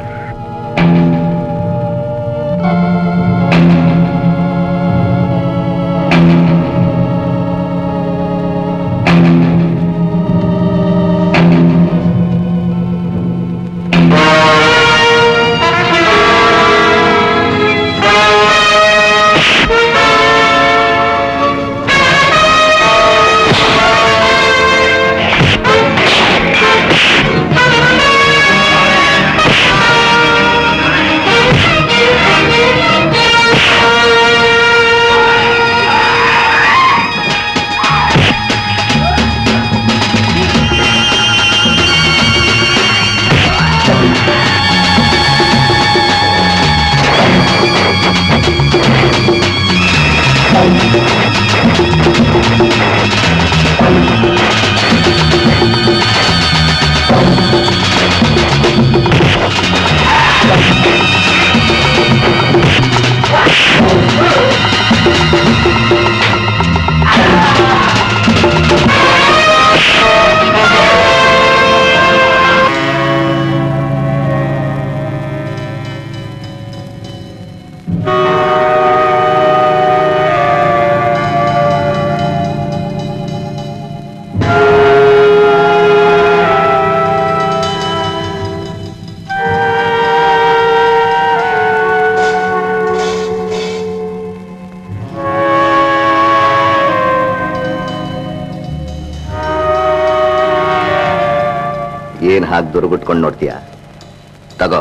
ಏನ್ ಹಾಗೆ ದುರ್ಗುಟ್ಕೊಂಡು ನೋಡ್ತೀಯ ತಗೋ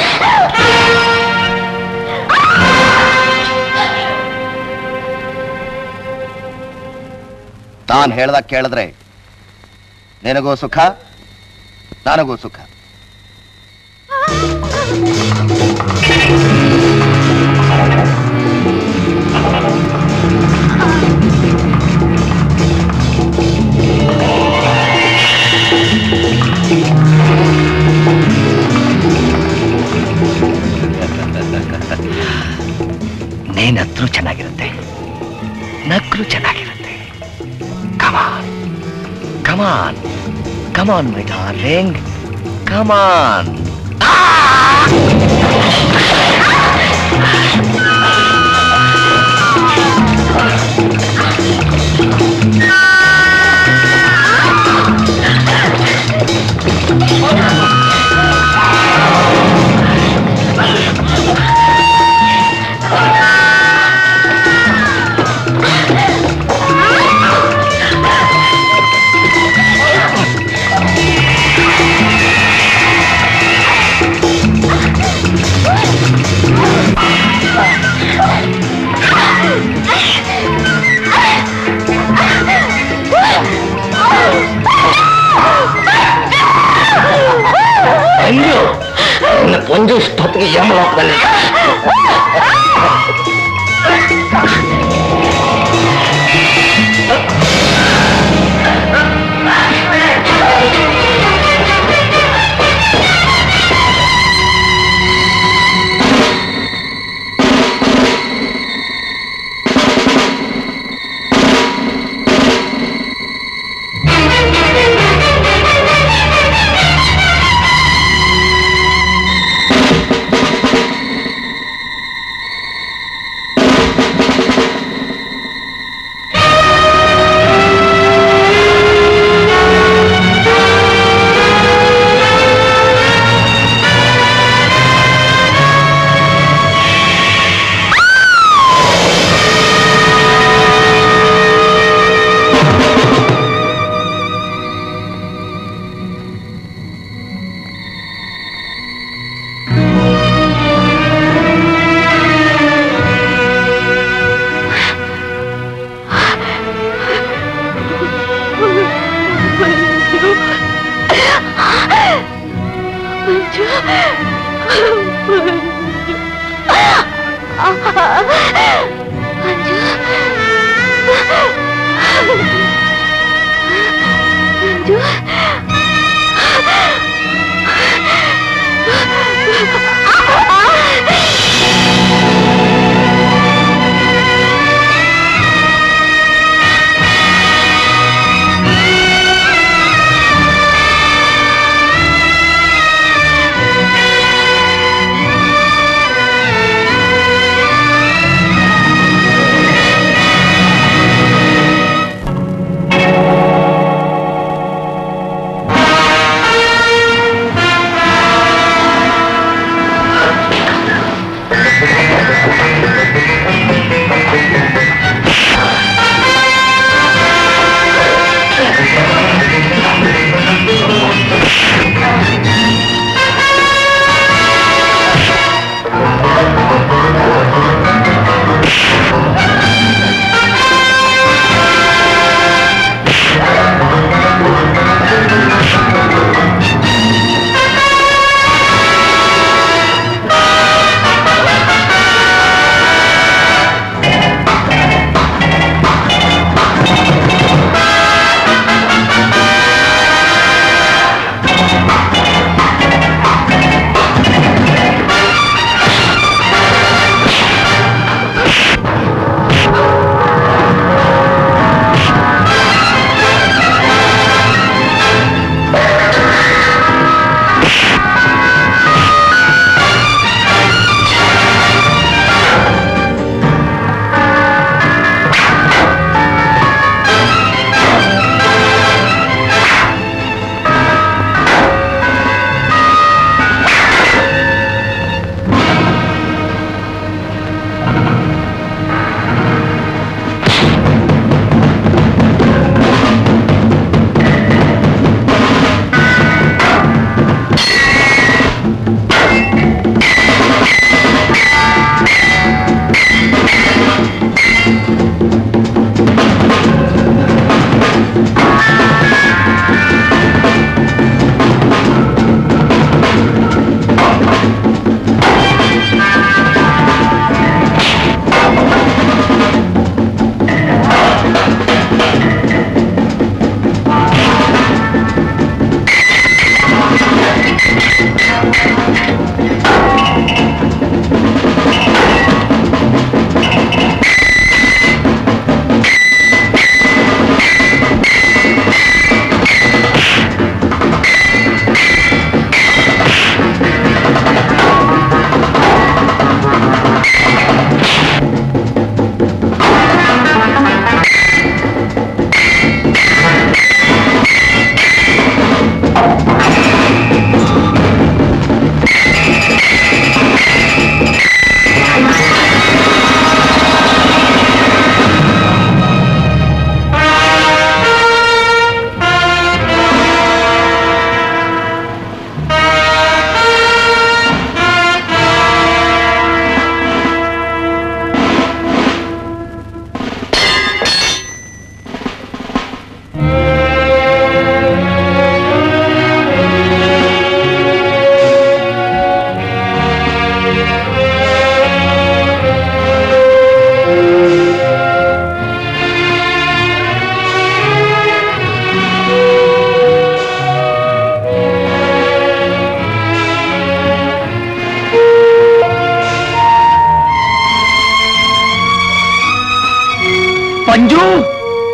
ತಾನ್ ಹೇಳ್ದಾಗ ಕೇಳಿದ್ರೆ ನಿನಗೂ ಸುಖ ನನಗೂ ಸುಖ ಕಮಾನ್ ಕಮಾನ್ ಕಮಾನ್ ಮೈ ಡಾರ್ಲಿಂಗ್ ಕಮಾನ್ ಅಯ್ಯೋ ನನ್ನ ಪೊಂಜು ಇಷ್ಟೊತ್ತಿಗೆ ಯಮಲೋಕದಲ್ಲಿ ಆ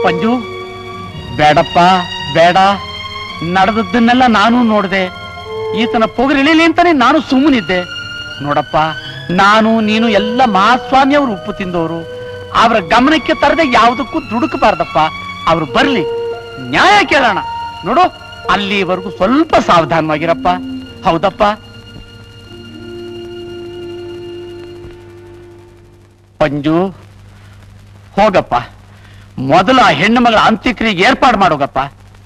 ಪಂಜು ಬೇಡಪ್ಪ ಬೇಡ ನಡೆದದ್ದನ್ನೆಲ್ಲ ನಾನು ನೋಡಿದೆ ಈತನ ಪೊಗರಿಳಿಲಿ ಅಂತಾನೆ ನಾನು ಸುಮ್ಮನಿದ್ದೆ ನೋಡಪ್ಪ ನಾನು ನೀನು ಎಲ್ಲ ಮಹಾಸ್ವಾಮಿ ಅವರು ಉಪ್ಪು ತಿಂದವರು ಅವರ ಗಮನಕ್ಕೆ ತರದೆ ಯಾವುದಕ್ಕೂ ದುಡುಕಬಾರ್ದಪ್ಪ ಅವ್ರು ಬರ್ಲಿ ನ್ಯಾಯ ಕೇಳೋಣ ನೋಡು ಅಲ್ಲಿವರೆಗೂ ಸ್ವಲ್ಪ ಸಾವಧಾನವಾಗಿರಪ್ಪ ಹೌದಪ್ಪ ಪಂಜು ಹೋಗಪ್ಪ ಮೊದಲು ಆ ಹೆಣ್ಣು ಮಗಳ ಅಂತ್ಯಕ್ರಿಯೆಗೆ ಏರ್ಪಾಡು ಮಾಡೋಗಪ್ಪ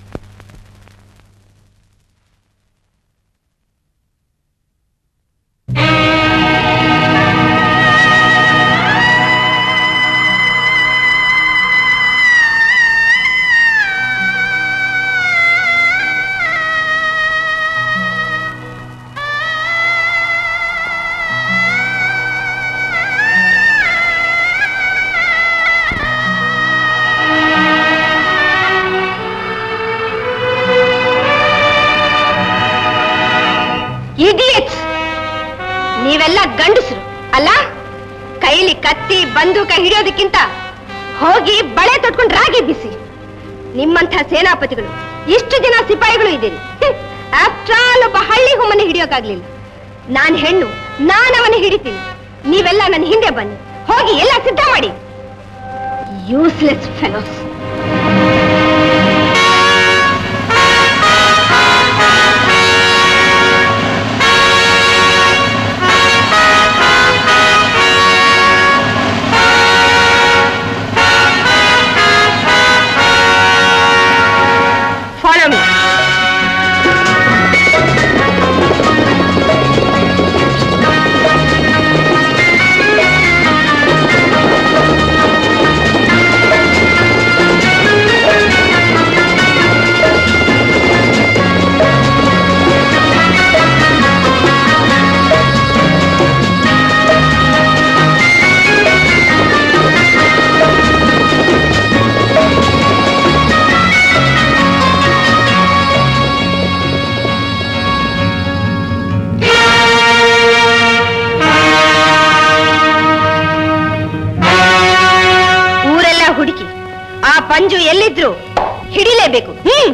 ಇಡಿಯಟ್ಸ್ ನೀವೆಲ್ಲ ಗಂಡಸರು ಅಲ್ಲ ಕೈಲಿ ಕತ್ತಿ ಬಂದೂಕ ಹಿಡಿಯೋದಕ್ಕಿಂತ ಹೋಗಿ ಬಳೆ ತೊಟ್ಕೊಂಡು ರಾಗಿ ಬಿಸಿ ನಿಮ್ಮಂಥ ಸೇನಾಪತಿಗಳು ಇಷ್ಟು ಜನ ಸಿಪಾಯಿಗಳು ಇದ್ದೀರಿ ಆಫ್ಟರ್ ಆಲ್ ಒಬ್ಬ ಹಳ್ಳಿ ಹುಮ್ಮನೆ ಹಿಡಿಯೋಕಾಗ್ಲಿಲ್ಲ ನಾನ್ ಹೆಣ್ಣು ನಾನು ಅವನ ಹಿಡಿತೀನಿ ನೀವೆಲ್ಲ ನನ್ನ ಹಿಂದೆ ಬನ್ನಿ ಹೋಗಿ ಎಲ್ಲ ಸಿದ್ಧ ಮಾಡಿ ಯೂಸ್ಲೆಸ್ ಫೆಲೋಸ್ Follow me. ಊರೆಲ್ಲ ಹುಡುಕಿ ಆ ಪಂಜು ಎಲ್ಲಿದ್ರು ಹಿಡಿಲೇಬೇಕು ಹ್ಮ್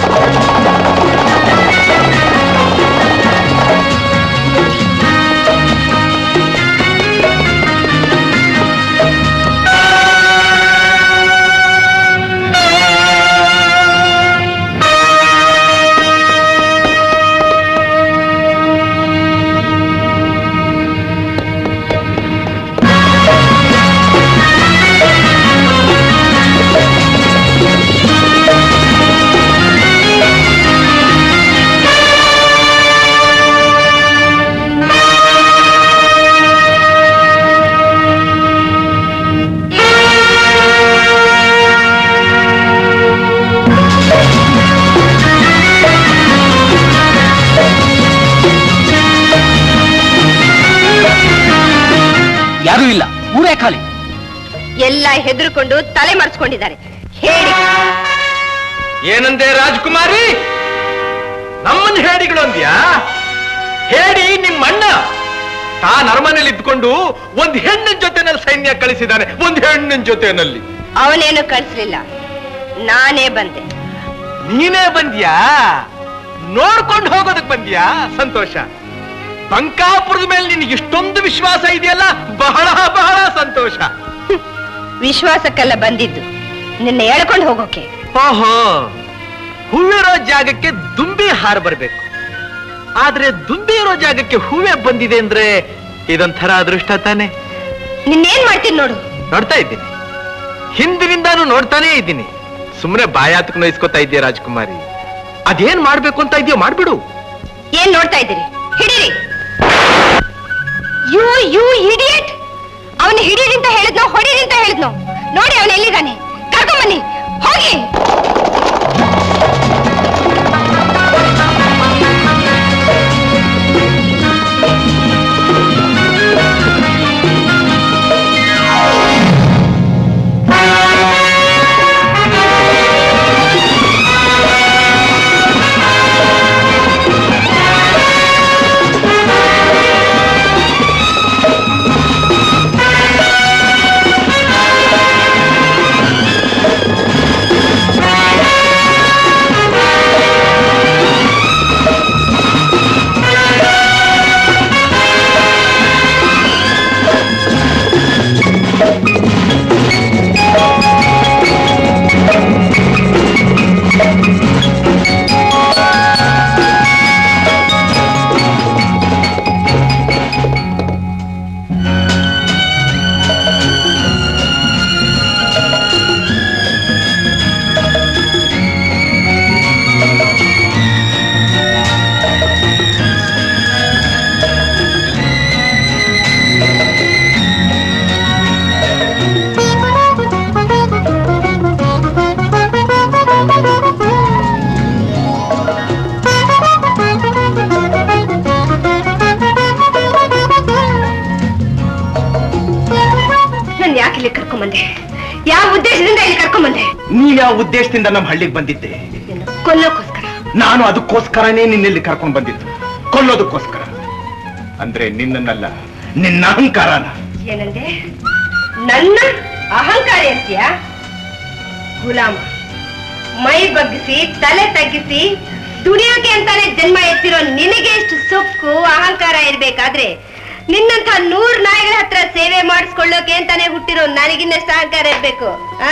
ಯಾರೂ ಇಲ್ಲ ಊರೇ ಖಾಲಿ ಎಲ್ಲ ಹೆದರ್ಕೊಂಡು ತಲೆ ಮರೆಸ್ಕೊಂಡಿದ್ದಾರೆ ಹೇಳಿ ಏನಂದೆ ರಾಜ್ಕುಮಾರಿ ನಮ್ಮನ್ನ ಹೇಡಿಗಳು ಅಂದ್ಯಾ ಹೇಡಿ ನಿಮ್ಮ ಅಣ್ಣ ತಾನ್ ಅರಮನೆಯಲ್ಲಿ ಇದ್ಕೊಂಡು ಒಂದ್ ಹೆಣ್ಣಿನ ಜೊತೆನಲ್ಲಿ ಸೈನ್ಯ ಕಳಿಸಿದ್ದಾನೆ ಒಂದ್ ಹೆಣ್ಣಿನ ಜೊತೆನಲ್ಲಿ ಅವನೇನು ಕಳಿಸ್ಲಿಲ್ಲ ನಾನೇ ಬಂದೆ ನೀನೇ ಬಂದ್ಯಾ ನೋಡ್ಕೊಂಡು ಹೋಗೋದಕ್ ಬಂದ್ಯಾ ಸಂತೋಷ ಬಂಕಾಪುರದ ಮೇಲೆ ನಿನಗೆ ಇಷ್ಟೊಂದು ವಿಶ್ವಾಸ ಇದೆಯಲ್ಲ ಬಹಳ ಬಹಳ ಸಂತೋಷ ವಿಶ್ವಾಸಕ್ಕೆಲ್ಲ ಬಂದಿದ್ದು ನಿನ್ನ ಎಳ್ಕೊಂಡು ಹೋಗೋಕೆ ಓಹೋ ಹೂವಿರೋ ಜಾಗಕ್ಕೆ ದುಂಬಿ ಹಾರ ಬರ್ಬೇಕು ಆದ್ರೆ ದುಂಬಿ ಇರೋ ಜಾಗಕ್ಕೆ ಹೂವೇ ಬಂದಿದೆ ಅಂದ್ರೆ ಇದೊಂಥರ ಅದೃಷ್ಟ ತಾನೆ ನಿನ್ನೇನ್ ಮಾಡ್ತೀನಿ ನೋಡು ನೋಡ್ತಾ ಇದ್ದೀನಿ ಹಿಂದಿನಿಂದಾನು ನೋಡ್ತಾನೇ ಇದ್ದೀನಿ ಸುಮ್ಮನೆ ಬಾಯಾತಕ್ ನೋಯಿಸ್ಕೊತಾ ಇದೆಯಾ ರಾಜ್ಕುಮಾರಿ ಅದೇನ್ ಮಾಡ್ಬೇಕು ಅಂತ ಇದೆಯೋ ಮಾಡ್ಬಿಡು ಏನ್ ನೋಡ್ತಾ ಇದ್ದೀರಿ ಹಿಡೀರಿ ಯು ಯು ಇಡಿಯಟ್ ಅವನು ಹಿಡೀರಿ ಅಂತ ಹೇಳಿದ್ನೋ ಹೊಡೀರಿ ಅಂತ ಹೇಳಿದ್ನೋ ನೋಡಿ ಅವನು ಎಲ್ಲಿದ್ದಾನೆ ಕರ್ಕೊಂಬನ್ನಿ ಹೋಗಿ ಆ ಆ ಉದ್ದೇಶದಿಂದ ನಮ್ಮ ಹಳ್ಳಿಗೆ ಬಂದಿದ್ದೆ ನಿನ್ನ ಕೊಲ್ಲೋಕೋಸ್ಕರ ನಾನು ಅದಕ್ಕೋಸ್ಕರನೇ ನಿನ್ನೆಲ್ಲಿ ಕರ್ಕೊಂಡು ಬಂದಿದ್ದು ಕೊಲ್ಲೋದಕ್ಕೋಸ್ಕರ ಅಂದ್ರೆ ನಿನ್ನನ್ನಲ್ಲ ನಿನ್ನ ಅಹಂಕಾರನ ಏನಂದೆ ನನ್ನ ಅಹಂಕಾರ ಅಂತೀಯ ಗುಲಾಮ ಮೈ ಬಗ್ಗಿಸಿ ತಲೆ ತಗ್ಗಿಸಿ ದುಡಿಯೋಕೆ ಅಂತಾನೆ ಜನ್ಮ ಎತ್ತಿರೋ ನಿನಗೆ ಎಷ್ಟು ಸೊಕ್ಕು ಅಹಂಕಾರ ಇರ್ಬೇಕಾದ್ರೆ ನಿನ್ನಂತ ನೂರ್ ನಾಯಿಗಳ ಹತ್ರ ಸೇವೆ ಮಾಡಿಸ್ಕೊಳ್ಳೋಕೆ ಅಂತಾನೆ ಹುಟ್ಟಿರೋ ನನಗಿನ್ನಷ್ಟು ಅಹಂಕಾರ ಇರ್ಬೇಕು ಆ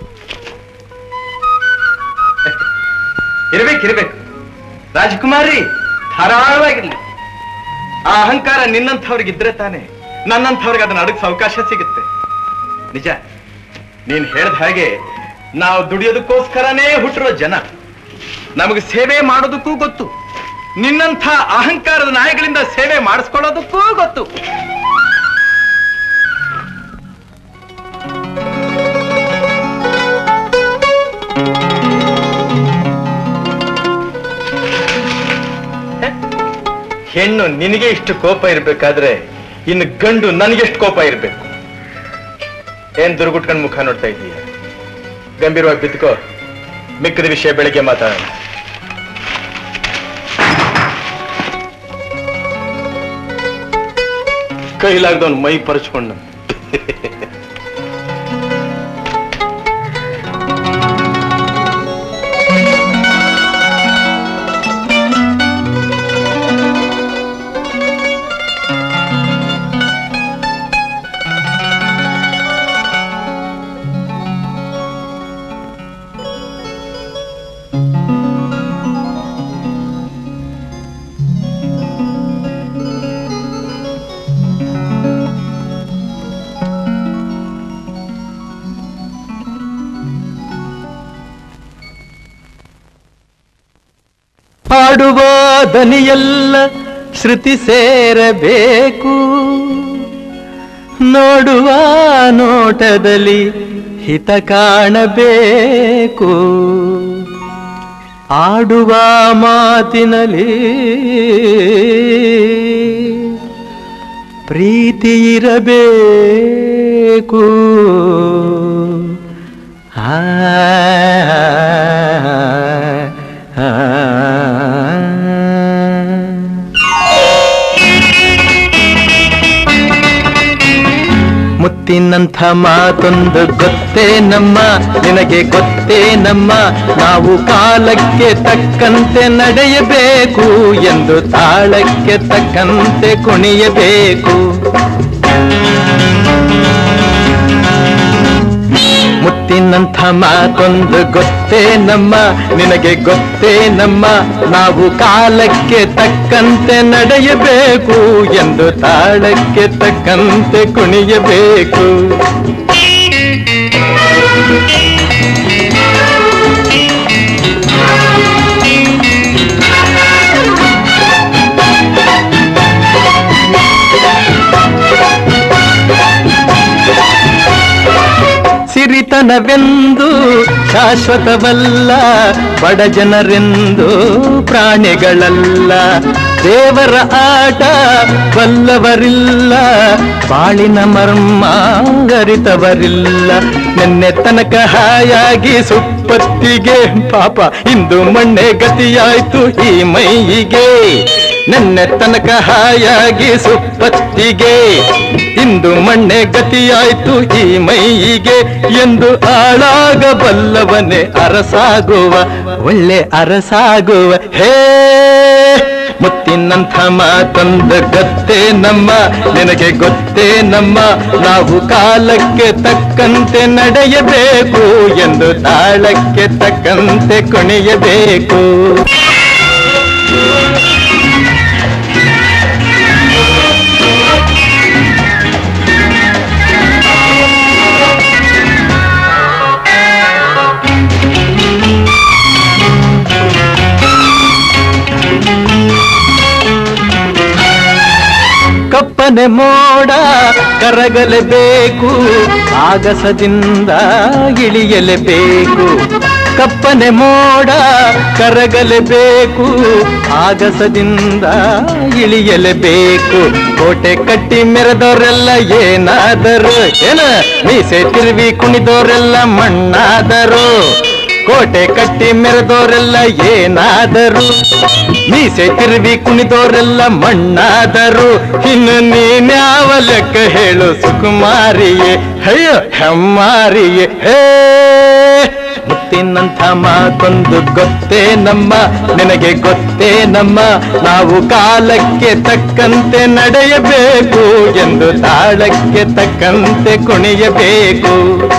ಇರ್ಬೇಕು ಇರ್ಬೇಕು ರಾಜಕುಮಾರಿ ಧಾರಾಳವಾಗಿರ್ಲಿ ಆ ಅಹಂಕಾರ ನಿನ್ನಂಥವ್ರಿಗಿದ್ರೆ ತಾನೆ ನನ್ನಂಥವ್ರಿಗೆ ಅದನ್ನ ಅಡಗಿಸೋ ಅವಕಾಶ ಸಿಗುತ್ತೆ ನಿಜ ನೀನ್ ಹೇಳ್ದ ಹಾಗೆ ನಾವು ದುಡಿಯೋದಕ್ಕೋಸ್ಕರನೇ ಹುಟ್ಟಿರೋ ಜನ ನಮಗೆ ಸೇವೆ ಮಾಡೋದಕ್ಕೂ ಗೊತ್ತು ನಿನ್ನಂಥ ಅಹಂಕಾರದ ನಾಯಿಗಳಿಂದ ಸೇವೆ ಮಾಡಿಸ್ಕೊಳ್ಳೋದಕ್ಕೂ ಗೊತ್ತು ಹೆಣ್ಣು ನಿನಗೆ ಇಷ್ಟು ಕೋಪ ಇರ್ಬೇಕಾದ್ರೆ ಇನ್ನು ಗಂಡು ನನಗೆಷ್ಟು ಕೋಪ ಇರ್ಬೇಕು ಏನ್ ದುರ್ಗುಟ್ಕೊಂಡ್ ಮುಖ ನೋಡ್ತಾ ಇದೀಯ ಗಂಭೀರವಾಗಿ ಬಿದ್ದುಕೋ ಮಿಕ್ಕದ ವಿಷಯ ಬೆಳಿಗ್ಗೆ ಮಾತಾಡೋಣ ಕೈಲಾಗ್ದವನ್ ಮೈ ಪರಚ್ಕೊಂಡು ಹಾಡುವ ದನಿಯೆಲ್ಲ ಶ್ರುತಿ ಸೇರಬೇಕು ನೋಡುವ ನೋಟದಲ್ಲಿ ಹಿತ ಕಾಣಬೇಕು ಆಡುವ ಮಾತಿನಲ್ಲಿ ಪ್ರೀತಿ ಇರಬೇಕು ಆ ಆ, ಮುತ್ತಿನಂಥ ಮಾತೊಂದು ಗೊತ್ತೇ ನಮ್ಮ ನಿನಗೆ ಗೊತ್ತೇ ನಮ್ಮ ನಾವು ಕಾಲಕ್ಕೆ ತಕ್ಕಂತೆ ನಡೆಯಬೇಕು ಎಂದು ತಾಳಕ್ಕೆ ತಕ್ಕಂತೆ ಕುಣಿಯಬೇಕು ಮುತ್ತಿನಂಥ ಮಾತೊಂದು ಗೊತ್ತೇ ನಮ್ಮ ನಿನಗೆ ಗೊತ್ತೇ ನಮ್ಮ ನಾವು ಕಾಲಕ್ಕೆ ತಕ್ಕಂತೆ ನಡೆಯಬೇಕು ಎಂದು ತಾಳಕ್ಕೆ ತಕ್ಕಂತೆ ಕುಣಿಯಬೇಕು ಸಿರಿತನವೆಂದು ಶಾಶ್ವತವಲ್ಲ ಬಡ ಜನರೆಂದು ಪ್ರಾಣಿಗಳಲ್ಲ ದೇವರ ಆಟ ಬಲ್ಲವರಿಲ್ಲ ಬಾಳಿನ ಮರ್ಮ ಅರಿತವರಿಲ್ಲ ನಿನ್ನೆ ತನಕ ಹಾಯಾಗಿ ಸುಪ್ಪತ್ತಿಗೆ ಪಾಪ ಇಂದು ಮಣ್ಣೆ ಗತಿಯಾಯ್ತು ಈ ಮೈಯಿಗೆ ನೆನ್ನೆ ತನಕ ಹಾಯಾಗಿ ಸುಪ್ಪತ್ತಿಗೆ ಇಂದು ಮಣ್ಣೆ ಗತಿಯಾಯ್ತು ಈ ಮೈಯಿಗೆ ಎಂದು ಆಳಾಗಬಲ್ಲವನೇ ಅರಸಾಗುವ ಒಳ್ಳೆ ಅರಸಾಗುವ ಹೇ ಮುತ್ತಿನಂಥ ಮಾತೊಂದು ಗೊತ್ತೇ ನಮ್ಮ ನಿನಗೆ ಗೊತ್ತೇ ನಮ್ಮ ನಾವು ಕಾಲಕ್ಕೆ ತಕ್ಕಂತೆ ನಡೆಯಬೇಕು ಎಂದು ತಾಳಕ್ಕೆ ತಕ್ಕಂತೆ ಕುಣಿಯಬೇಕು ಕಪ್ಪನೆ ಮೋಡ ಕರಗಲೇಬೇಕು ಆಗಸದಿಂದ ಇಳಿಯಲೇಬೇಕು ಕಪ್ಪನೆ ಮೋಡ ಕರಗಲೇಬೇಕು ಆಗಸದಿಂದ ಇಳಿಯಲೇಬೇಕು ಕೋಟೆ ಕಟ್ಟಿ ಮೆರೆದವರೆಲ್ಲ ಏನಾದರು ಏನ ಮೀಸೆ ತಿರುವಿ ಕುಣಿದವರೆಲ್ಲ ಮಣ್ಣಾದರು ಕೋಟೆ ಕಟ್ಟಿ ಮೆರೆದೋರೆಲ್ಲ ಏನಾದರು ಮೀಸೆ ತಿರುವಿ ಕುಣಿದೋರೆಲ್ಲ ಮಣ್ಣಾದರು ಇನ್ನು ನೀನ್ಯಾವ ಲೆಕ್ಕ ಹೇಳು ಸುಕುಮಾರಿಯೇ ಅಯ್ಯೋ ಹೆಮ್ಮಾರಿಯೇ ಹೇ ಮುತ್ತಿನಂಥ ಮಾತೊಂದು ಗೊತ್ತೇ ನಮ್ಮ ನಿನಗೆ ಗೊತ್ತೇ ನಮ್ಮ ನಾವು ಕಾಲಕ್ಕೆ ತಕ್ಕಂತೆ ನಡೆಯಬೇಕು ಎಂದು ತಾಳಕ್ಕೆ ತಕ್ಕಂತೆ ಕುಣಿಯಬೇಕು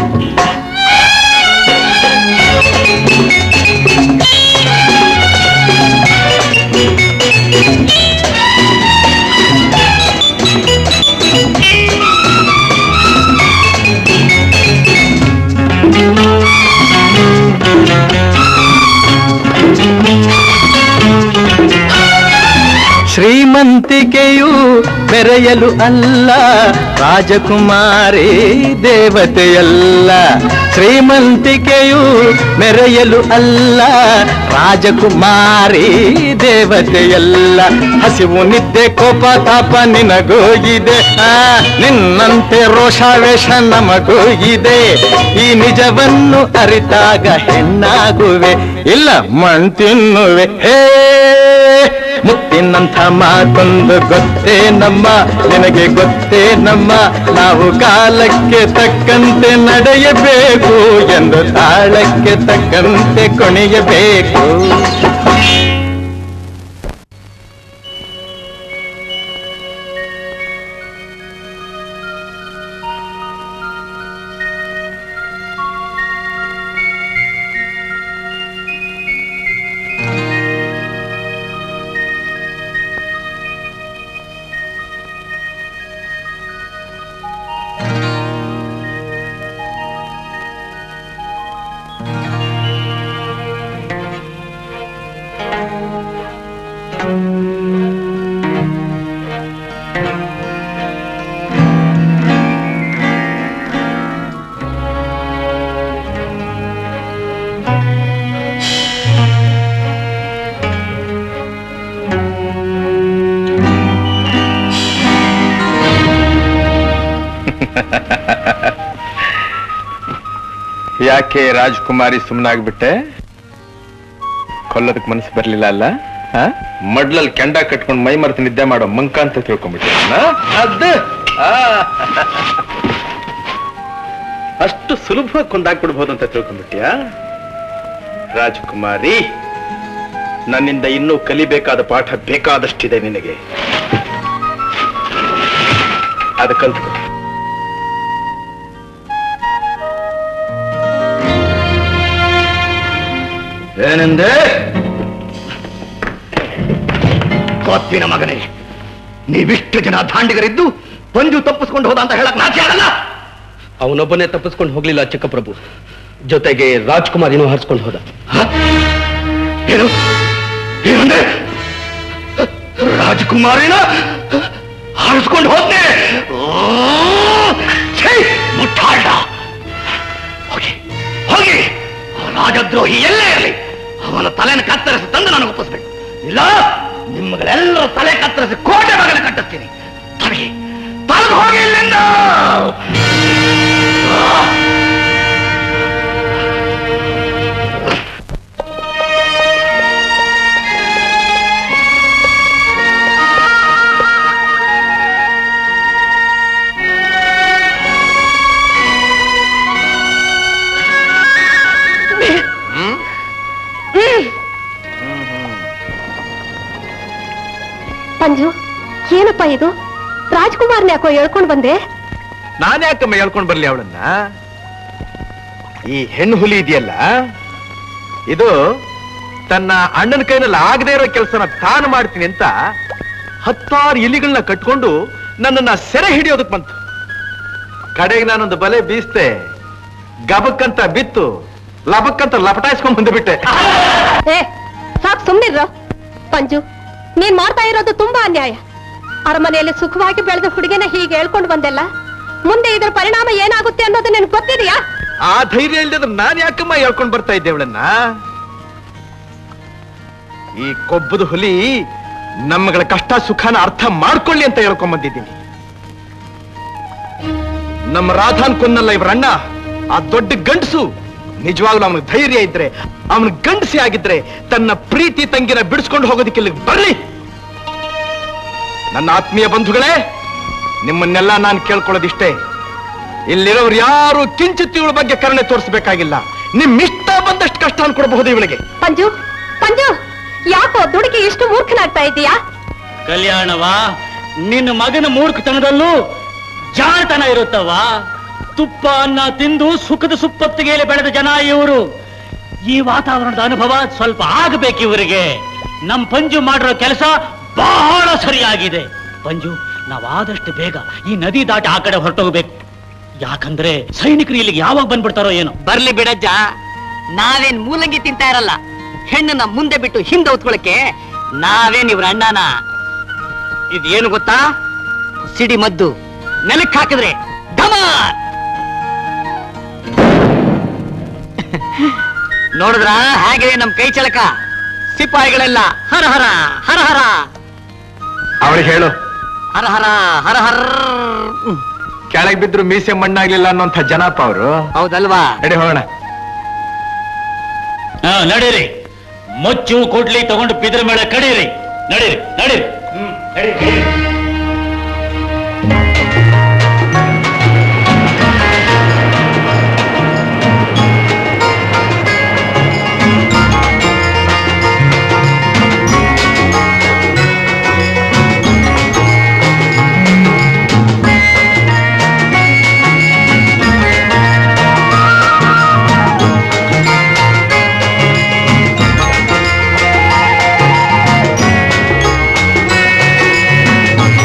ಶ್ರೀಮಂತಿಕೆಯು ಬೆರೆಯಲು ಅಲ್ಲ ರಾಜಕುಮಾರಿ ದೇವತೆಯಲ್ಲ ಶ್ರೀಮಂತಿಕೆಯು ಮೆರೆಯಲು ಅಲ್ಲ ರಾಜಕುಮಾರಿ ದೇವತೆಯಲ್ಲ ಹಸಿವು ನಿದ್ದೆ ಕೋಪ ತಾಪ ನಿನಗೂ ಇದೆ ಆ, ನಿನ್ನಂತೆ ರೋಷಾವೇಶ ನಮಗೂ ಇದೆ ಈ ನಿಜವನ್ನು ಅರಿತಾಗ ಹೆಣ್ಣಾಗುವೆ ಇಲ್ಲ ಮಣ್ ತಿನ್ನುವೆ ಹೇ ಮುತ್ತಿನಂಥ ಮಾತೊಂದು ಗೊತ್ತೇ ನಮ್ಮ ನಿನಗೆ ಗೊತ್ತೇ ನಮ್ಮ ನಾವು ಕಾಲಕ್ಕೆ ತಕ್ಕಂತೆ ನಡೆಯಬೇಕು ಎಂದು ತಾಳಕ್ಕೆ ತಕ್ಕಂತೆ ಕುಣಿಯಬೇಕು ಯಾಕೆ ರಾಜ್ಕುಮಾರಿ ಸುಮ್ಮನಾಗ್ಬಿಟ್ಟೆ ಕೊಲ್ಲೋದಕ್ ಮನಸ್ಸು ಬರ್ಲಿಲ್ಲ ಅಲ್ಲ ಆ? ಮಡ್ಲಲ್ಲಿ ಕೆಂಡ ಕಟ್ಕೊಂಡು ಮೈ ಮರೆತು ನಿದ್ದೆ ಮಾಡೋ ಮಂಕ ಅಂತ ತಿಳ್ಕೊಂಡ್ಬಿಟ್ಟೆ ಅದ್ ಆ. ಅಷ್ಟು ಸುಲಭವಾಗಿ ಕೊಂದಾಕ್ಬಿಡ್ಬೋದು ಅಂತ ತಿಳ್ಕೊಂಡ್ಬಿಟ್ಯಾ ರಾಜಕುಮಾರಿ ನನ್ನಿಂದ ಇನ್ನೂ ಕಲಿಬೇಕಾದ ಪಾಠ ಬೇಕಾದಷ್ಟಿದೆ ನಿನಗೆ ಅದು ಕಲ್ತ್ಕೊ ಏನೆಂದೆ ಕೊತ್ತಿನ ಮಗನೇ ನೀವಿಷ್ಟು ಜನ ದಾಂಡಿಗರಿದ್ದು ಪಂಜು ತಪ್ಪಿಸ್ಕೊಂಡು ಹೋದ ಅಂತ ಹೇಳಕ್ ನಾಚೆ ಆಗಲ್ಲ ಅವನೊಬ್ಬನೇ ತಪ್ಪಿಸ್ಕೊಂಡು ಹೋಗ್ಲಿಲ್ಲ ಚಿಕ್ಕಪ್ರಭು ಜೊತೆಗೆ ರಾಜ್ಕುಮಾರಿನೂ ಹರಿಸ್ಕೊಂಡು ಹೋದ ಏನು ಏನಂದೆ ರಾಜಕುಮಾರಿನ ಹಾರಿಸ್ಕೊಂಡು ಹೋದ್ನೆ ಓ, ಛೀ, ಮುಟ್ಟಾಳ ಹೋಗಿ ಹೋಗಿ ಆ ರಾಜದ್ರೋಹಿ ಎಲ್ಲೇ ಇರಲಿ ಅವನ ತಲೆನ ಕತ್ತರಿಸಿ ತಂದು ನನಗೆ ಒಪ್ಪಿಸ್ಬೇಕು ಇಲ್ಲ ನಿಮ್ಮಗಳೆಲ್ಲರೂ ತಲೆ ಕತ್ತರಿಸಿ ಕೋಟೆ ಮಗನ ಕಟ್ಟಿಸ್ತೀನಿ ತನಗೆ ತಲೆಗೆ ಹೋಗಿ ಇಲ್ಲಿಂದ ಪಂಜು ಏನಪ್ಪ ಇದು ರಾಜ್ಕುಮಾರ್ನ ಯಾಕೋ ಹೇಳ್ಕೊಂಡ್ ಬಂದೆ ನಾನೇ ಯಾಕಮ್ಮ ಹೇಳ್ಕೊಂಡ್ ಬರ್ಲಿ ಅವಳನ್ನ ಈ ಹೆಣ್ಣು ಹುಲಿ ಇದೆಯಲ್ಲ ಇದು ತನ್ನ ಅಣ್ಣನ ಕೈನಲ್ಲಿ ಆಗದೆ ಇರೋ ಕೆಲಸನ ತಾನು ಮಾಡ್ತೀನಿ ಅಂತ ಹತ್ತಾರು ಇಲಿಗಳನ್ನ ಕಟ್ಕೊಂಡು ನನ್ನನ್ನ ಸೆರೆ ಹಿಡಿಯೋದಕ್ ಬಂತು ಕಡೆಗೆ ನಾನೊಂದು ಬಲೆ ಬೀಸ್ತೆ ಗಬಕ್ಕಂತ ಬಿತ್ತು ಲಬಕ್ಕಂತ ಲಪಟಾಯಿಸ್ಕೊಂಡ್ ಬಂದುಬಿಟ್ಟೆ ಏ ಸಾಕ್ ಸುಮ್ನಿರ್ರ ಪಂಜು ನೀನ್ ಮಾಡ್ತಾ ಇರೋದು ತುಂಬಾ ಅನ್ಯಾಯ ಅರಮನೆಯಲ್ಲಿ ಸುಖವಾಗಿ ಬೆಳೆದ ಹುಡುಗಿನ ಹೀಗೆ ಹೇಳ್ಕೊಂಡು ಬಂದೆಲ್ಲ ಮುಂದೆ ಇದರ ಪರಿಣಾಮ ಏನಾಗುತ್ತೆ ಅನ್ನೋದು ನಿನ್ಗೆ ಗೊತ್ತಿದೆಯಾ ಆ ಧೈರ್ಯ ಇಲ್ಲದ್ರೆ ನಾನ್ ಯಾಕಮ್ಮ ಹೇಳ್ಕೊಂಡ್ ಬರ್ತಾ ಇದ್ದೆ ಅವಳನ್ನ ಈ ಕೊಬ್ಬದ ಹುಲಿ ನಮ್ಮಗಳ ಕಷ್ಟ ಸುಖನ ಅರ್ಥ ಮಾಡ್ಕೊಳ್ಳಿ ಅಂತ ಹೇಳ್ಕೊಂಡ್ ಬಂದಿದ್ದೀನಿ ನಮ್ಮ ರಾಧಾನ್ ಕೊಂದಲ್ಲ ಇವರಣ್ಣ ಆ ದೊಡ್ಡ ಗಂಡಸು ನಿಜವಾಗ್ಲೂ ಅವನಿಗೆ ಧೈರ್ಯ ಇದ್ರೆ ಅವನ ಗಂಡಸಿ ಆಗಿದ್ರೆ ತನ್ನ ಪ್ರೀತಿ ತಂಗಿನ ಬಿಡಿಸ್ಕೊಂಡು ಹೋಗೋದಕ್ಕೆ ಇಲ್ಲಿಗೆ ಬರ್ಲಿ ನನ್ನ ಆತ್ಮೀಯ ಬಂಧುಗಳೇ ನಿಮ್ಮನ್ನೆಲ್ಲ ನಾನು ಕೇಳ್ಕೊಳ್ಳೋದಿಷ್ಟೇ ಇಲ್ಲಿರೋರು ಯಾರು ಕಿಂಚಿತ್ ಇವಳ ಬಗ್ಗೆ ಕರುಣೆ ತೋರಿಸಬೇಕಾಗಿಲ್ಲ ನಿಮ್ ಇಷ್ಟ ಬಂದಷ್ಟು ಕಷ್ಟ ಅನ್ಕೊಡ್ಬಹುದು ಇವಳಿಗೆ ಪಂಜು ಪಂಜು ಯಾಕೋ ದುಡುಕಿ ಇಷ್ಟು ಮೂರ್ಖನಾಗ್ತಾ ಇದೀಯಾ ಕಲ್ಯಾಣವಾ ನಿನ್ನ ಮಗನ ಮೂರ್ಖತನದಲ್ಲೂ ಜಾಣತನ ಇರುತ್ತವ ತುಪ್ಪ ಅನ್ನ ತಿಂದು ಸುಖದ ಸುಪ್ಪತ್ತಿಗೆಯಲ್ಲಿ ಬೆಳೆದ ಜನ ಇವರು ಈ ವಾತಾವರಣದ ಅನುಭವ ಸ್ವಲ್ಪ ಆಗಬೇಕು ಇವರಿಗೆ ನಮ್ ಪಂಜು ಮಾಡಿರೋ ಕೆಲಸ ಬಹಳ ಸರಿಯಾಗಿದೆ ಪಂಜು ನಾವಾದಷ್ಟು ಬೇಗ ಈ ನದಿ ದಾಟಿ ಆ ಕಡೆ ಹೊರಟೋಗ್ಬೇಕು ಯಾಕಂದ್ರೆ ಸೈನಿಕರು ಇಲ್ಲಿಗೆ ಯಾವಾಗ ಬಂದ್ಬಿಡ್ತಾರೋ ಏನೋ ಬರ್ಲಿ ಬಿಡಜ್ಜ ನಾವೇನ್ ಮೂಲಂಗಿ ತಿಂತಾ ಇರಲ್ಲ ಹೆಣ್ಣನ್ನ ಮುಂದೆ ಬಿಟ್ಟು ಹಿಂದೆ ಹೊತ್ಕೊಳಕ್ಕೆ ನಾವೇನ್ ಇವ್ರ ಅಣ್ಣನ ಇದೇನು ಗೊತ್ತಾ ಸಿಡಿ ಮದ್ದು ನೆಲಕ್ಕೆ ಹಾಕಿದ್ರೆ ಢಮಾರ್ ನೋಡಿದ್ರ ಹಾಗಿದೆ ನಮ್ ಕೈ ಚಳಕ ಸಿಪಾಯಿಗಳೆಲ್ಲ ಹರ ಹರ ಹರ ಹರ ಅವಳಿಗೆ ಹೇಳು ಹರ ಹರ ಹರ ಹರ ಕೆಳಗೆ ಬಿದ್ರು ಮೀಸೆ ಮಣ್ಣಾಗ್ಲಿಲ್ಲ ಅನ್ನೋಂಥ ಜನಪ್ಪ ಅವರು ಹೌದಲ್ವಾ ನಡಿ ಹೋಗೋಣ ಹಾ ನಡೀರಿ ಮೊಚ್ಚು ಕೊಡ್ಲಿ ತಗೊಂಡು ಬಿದ್ರ ಮೇಲೆ ಕಡೀರಿ ನಡೀರಿ ನಡೀರಿ ಹ್ಮ್ ನಡೀರಿ, ನಡೀರಿ. ಆ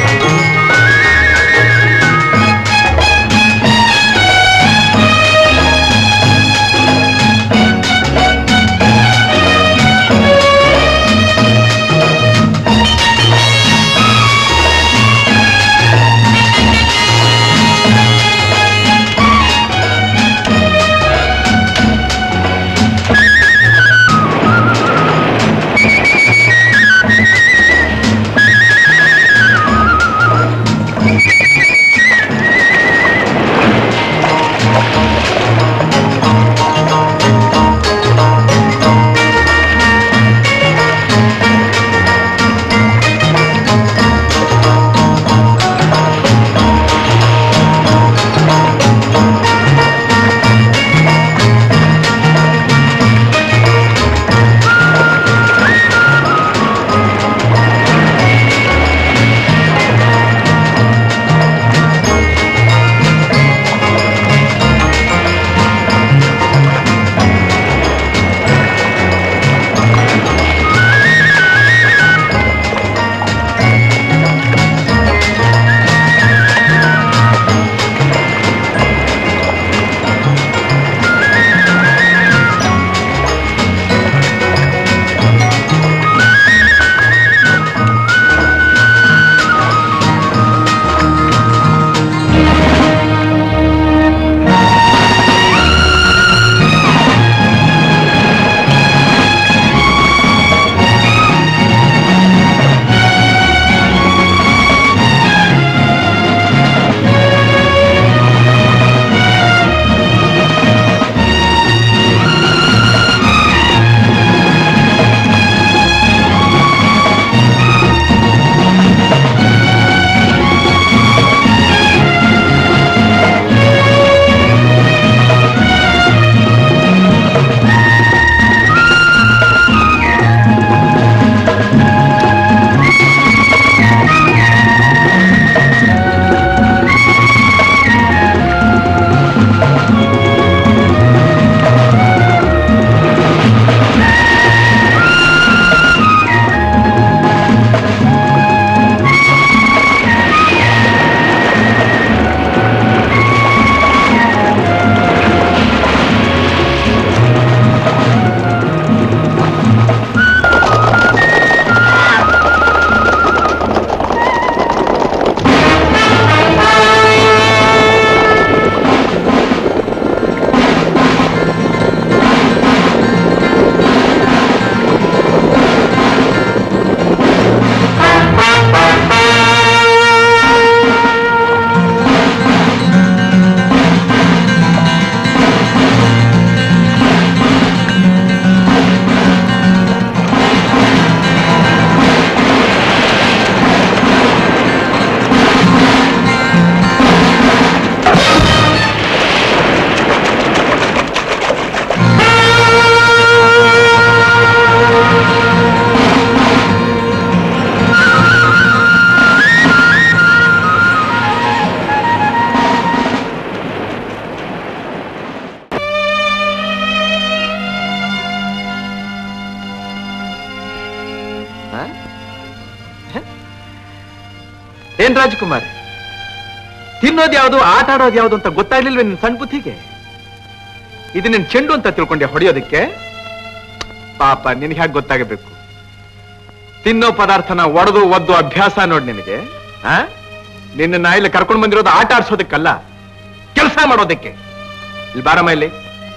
ಏನ್ ರಾಜಕುಮಾರಿ ತಿನ್ನೋದು ಯಾವುದು ಆಟ ಆಡೋದು ಯಾವುದು ಅಂತ ಗೊತ್ತಾಗ್ಲಿಲ್ವೇ ನಿನ್ ಸಣ್ಣ ಬುದ್ಧಿಗೆ ಇದು ನಿನ್ ಚೆಂಡು ಅಂತ ತಿಳ್ಕೊಂಡೆ ಹೊಡೆಯೋದಕ್ಕೆ ಪಾಪ ನಿನಗೆ ಹೇಗೆ ಗೊತ್ತಾಗಬೇಕು ತಿನ್ನೋ ಪದಾರ್ಥನ ಒಡೆದು ಒದ್ದು ಅಭ್ಯಾಸ ನೋಡ್ ನಿನಗೆ ಆ ನಿನ್ನ ಇಲ್ಲಿ ಕರ್ಕೊಂಡು ಬಂದಿರೋದು ಆಟ ಆಡ್ಸೋದಕ್ಕಲ್ಲ ಕೆಲಸ ಮಾಡೋದಕ್ಕೆ ಇಲ್ಲಿ ಬಾರಮ್ಮ ಇಲ್ಲಿ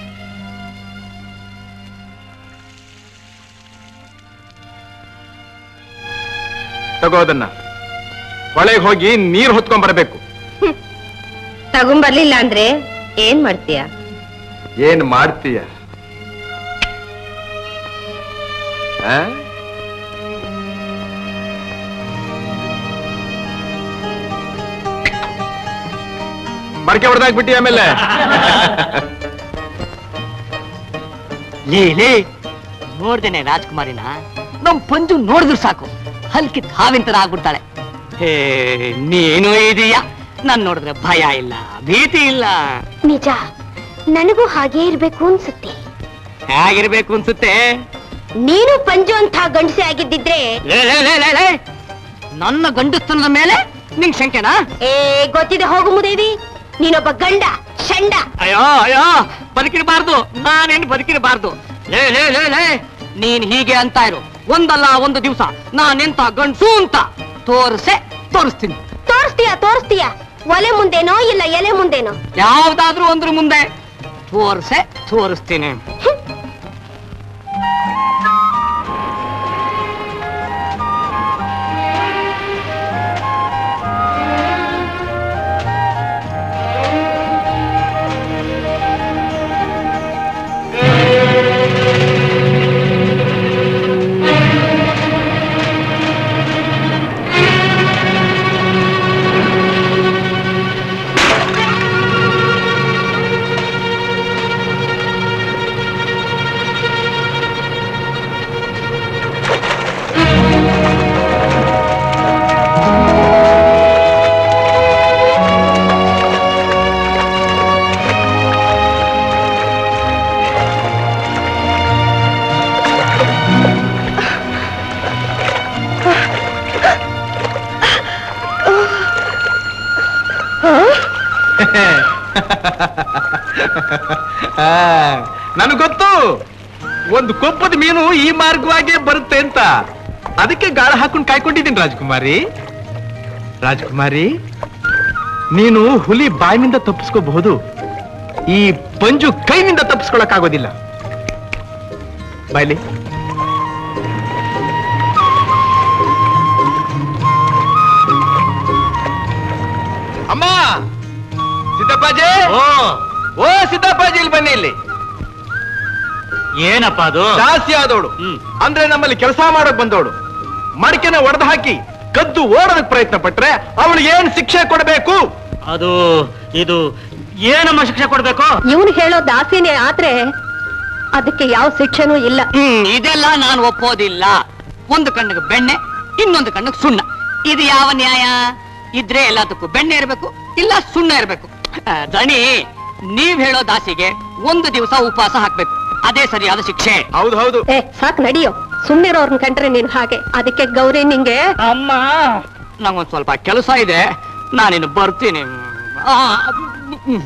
ತಗೋ ಅದನ್ನ ಹೊಳೆಗೆ ಹೋಗಿ ನೀರ್ ಹೊತ್ಕೊಂಡ್ ಬರಬೇಕು ತಗೊಂಬರ್ಲಿಲ್ಲ ಅಂದ್ರೆ ಏನ್ ಮಾಡ್ತೀಯ ಏನ್ ಮಾಡ್ತೀಯ ಆ? ಮಡಕೆ ಹೊಡೆದಾಕ್ಬಿಟ್ಟಿ ಆಮೇಲೆ ಲೇ ಲೇ ನೋಡ್ದೇನೆ ರಾಜ್ಕುಮಾರಿನ ನಮ್ ಪಂಜು ನೋಡಿದ್ರು ಸಾಕು ಹಲ್ಕಿತ್ ಹಾವಿನ ತರ ಆಗ್ಬಿಡ್ತಾಳೆ ಹೇ ನೀನು ಇದೀಯಾ ನಾನ್ ನೋಡಿದ್ರೆ ಭಯ ಇಲ್ಲ ಭೀತಿ ಇಲ್ಲ ನಿಜ ನನಗೂ ಹಾಗೇ ಇರ್ಬೇಕು ಅನ್ಸುತ್ತೆ ಹೇಗಿರ್ಬೇಕು ಅನ್ಸುತ್ತೆ ನೀನು ಪಂಜು ಅಂತ ಗಂಡಸೆ ಆಗಿದ್ದಿದ್ರೆ ಲೇ, ಲೇ, ಲೇ, ಲೇ, ಲೇ. ನನ್ನ ಗಂಡಸ್ತನದ ಮೇಲೆ ನಿಂಗ್ ಶಂಕೆನಾ ಏ ಗೊತ್ತಿದೆ ಹೋಗು ಮುದೇವಿ ನೀನೊಬ್ಬ ಗಂಡ ಶಂಡ ಅಯ್ಯೋ ಅಯ್ಯೋ ಬದುಕಿರಬಾರ್ದು ನಾನೇನು ಬದುಕಿರಬಾರ್ದು ಲೇ ಲೇ ಲೇ ಲೇ ನೀನ್ ಹೀಗೆ ಅಂತ ಇರು ಒಂದಲ್ಲ ಒಂದು ದಿವಸ ನಾನೆಂತ ಗಂಡ್ಸು ಅಂತ ತೋರ್ಸೆ ತೋರಿಸ್ತೀನಿ ತೋರಿಸ್ತೀಯ ತೋರಿಸ್ತೀಯ ಒಲೆ ಮುಂದೇನೋ ಇಲ್ಲ ಎಲೆ ಮುಂದೇನೋ ಯಾವ್ದಾದ್ರೂ ಒಂದ್ರ ಮುಂದೆ ತೋರ್ಸೆ ತೋರಿಸ್ತೀನಿ ನನಗೆ ಗೊತ್ತು ಒಂದು ಕೊಪ್ಪದ ಮೀನು ಈ ಮಾರ್ಗವಾಗೇ ಬರುತ್ತೆ ಅಂತ ಅದಕ್ಕೆ ಗಾಳ ಹಾಕೊಂಡು ಕಾಯ್ಕೊಂಡಿದ್ದೀನಿ ರಾಜಕುಮಾರಿ ರಾಜಕುಮಾರಿ ನೀನು ಹುಲಿ ಬಾಯಿನಿಂದ ತಪ್ಪಿಸ್ಕೋಬಹುದು ಈ ಪಂಜು ಕೈನಿಂದ ತಪ್ಪಿಸ್ಕೊಳಕ್ ಆಗೋದಿಲ್ಲ ಬಾಯ್ಲಿ ಅಮ್ಮ ಸಿದ್ದಪ್ಪಾಜಿ ಓ ಸಿದ್ದಪ್ಪಾಜಿ ಇಲ್ಲಿ ಬನ್ನಿ ಇಲ್ಲಿ ಏನಪ್ಪ ಅದು ಜಾಸ್ತಿ ಆದವಳು ಅಂದ್ರೆ ನಮ್ಮಲ್ಲಿ ಕೆಲಸ ಮಾಡಕ್ ಬಂದವಳು ಮಡಿಕೆನ ಒಡೆದು ಹಾಕಿ ಕದ್ದು ಓಡೋದಕ್ ಪ್ರಯತ್ನ ಪಟ್ರೆ ಅವಳು ಏನ್ ಶಿಕ್ಷೆ ಕೊಡಬೇಕು ಅದು ಇದು ಏನಮ್ಮ ಶಿಕ್ಷೆ ಕೊಡ್ಬೇಕು ಇವನು ಹೇಳೋ ದಾಸಿನೇ ಆದ್ರೆ ಅದಕ್ಕೆ ಯಾವ ಶಿಕ್ಷೆನೂ ಇಲ್ಲ ಹ್ಮ್ ಇದೆಲ್ಲ ನಾನು ಒಪ್ಪೋದಿಲ್ಲ ಒಂದು ಕಣ್ಣಿಗೆ ಬೆಣ್ಣೆ ಇನ್ನೊಂದು ಕಣ್ಣಿಗೆ ಸುಣ್ಣ ಇದು ಯಾವ ನ್ಯಾಯ ಇದ್ರೆ ಎಲ್ಲದಕ್ಕೂ ಬೆಣ್ಣೆ ಇರಬೇಕು ಇಲ್ಲ ಸುಣ್ಣ ಇರಬೇಕು ದಣಿ ನೀವ್ ಹೇಳೋ ದಾಸಿಗೆ ಒಂದು ದಿವಸ ಉಪವಾಸ ಹಾಕ್ಬೇಕು ಅದೇ ಸರಿಯಾದ ಶಿಕ್ಷೆ ಹೌದು ಹೌದು ಏ ಸಾಕ್ ನಡಿಯೋ ಸುಮ್ನಿರೋರ್ನ ಕಂಡ್ರೆ ನೀನ್ ಹಾಗೆ ಅದಕ್ಕೆ ಗೌರಿ ನಿಂಗೆ ಅಮ್ಮ ನಂಗೊಂದ್ ಸ್ವಲ್ಪ ಕೆಲಸ ಇದೆ ನಾನಿನ್ನು ಬರ್ತೀನಿ ಆ, ಹ್ಮ್.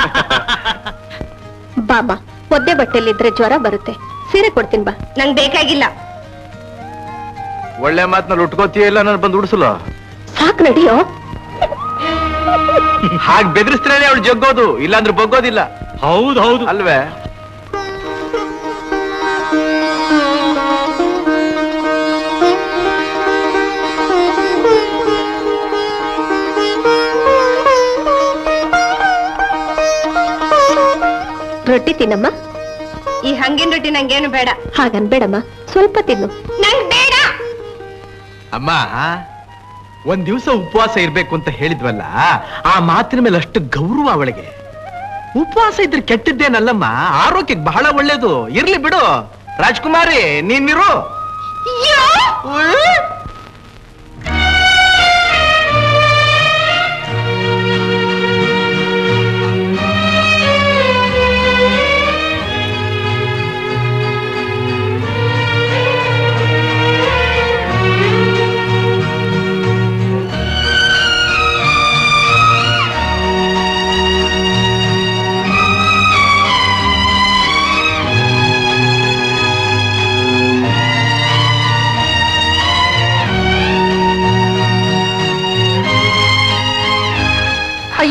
ಬಾಬಾ ಒದ್ದೆ ಬಟ್ಟೆಲಿದ್ರೆ ಜ್ವರ ಬರುತ್ತೆ ಸೀರೆ ಕೊಡ್ತೀನಿ ಬಾ ನಂಗ್ ಬೇಕಾಗಿಲ್ಲ ಒಳ್ಳೆ ಮಾತ್ನಲ್ಲಿ ಉಟ್ಕೋತೀಯ ಇಲ್ಲ ನಾನು ಬಂದು ಉಡ್ಸಲು ಸಾಕ್ ನಡಿಯೋ ಹಾಗೆ ಬೆದರಿಸ್ತಾರೆ ಅವಳು ಜಗ್ಗೋದು ಇಲ್ಲಾಂದ್ರೆ ಬಗ್ಗೋದಿಲ್ಲ ಹೌದು ಹೌದು ಅಲ್ವೇ ರೊಟ್ಟಿ ತಿನ್ನಮ್ಮ ಈ ಹಂಗಿನ ರೊಟ್ಟಿ ನಂಗೇನು ಬೇಡ ಹಾಗನ್ಬೇಡಮ್ಮ ಸ್ವಲ್ಪ ತಿನ್ನು ನಂಗ್ ಬೇಡ ಅಮ್ಮ ಒಂದ್ ದಿವಸ ಉಪವಾಸ ಇರ್ಬೇಕು ಅಂತ ಹೇಳಿದ್ವಲ್ಲ ಆ ಮಾತಿನ ಮೇಲೆ ಅಷ್ಟು ಗೌರವ ಅವಳಿಗೆ ಉಪವಾಸ ಇದ್ರೆ ಕೆಟ್ಟದ್ದೇನಲ್ಲಮ್ಮ ಆರೋಗ್ಯಕ್ಕೆ ಬಹಳ ಒಳ್ಳೇದು ಇರ್ಲಿ ಬಿಡು ರಾಜ್ಕುಮಾರಿ ನೀನಿರು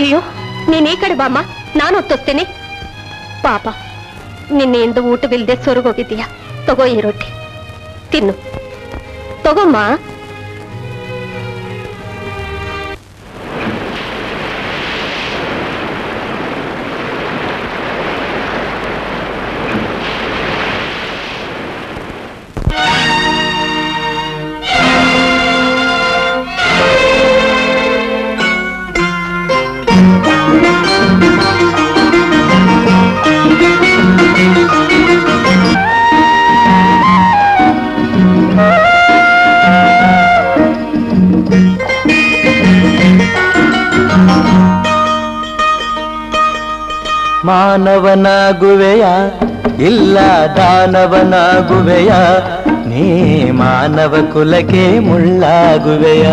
ಅಯ್ಯೋ ನೀನ್ ಈ ಕಡೆ ಬಾಮ್ಮ ನಾನು ಒತ್ತೋಸ್ತೇನೆ ಪಾಪ ನಿನ್ನೆಯಿಂದ ಊಟವಿಲ್ಲದೆ ಸೊರಗೋಗಿದ್ದೀಯ ತಗೋ ಈ ರೊಟ್ಟಿ ತಿನ್ನು ತಗೋಮ್ಮ ಮಾನವನಾಗುವೆಯ ಇಲ್ಲ ದಾನವನಾಗುವೆಯ ನೀ ಮಾನವ ಕುಲಕ್ಕೆ ಮುಳ್ಳಾಗುವೆಯ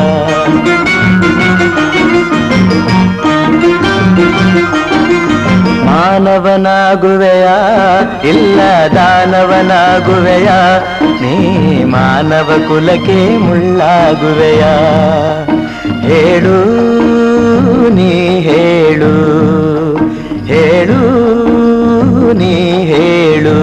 ಮಾನವನಾಗುವೆಯ ಇಲ್ಲ ದಾನವನಾಗುವೆಯ ನೀ ಮಾನವ ಕುಲಕ್ಕೆ ಮುಳ್ಳಾಗುವೆಯ ಹೇಳು ನೀ ಹೇಳು ಹೇಳು ನೀ ಹೇಳು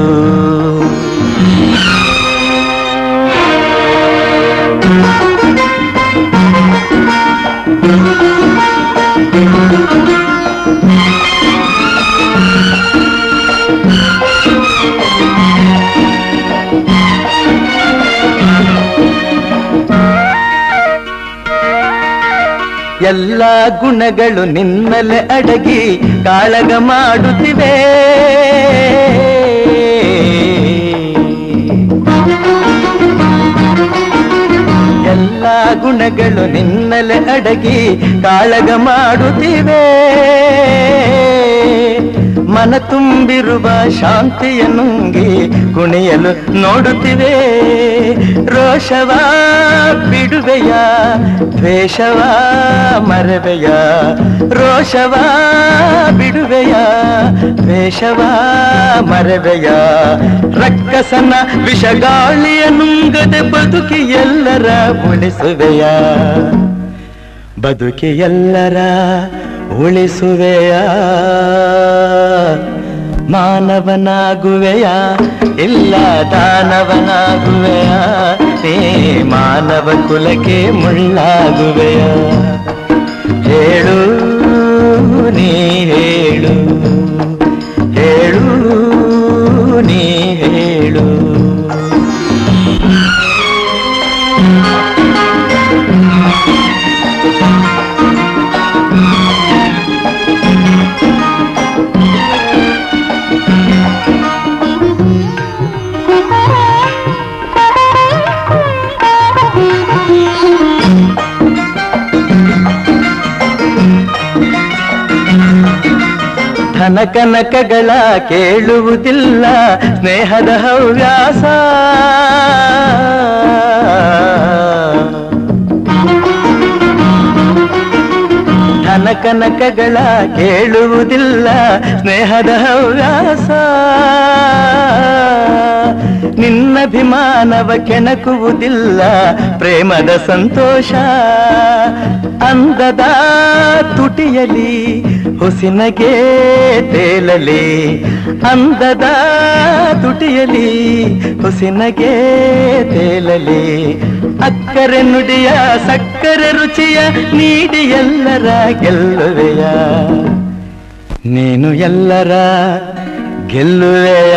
ಎಲ್ಲ ಗುಣಗಳು ನಿನ್ನಲೆ ಅಡಗಿ ಕಾಳಗ ಮಾಡುತ್ತಿವೆ ಎಲ್ಲ ಗುಣಗಳು ನಿನ್ನಲೆ ಅಡಗಿ ಕಾಳಗ ಮಾಡುತ್ತಿವೆ ಮನ ತುಂಬಿರುವ ಶಾಂತಿಯ ನುಂಗಿ ಕುಣಿಯಲು ನೋಡುತ್ತಿವೆ ರೋಷವ ಬಿಡುವೆಯ ದ್ವೇಷವ ಮರವೆಯ ರೋಷವ ಬಿಡುವೆಯ ದ್ವೇಷವ ಮರವೆಯ ರಕ್ಕಸನ ವಿಷಗಾಳಿಯ ನುಂಗದೆ ಬದುಕಿ ಎಲ್ಲರ ಉಳಿಸುವೆಯ ಬದುಕಿ ಎಲ್ಲರ ಉಳಿಸುವೆಯ ಮಾನವನಾಗುವೆಯ ಇಲ್ಲ ದಾನವನಾಗುವೆಯ ನೀ ಮಾನವ ಕುಲಕ್ಕೆ ಮುಳ್ಳಾಗುವೆಯ ಹೇಳು ನೀ ಹೇಳು ಹೇಳು ನೀ ಹೇಳು ಧನ ಕನಕಗಳ ಕೇಳುವುದಿಲ್ಲ ಸ್ನೇಹದ ಹವ್ಯಾಸ ಧನ ಕನಕಗಳ ಕೇಳುವುದಿಲ್ಲ ಸ್ನೇಹದ ಹವ್ಯಾಸ ನಿನ್ನಭಿಮಾನವ ಕೆಣಕುವುದಿಲ್ಲ ಪ್ರೇಮದ ಸಂತೋಷ ಅಂದದ ತುಟಿಯಲಿ ಹುಸಿನಗೆ ತೇಲಲಿ ಅಂದದ ತುಟಿಯಲಿ ಹುಸಿನಗೆ ತೇಲಲಿ ಅಕ್ಕರೆ ನುಡಿಯ ಸಕ್ಕರೆ ರುಚಿಯ ನೀಡಿ ಎಲ್ಲರ ಗೆಲ್ಲುವೆಯ ನೀನು ಎಲ್ಲರ ಗೆಲ್ಲುವೆಯ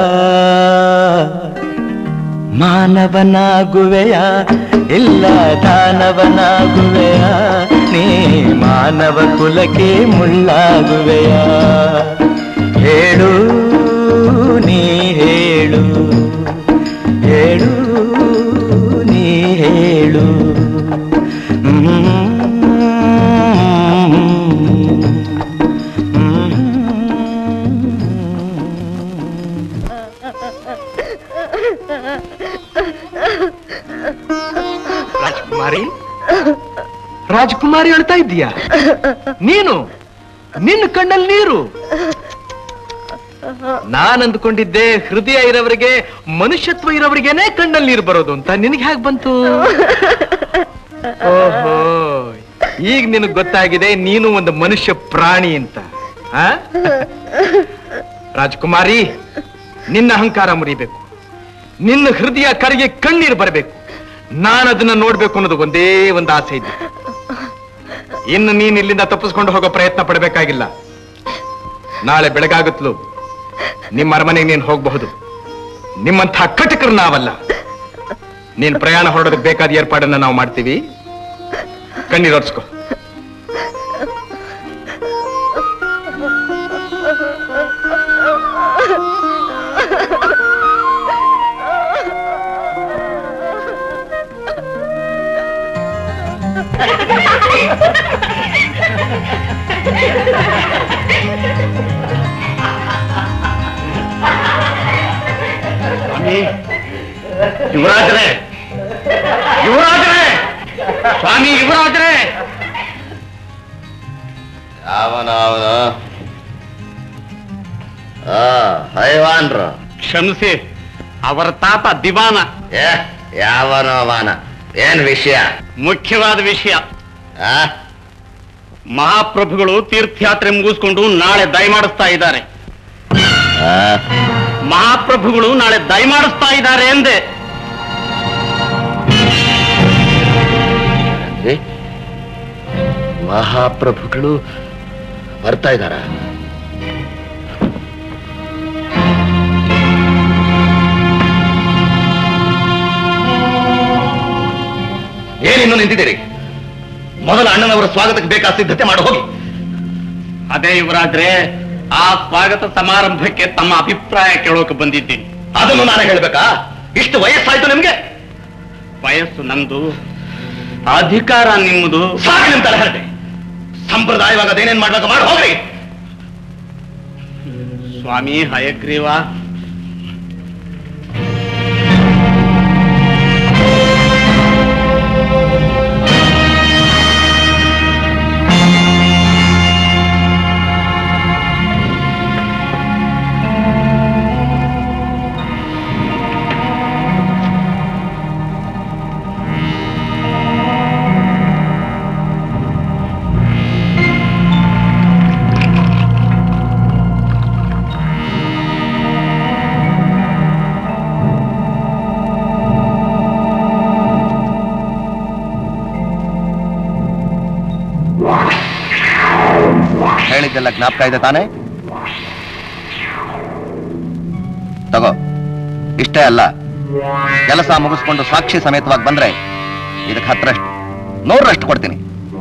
ಮಾನವನಾಗುವೆಯ ಇಲ್ಲ ದಾನವನಾಗುವೆಯ ನೀ ಮಾನವ ಕುಲಕ್ಕೆ ಮುಳ್ಳಾಗುವೆಯ ಹೇಳು ನೀ ಹೇಳು ಹೇಳು ನೀ ಹೇಳು ರಾಜ್ಕುಮಾರಿ ರಾಜ್ಕುಮಾರಿ ಅಳ್ತಾ ಇದ್ದೀಯಾ ನೀನು ನಿನ್ನ ಕಣ್ಣಲ್ಲಿ ನೀರು ನಾನ್ ಅಂದ್ಕೊಂಡಿದ್ದೆ ಹೃದಯ ಇರೋವರಿಗೆ ಮನುಷ್ಯತ್ವ ಇರೋವರಿಗೇನೆ ಕಣ್ಣಲ್ಲಿ ನೀರು ಬರೋದು ಅಂತ ನಿನಗೆ ಹೇಗೆ ಬಂತು ಓಹೋ ಈಗ ನಿನಗ್ ಗೊತ್ತಾಗಿದೆ ನೀನು ಒಂದು ಮನುಷ್ಯ ಪ್ರಾಣಿ ಅಂತ ಆ? ರಾಜ್ಕುಮಾರಿ ನಿನ್ನ ಅಹಂಕಾರ ಮುರಿಬೇಕು ನಿನ್ನ ಹೃದಯ ಕರಿಗೆ ಕಣ್ಣೀರು ಬರಬೇಕು ನಾನು ಅದನ್ನ ನೋಡ್ಬೇಕು ಅನ್ನೋದು ಒಂದೇ ಒಂದು ಆಸೆ ಇದೆ ಇನ್ನು ನೀನ್ ಇಲ್ಲಿಂದ ತಪ್ಪಿಸ್ಕೊಂಡು ಹೋಗೋ ಪ್ರಯತ್ನ ಪಡಬೇಕಾಗಿಲ್ಲ ನಾಳೆ ಬೆಳಗಾಗುತ್ತಲು ನಿಮ್ಮ ಅರಮನೆಗೆ ನೀನು ಹೋಗಬಹುದು ನಿಮ್ಮಂಥ ಕಟಕರು ನಾವಲ್ಲ ನೀನ್ ಪ್ರಯಾಣ ಹೊರಡೋದಕ್ಕೆ ಬೇಕಾದ ಏರ್ಪಾಡನ್ನ ನಾವು ಮಾಡ್ತೀವಿ ಕಣ್ಣೀರೊರ್ಸ್ಕೊ ಸ್ವಾಮಿ ಯುವರಾಜರೇ ಯುವರಾಜರೇ ಸ್ವಾಮಿ ಯುವರಾಜರೇ ಅವನ ಅವನು ಆ ಹೈವಾನ್ರು ಕ್ಷಮಿಸಿ ಅವರ ತಾತ ದಿವಾನ ಏ ಯಾವನೋ ಅವನ ಏನ್ ವಿಷಯ ಮುಖ್ಯವಾದ ವಿಷಯ ಆ ಮಹಾಪ್ರಭುಗಳು ತೀರ್ಥಯಾತ್ರೆ ಮುಗಿಸ್ಕೊಂಡು ನಾಳೆ ದಯಮಾಡಿಸ್ತಾ ಇದ್ದಾರೆ ಆ, ಮಹಾಪ್ರಭುಗಳು ನಾಳೆ ದಯಮಾಡಿಸ್ತಾ ಇದ್ದಾರೆ ಎಂದೆ ಏ? ಮಹಾಪ್ರಭುಗಳು ಬರ್ತಾ ಇದ್ದಾರ ಏನಿನ್ನು ನಿಂತಿದ್ದೀರಿ ಮೊದಲ ಅಣ್ಣನವರ ಸ್ವಾಗತಕ್ಕೆ ಬೇಕಾದ ಸಿದ್ಧತೆ ಮಾಡಿ ಹೋಗಿ ಅದೇ ಯುವರಾಜ್ರೆ ಆ ಸ್ವಾಗತ ಸಮಾರಂಭಕ್ಕೆ ತಮ್ಮ ಅಭಿಪ್ರಾಯ ಕೇಳೋಕೆ ಬಂದಿದ್ದೀನಿ ಅದನ್ನು ನಾನು ಹೇಳ್ಬೇಕಾ ಇಷ್ಟು ವಯಸ್ಸಾಯ್ತು ನಿಮ್ಗೆ ವಯಸ್ಸು ನಂದು ಅಧಿಕಾರ ನಿಮ್ಮದು ಸಾಕು ನಿಮ್ ತಲೆ ಹರಟೆ ಸಂಪ್ರದಾಯವಾಗ ಅದೇನೇನ್ ಮಾಡ್ಬೇಕು ಮಾಡಿ ಹೋಗ್ರಿ ಸ್ವಾಮಿ ಹಯಗ್ರೀವ ಹೇಳಿದ್ದೆಲ್ಲ ಜ್ಞಾಪಕ ಇದೆ ತಾನೇ ತಗೋ ಇಷ್ಟೇ ಅಲ್ಲ ಕೆಲಸ ಮುಗಿಸ್ಕೊಂಡು ಸಾಕ್ಷಿ ಸಮೇತವಾಗಿ ಬಂದ್ರೆ ಇದಕ್ಕೆ ಹತ್ತರಷ್ಟು ನೂರರಷ್ಟು ಕೊಡ್ತೀನಿ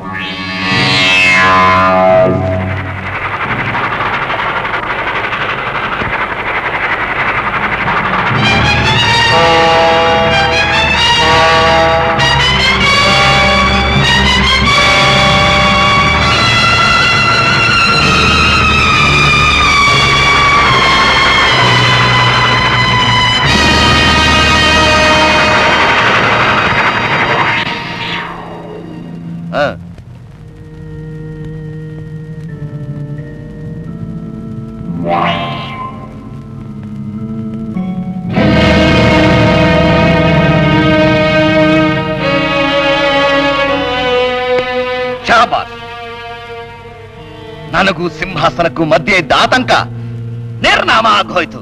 ಹ ಶಹಬಾಸ್ ನನಗೂ ಸಿಂಹಾಸನಕ್ಕೂ ಮಧ್ಯೆ ಇದ್ದ ಆತಂಕ ನಿರ್ನಾಮ ಆಗೋಯ್ತು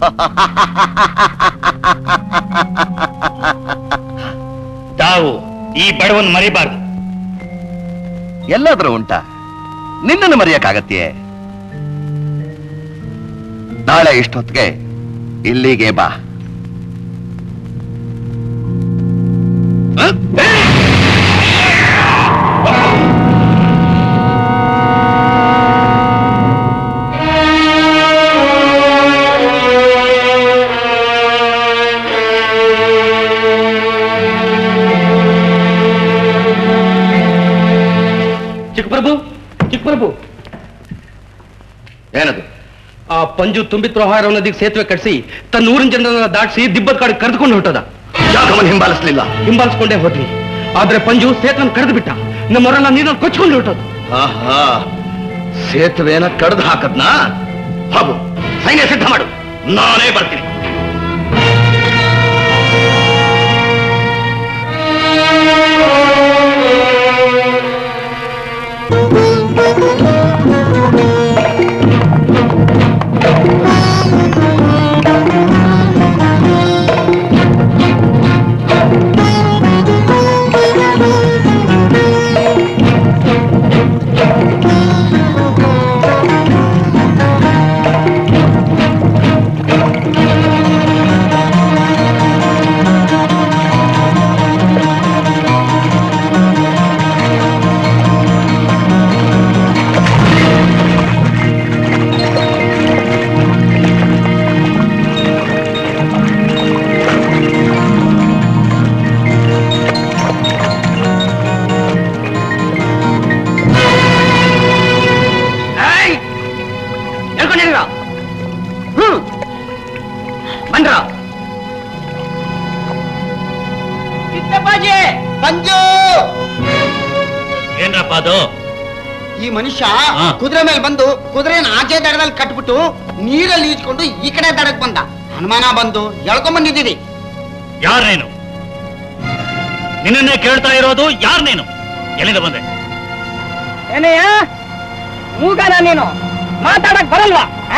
ತಾವು ಈ ಬಡವನ್ ಮರಿಬಾರ್ದು ಎಲ್ಲಾದ್ರೂ ಉಂಟಾ ನಿನ್ನನ್ನು ಮರೆಯಕ್ಕಾಗತ್ತೆಯೇ ನಾಳೆ ಇಷ್ಟೊತ್ತಿಗೆ ಇಲ್ಲಿಗೆ ಬಾ ಹ? ಚಿಕ್ಕಪ್ರಭು ಚಿಕ್ಕಪ್ರಭು ಏನದು ಆ ಪಂಜು ತುಂಬಿತ್ ಪ್ರವಾಹ ನದಿಗೆ ಸೇತುವೆ ಕಟ್ಟಿಸಿ ತನ್ನ ಊರಿನ ಜನರನ್ನ ದಾಟಿಸಿ ದಿಬ್ಬದ ಕಾಡಿಗೆ ಕರೆದುಕೊಂಡು ಹೊರಟದ ಯಾಕವನ್ ಹಿಂಬಾಲಿಸ್ಲಿಲ್ಲ ಹಿಂಬಾಲಿಸ್ಕೊಂಡೇ ಹೋದ್ವಿ ಆದ್ರೆ ಪಂಜು ಸೇತುವೆ ಕರೆದು ಬಿಟ್ಟ ನಮ್ಮವರೆಲ್ಲ ನೀರಲ್ಲಿ ಕೊಚ್ಕೊಂಡು ಹೊರಟದು ಆಹಾ ಸೇತುವೆನ ಕಡ್ದು ಹಾಕದ್ನಾ ಹಾಗು ಸೈನ್ಯ ಸಿದ್ಧ ಮಾಡು ನಾನೇ ಬರ್ತೀನಿ ಚಿತ್ತಪ್ಪಾಜಿ ಮಂಜು ಏನ್ರಪ್ಪ ಅದು ಈ ಮನುಷ್ಯ ಹಾ. ಕುದುರೆ ಮೇಲೆ ಬಂದು ಕುದುರೆನ ಆಚೆ ದಡದಲ್ಲಿ ಕಟ್ಬಿಟ್ಟು ನೀರಲ್ಲಿ ಈಜ್ಕೊಂಡು ಈ ಕಡೆ ದಡಕ್ ಬಂದ ಅನುಮಾನ ಬಂದು ಎಳ್ಕೊಂಡ್ ಬಂದಿದ್ದೀರಿ ಯಾರ್ ನೀನು ನಿನ್ನನ್ನೇ ಕೇಳ್ತಾ ಇರೋದು ಯಾರ್ ನೀನು ಎಲ್ಲಿಂದ ಬಂದೆ ಏನಯ್ಯ ಮೂಗನ ನೀನು ಮಾತಾಡಕ್ ಬರಲ್ವಾ ಆ?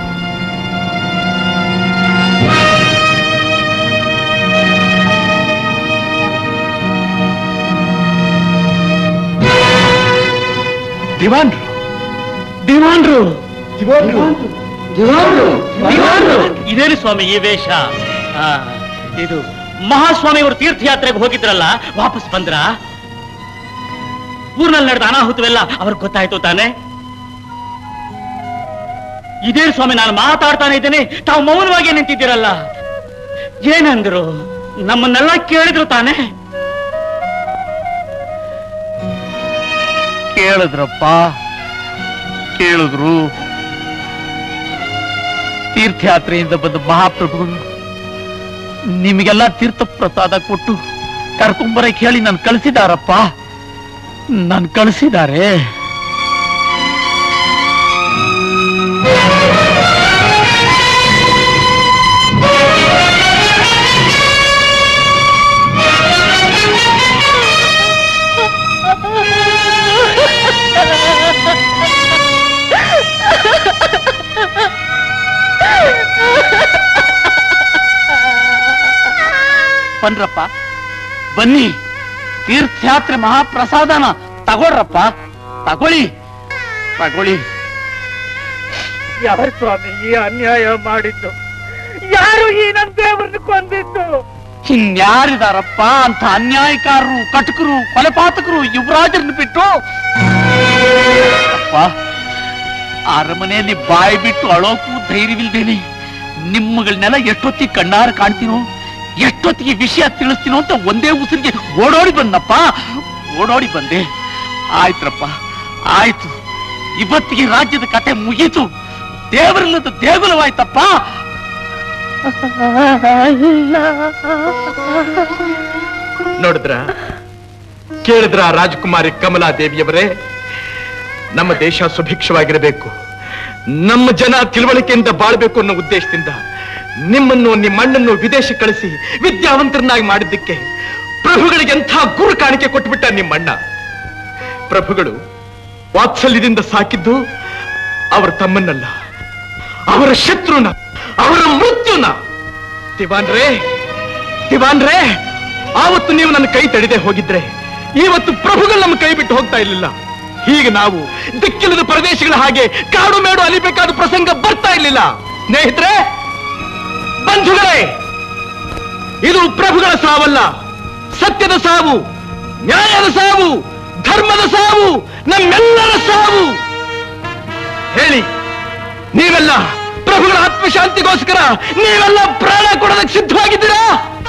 ದಿವಾನ್ರು ದಿವಾನ್ರು ದಿವಾನ್ರು ದಿವಾನ್ರು ಇದೇನು ಸ್ವಾಮಿ ಈ ವೇಷ ಆ, ಇದು ಮಹಾಸ್ವಾಮಿ ಅವರು ತೀರ್ಥಯಾತ್ರೆಗೆ ಹೋಗಿದ್ರಲ್ಲ ವಾಪಸ್ ಬಂದ್ರ ಊರ್ನಲ್ಲಿ ನಡೆದ ಅನಾಹುತವೆಲ್ಲ ಅವ್ರಿಗೆ ಗೊತ್ತಾಯ್ತು ತಾನೆ ಇದೇ ಸ್ವಾಮಿ ನಾನು ಮಾತಾಡ್ತಾನೆ ಇದ್ದೇನೆ ತಾವು ಮೌನವಾಗಿ ನಿಂತಿದ್ದೀರಲ್ಲ ಏನಂದ್ರು ನಮ್ಮನ್ನೆಲ್ಲ ಕೇಳಿದ್ರು ತಾನೆ ಕೇಳಿದ್ರಪ್ಪ ಕೇಳಿದ್ರು ತೀರ್ಥಯಾತ್ರೆಯಿಂದ ಬಂದ ಮಹಾಪ್ರಭುಗಳು ನಿಮಗೆಲ್ಲ ತೀರ್ಥ ಪ್ರಸಾದ ಕೊಟ್ಟು ಕರ್ಕೊಂಬರಕ್ಕೆ ಹೇಳಿ ನಾನು ಕಳಿಸಿದಾರಪ್ಪ ನಾನು ಕಳಿಸಿದ್ದಾರೆ ಬನ್ರಪ್ಪ ಬನ್ನಿ ತೀರ್ಥಯಾತ್ರೆ ಮಹಾಪ್ರಸಾದನ ತಗೊಳ್ರಪ್ಪ ತಗೊಳ್ಳಿ ತಗೊಳ್ಳಿ ಯಾರು ಸ್ವಾಮಿ ಈ ಅನ್ಯಾಯ ಮಾಡಿದ್ದು ಯಾರು ಈ ನನ್ ದೇವರನ್ನು ಕೊಂದಿದ್ದು ಇನ್ಯಾರಿದಾರಪ್ಪ ಅಂತ ಅನ್ಯಾಯಕಾರರು ಕಟಕರು ಕೊಲೆಪಾತಕರು ಯುವರಾಜರನ್ನು ಬಿಟ್ಟು ಅಪ್ಪ ಅರಮನೆಯಲ್ಲಿ ಬಾಯಿ ಬಿಟ್ಟು ಅಳೋಕು ಧೈರ್ಯವಿಲ್ದೇನೆ ನಿಮ್ಮಗಳನ್ನೆಲ್ಲ ಎಷ್ಟೊತ್ತಿಗೆ ಕಣ್ಣಾರ ಕಾಣ್ತೀನೋ ಎಷ್ಟೊತ್ತಿಗೆ ವಿಷಯ ತಿಳಿಸ್ತೀನೋ ಅಂತ ಒಂದೇ ಉಸಿರಿಗೆ ಓಡೋಡಿ ಬಂದಪ್ಪ ಓಡೋಡಿ ಬಂದೆ ಆಯ್ತ್ರಪ್ಪ ಆಯ್ತು ಇವತ್ತಿಗೆ ರಾಜ್ಯದ ಕತೆ ಮುಗೀತು ದೇವರಿಲ್ಲದ ದೇಗುಲವಾಯ್ತಪ್ಪ ನೋಡಿದ್ರ ಕೇಳಿದ್ರ ರಾಜಕುಮಾರಿ ಕಮಲಾ ದೇವಿಯವರೇ ನಮ್ಮ ದೇಶ ಸುಭಿಕ್ಷವಾಗಿರಬೇಕು ನಮ್ಮ ಜನ ತಿಳುವಳಿಕೆಯಿಂದ ಬಾಳ್ಬೇಕು ಅನ್ನೋ ಉದ್ದೇಶದಿಂದ ನಿಮ್ಮನ್ನು ನಿಮ್ಮಣ್ಣನ್ನು ವಿದೇಶ ಕಳಿಸಿ ವಿದ್ಯಾವಂತರನ್ನಾಗಿ ಮಾಡಿದ್ದಕ್ಕೆ ಪ್ರಭುಗಳಿಗೆ ಎಂಥ ಗುರು ಕಾಣಿಕೆ ಕೊಟ್ಬಿಟ್ಟ ನಿಮ್ಮಣ್ಣ ಪ್ರಭುಗಳು ವಾತ್ಸಲ್ಯದಿಂದ ಸಾಕಿದ್ದು ಅವರ ತಮ್ಮನ್ನಲ್ಲ ಅವರ ಶತ್ರುನ ಅವರ ಮೃತ್ಯುನ ದಿವಾನ್ರೇ ದಿವಾನ್ರೇ ಆವತ್ತು ನೀವು ನನ್ನ ಕೈ ತಡೆದೇ ಹೋಗಿದ್ರೆ ಇವತ್ತು ಪ್ರಭುಗಳು ನಮ್ಮ ಕೈ ಬಿಟ್ಟು ಹೋಗ್ತಾ ಇರಲಿಲ್ಲ ಹೀಗೆ ನಾವು ದಿಕ್ಕಿಲ್ಲದ ಪ್ರದೇಶಗಳ ಹಾಗೆ ಕಾಡು ಮೇಡು ಅಲಿಬೇಕಾದ ಪ್ರಸಂಗ ಬರ್ತಾ ಇರಲಿಲ್ಲ ಸ್ನೇಹಿತರೆ ಬಂಧುಗಳೇ ಇದು ಪ್ರಭುಗಳ ಸಾವಲ್ಲ ಸತ್ಯದ ಸಾವು ನ್ಯಾಯದ ಸಾವು ಧರ್ಮದ ಸಾವು ನಮ್ಮೆಲ್ಲರ ಸಾವು ಹೇಳಿ ನೀವೆಲ್ಲ ಪ್ರಭುಗಳ ಆತ್ಮಶಾಂತಿಗೋಸ್ಕರ ನೀವೆಲ್ಲ ಪ್ರಾಣ ಕೊಡೋದಕ್ಕೆ ಸಿದ್ಧವಾಗಿದ್ದೀರಾ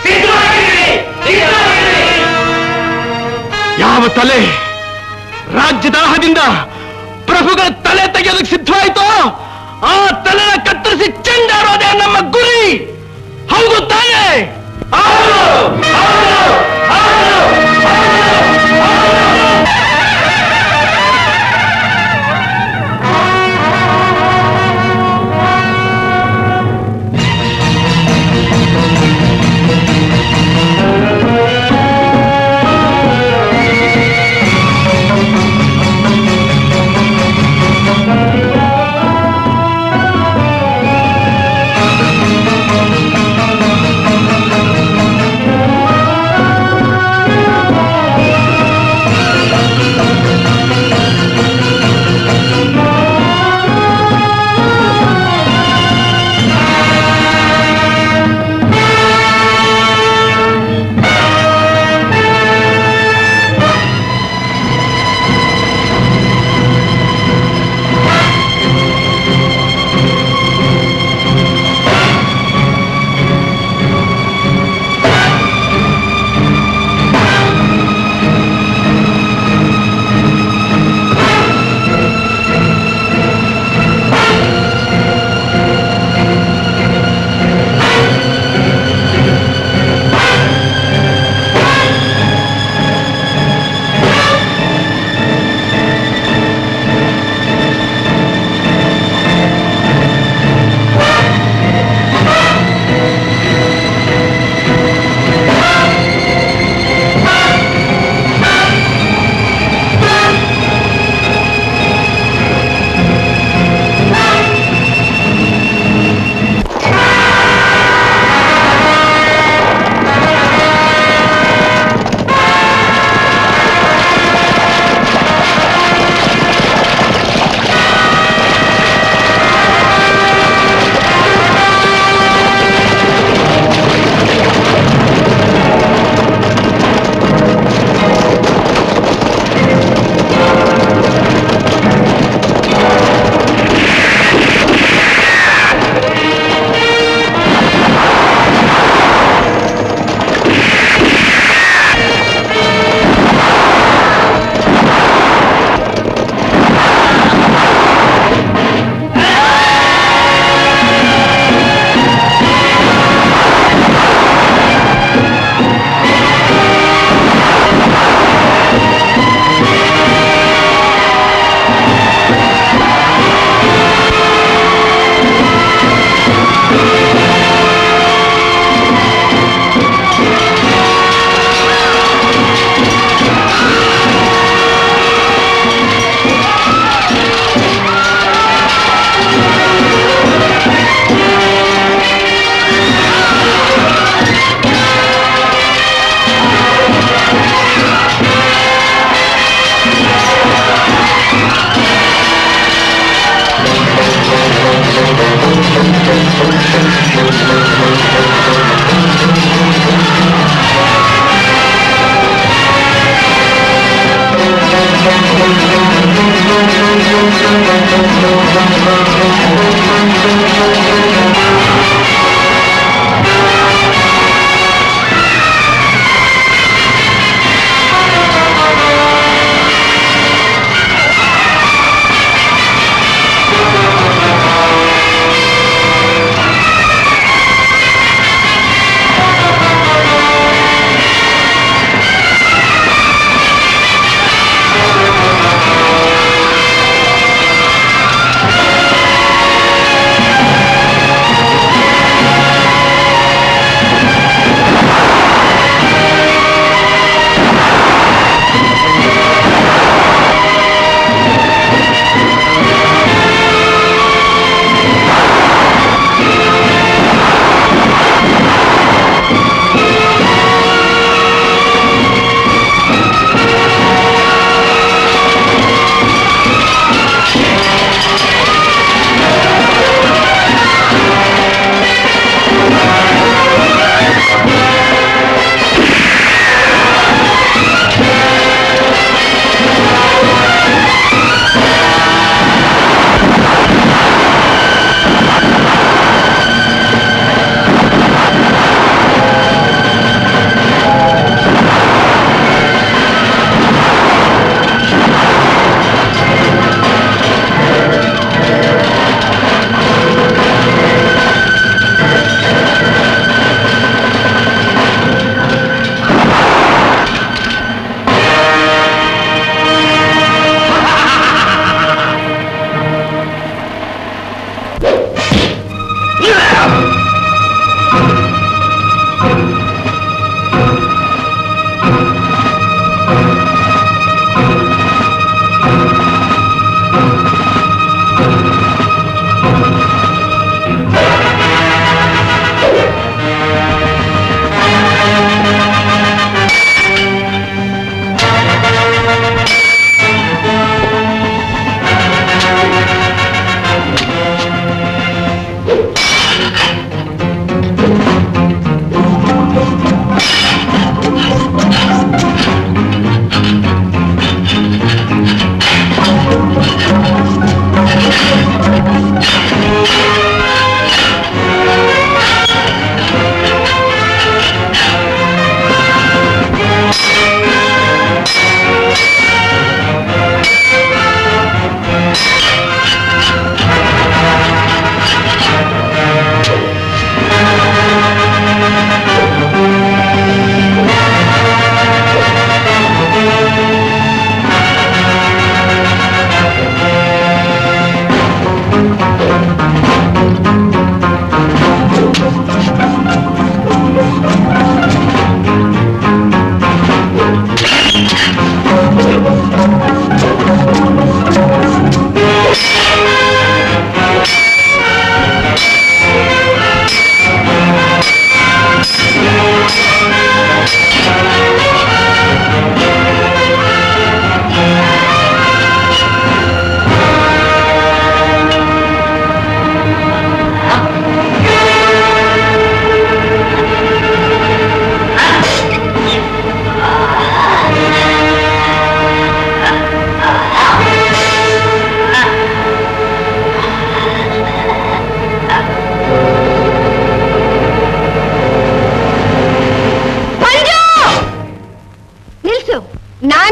ಯಾವ ತಲೆ ರಾಜ್ಯದಾಹದಿಂದ ಪ್ರಭುಗಳ ತಲೆ ತೆಗೆಯೋದಕ್ಕೆ ಸಿದ್ಧವಾಯ್ತೋ ಆ ತಲೆನ ಕತ್ತರಿಸಿ ಚೆಂಡಾಡೋದೇ ನಮ್ಮ ಗುರಿ ಹೌದು ತಾನೇ ಹೌದು, ಹೌದು, ಹೌದು, ಆ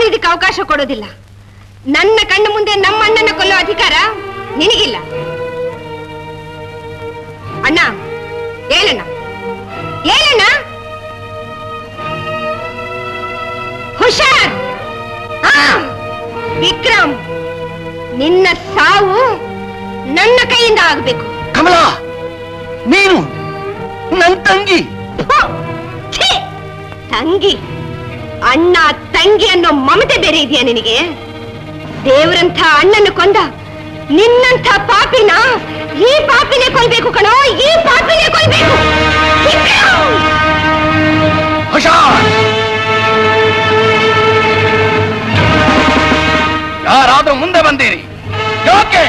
ನಾನು ಇದಕ್ಕೆ ಅವಕಾಶ ಕೊಡೋದಿಲ್ಲ ನನ್ನ ಕಣ್ಣು ಮುಂದೆ ನಮ್ಮ ಅಣ್ಣನ ಕೊಲ್ಲೋ ಅಧಿಕಾರ ನಿನಗಿಲ್ಲ ಅಣ್ಣ ಹೇಳಣ್ಣ ಹೇಳಣ್ಣ ಹುಷಾರ್ ಆ, ವಿಕ್ರಮ್ ನಿನ್ನ ಸಾವು ನನ್ನ ಕೈಯಿಂದ ಆಗ್ಬೇಕು ಕಮಲಾ ನೀನು ನನ್ ತಂಗಿ ಛೀ! ತಂಗಿ ಅಣ್ಣ ತಂಗಿ ಅನ್ನೋ ಮಮತೆ ಬೇರೆ ಇದೆಯಾ ನಿನಗೆ ದೇವರಂಥ ಅಣ್ಣನ ಕೊಂದ ನಿನ್ನಂಥ ಪಾಪಿನ ಈ ಪಾಪಿನೇ ಕೊಲ್ಬೇಕು ಕಣೋ ಈ ಪಾಪಿನೇ ಕೊಲ್ಬೇಕು ವಿಕ್ರಮ್! ಹುಷಾರ್ ಯಾರಾದ್ರೂ ಮುಂದೆ ಬಂದಿರಿ ಯಾಕೆ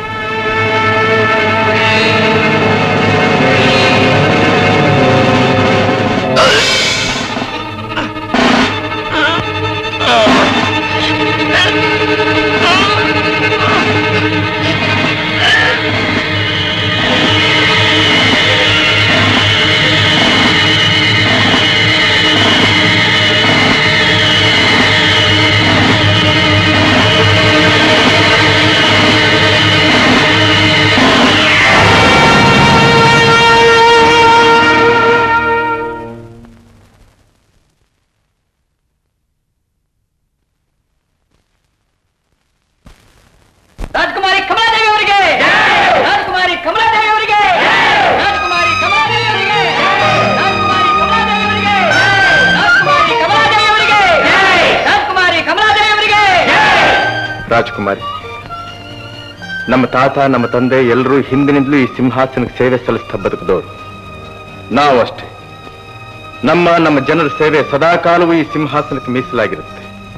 ರಾಜಕುಮಾರಿ ಕಮಲಾದೇವಿ ಅವರಿಗೆ ರಾಜಕುಮಾರಿ ಕಮಲಾದೇವಿ ಅವರಿಗೆ ರಾಜಕುಮಾರಿ ಕಮಲಾದೇವಿ ಅವರಿಗೆ ರಾಜಕುಮಾರಿ ಕಮಲಾದೇವಿ ಅವರಿಗೆ ರಾಜಕುಮಾರಿ ಕಮಲಾದೇವಿ ಅವರಿಗೆ ರಾಜಕುಮಾರಿ ಕಮಲಾದೇವಿ ಅವರಿಗೆ ರಾಜಕುಮಾರಿ ನಮ್ಮ ತಾತ ನಮ್ಮ ತಂದೆ ಎಲ್ಲರೂ ಹಿಂದಿನಿಂದಲೂ ಈ ಸಿಂಹಾಸನಕ್ಕೆ ಸೇವೆ ಸಲ್ಲಿಸ್ತಾ ಬದುಕಿದವರು ನಾವು ಅಷ್ಟೇ ನಮ್ಮ ನಮ್ಮ ಜನರ ಸೇವೆ ಸದಾಕಾಲವೂ ಈ ಸಿಂಹಾಸನಕ್ಕೆ ಮೀಸಲಾಗಿರುತ್ತೆ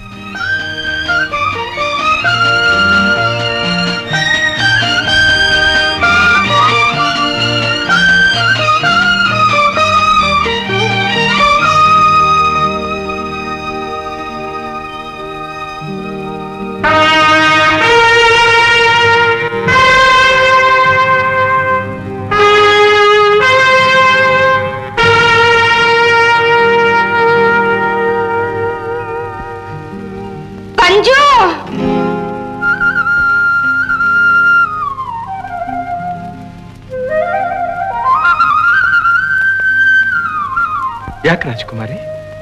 ಪಂಜು ಯಾಕೆ ರಾಜಕುಮಾರಿ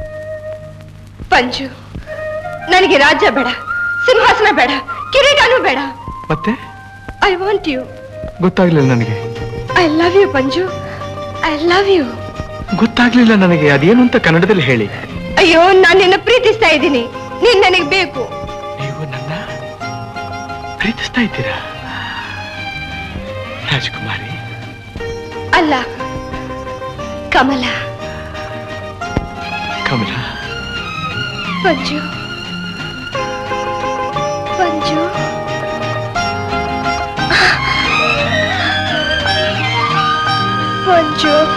ಪಂಜು ನನಗೆ ರಾಜ್ಯ ಬೇಡ ಸಿಂಹಾಸನ ಬೇಡ ಕಿರೀಟನೂ ಬೇಡ ಮತ್ತೆ ಐ ವಾಂಟ್ ಯು ಗೊತ್ತಾಗ್ಲಿಲ್ಲ ನನಗೆ I love you Panju I love you ಗೊತ್ತಾಗ್ಲಿಲ್ಲ ನನಗೆ ಅದೇನು ಅಂತ ಕನ್ನಡದಲ್ಲಿ ಹೇಳಿ ಅಯ್ಯೋ ನಾನು ನಿನ್ನ ಪ್ರೀತಿಸ್ತಾ ಇದ್ದೀನಿ ನೀನ್ ನನಗೆ ಬೇಕು ನೀವು ನನ್ನ ಪ್ರೀತಿಸ್ತಾ ಇದ್ದೀರಾ ರಾಜಕುಮಾರಿ ಅಲ್ಲ ಕಮಲ ಕಮಲ ಪಂಜು ಪಂಜು ಪಂಜು